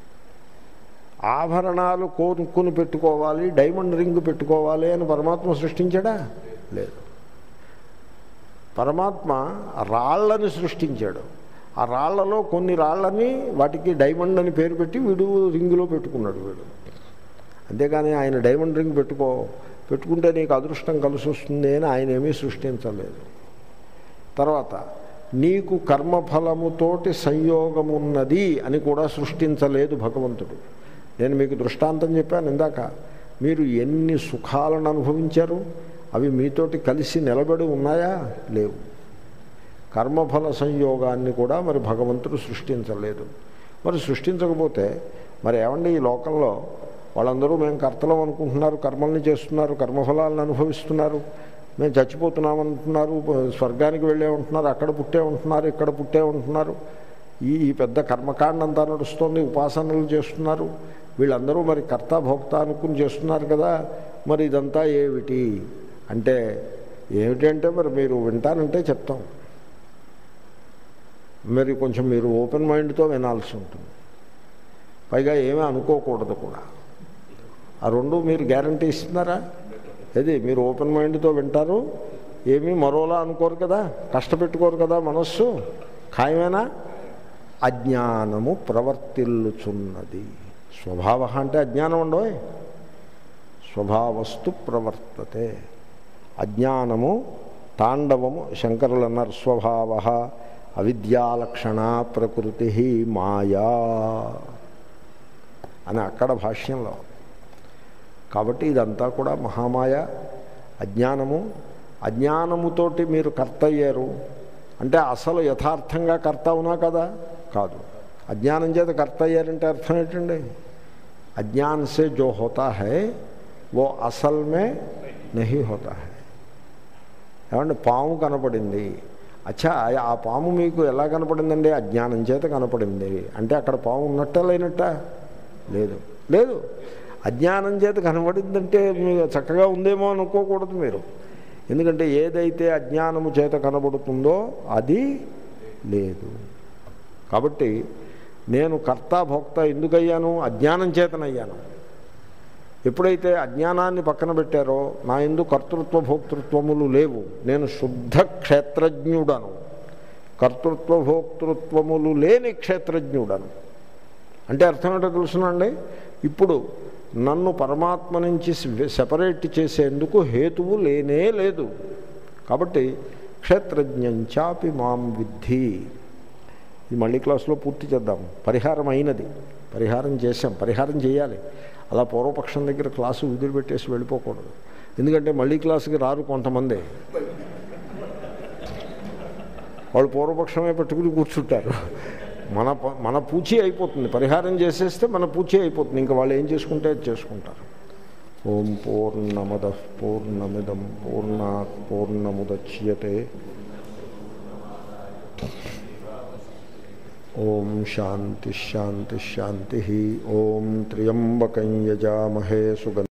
ఆభరణాలు కోరుకుని పెట్టుకోవాలి డైమండ్ రింగ్ పెట్టుకోవాలి అని పరమాత్మ సృష్టించాడా లేదు పరమాత్మ రాళ్ళని సృష్టించాడు ఆ రాళ్లలో కొన్ని రాళ్ళని వాటికి డైమండ్ అని పేరు పెట్టి వీడు రింగులో పెట్టుకున్నాడు వీడు అంతేగాని ఆయన డైమండ్ రింగ్ పెట్టుకో పెట్టుకుంటే నీకు అదృష్టం కలిసి వస్తుంది అని ఆయన ఏమీ సృష్టించలేదు తర్వాత నీకు కర్మఫలముతోటి సంయోగమున్నది అని కూడా సృష్టించలేదు భగవంతుడు నేను మీకు దృష్టాంతం చెప్పాను ఇందాక మీరు ఎన్ని సుఖాలను అనుభవించారు అవి మీతోటి కలిసి నిలబడి ఉన్నాయా లేవు కర్మఫల సంయోగాన్ని కూడా మరి భగవంతుడు సృష్టించలేదు మరి సృష్టించకపోతే మరి ఏమండి ఈ లోకంలో వాళ్ళందరూ మేము కర్తలం అనుకుంటున్నారు కర్మల్ని చేస్తున్నారు కర్మఫలాలను అనుభవిస్తున్నారు మేము చచ్చిపోతున్నాం అంటున్నారు స్వర్గానికి వెళ్ళే ఉంటున్నారు అక్కడ పుట్టే ఉంటున్నారు ఇక్కడ పుట్టే ఉంటున్నారు ఈ ఈ పెద్ద కర్మకాండ అంతా నడుస్తుంది ఉపాసనలు చేస్తున్నారు వీళ్ళందరూ మరి కర్త భోక్త అనుకుని చేస్తున్నారు కదా మరి ఇదంతా ఏమిటి అంటే ఏమిటంటే మరి మీరు వింటానంటే చెప్తాం మరి కొంచెం మీరు ఓపెన్ మైండ్తో వినాల్సి ఉంటుంది పైగా ఏమీ అనుకోకూడదు కూడా ఆ రెండు మీరు గ్యారంటీ ఇస్తున్నారా ఏది మీరు ఓపెన్ మైండ్తో వింటారు ఏమీ మరోలా అనుకోరు కదా కష్టపెట్టుకోరు కదా మనస్సు ఖాయమేనా అజ్ఞానము ప్రవర్తిల్లుచున్నది స్వభావ అంటే అజ్ఞానం ఉండవు స్వభావస్తు ప్రవర్తతే అజ్ఞానము తాండవము శంకరులు అన్నారు స్వభావ అవిద్యాలక్షణ ప్రకృతి మాయా అని అక్కడ భాష్యంలో కాబట్టి ఇదంతా కూడా మహామాయ అజ్ఞానము అజ్ఞానముతోటి మీరు కర్త అయ్యారు అంటే అసలు యథార్థంగా కర్త అవునా కదా కాదు అజ్ఞానం చేత కర్త అయ్యారంటే అర్థం ఏంటండి అజ్ఞాన్ సే జో హోతా హై वो అసల్ మే నహీ హోతా హై ఏమంటే పాము కనపడింది అచ్చా ఆ పాము మీకు ఎలా కనపడిందండి అజ్ఞానం చేత కనపడింది అంటే అక్కడ పాము ఉన్నట్ట లేనట్ట లేదు లేదు అజ్ఞానం చేత కనబడిందంటే మీకు చక్కగా ఉందేమో అనుకోకూడదు మీరు ఎందుకంటే ఏదైతే అజ్ఞానము చేత కనబడుతుందో అది లేదు కాబట్టి నేను కర్త భోక్త ఎందుకయ్యాను అజ్ఞానం చేతనయ్యాను ఎప్పుడైతే అజ్ఞానాన్ని పక్కన పెట్టారో నా ఎందు కర్తృత్వ భోక్తృత్వములు లేవు నేను శుద్ధ క్షేత్రజ్ఞుడను కర్తృత్వ భోక్తృత్వములు లేని క్షేత్రజ్ఞుడను అంటే అర్థం ఏంటో తెలుసునండి ఇప్పుడు నన్ను పరమాత్మ నుంచి సెపరేట్ చేసేందుకు హేతువు లేనే లేదు కాబట్టి క్షేత్రజ్ఞంచాపి మాం విద్ధి ఇది మళ్ళీ క్లాస్లో పూర్తి చేద్దాం పరిహారం అయినది పరిహారం చేశాం పరిహారం చేయాలి అలా పూర్వపక్షం దగ్గర క్లాసు వదిలిపెట్టేసి వెళ్ళిపోకూడదు ఎందుకంటే మళ్ళీ క్లాసుకి రారు కొంతమంది వాళ్ళు పూర్వపక్షమే పెట్టుకుని కూర్చుంటారు మన ప- మన పూచి అయిపోతుంది పరిహారం చేసేస్తే మన పూచి అయిపోతుంది ఇంకా వాళ్ళు ఏం చేసుకుంటే అది చేసుకుంటారు ఓం పూర్ణమద పూర్ణమిదం పూర్ణాత్ పూర్ణముద్యతే ఓం శాంతి శాంతి శాంతి ఓం త్ర్యంబకం యజామహే సుగంధ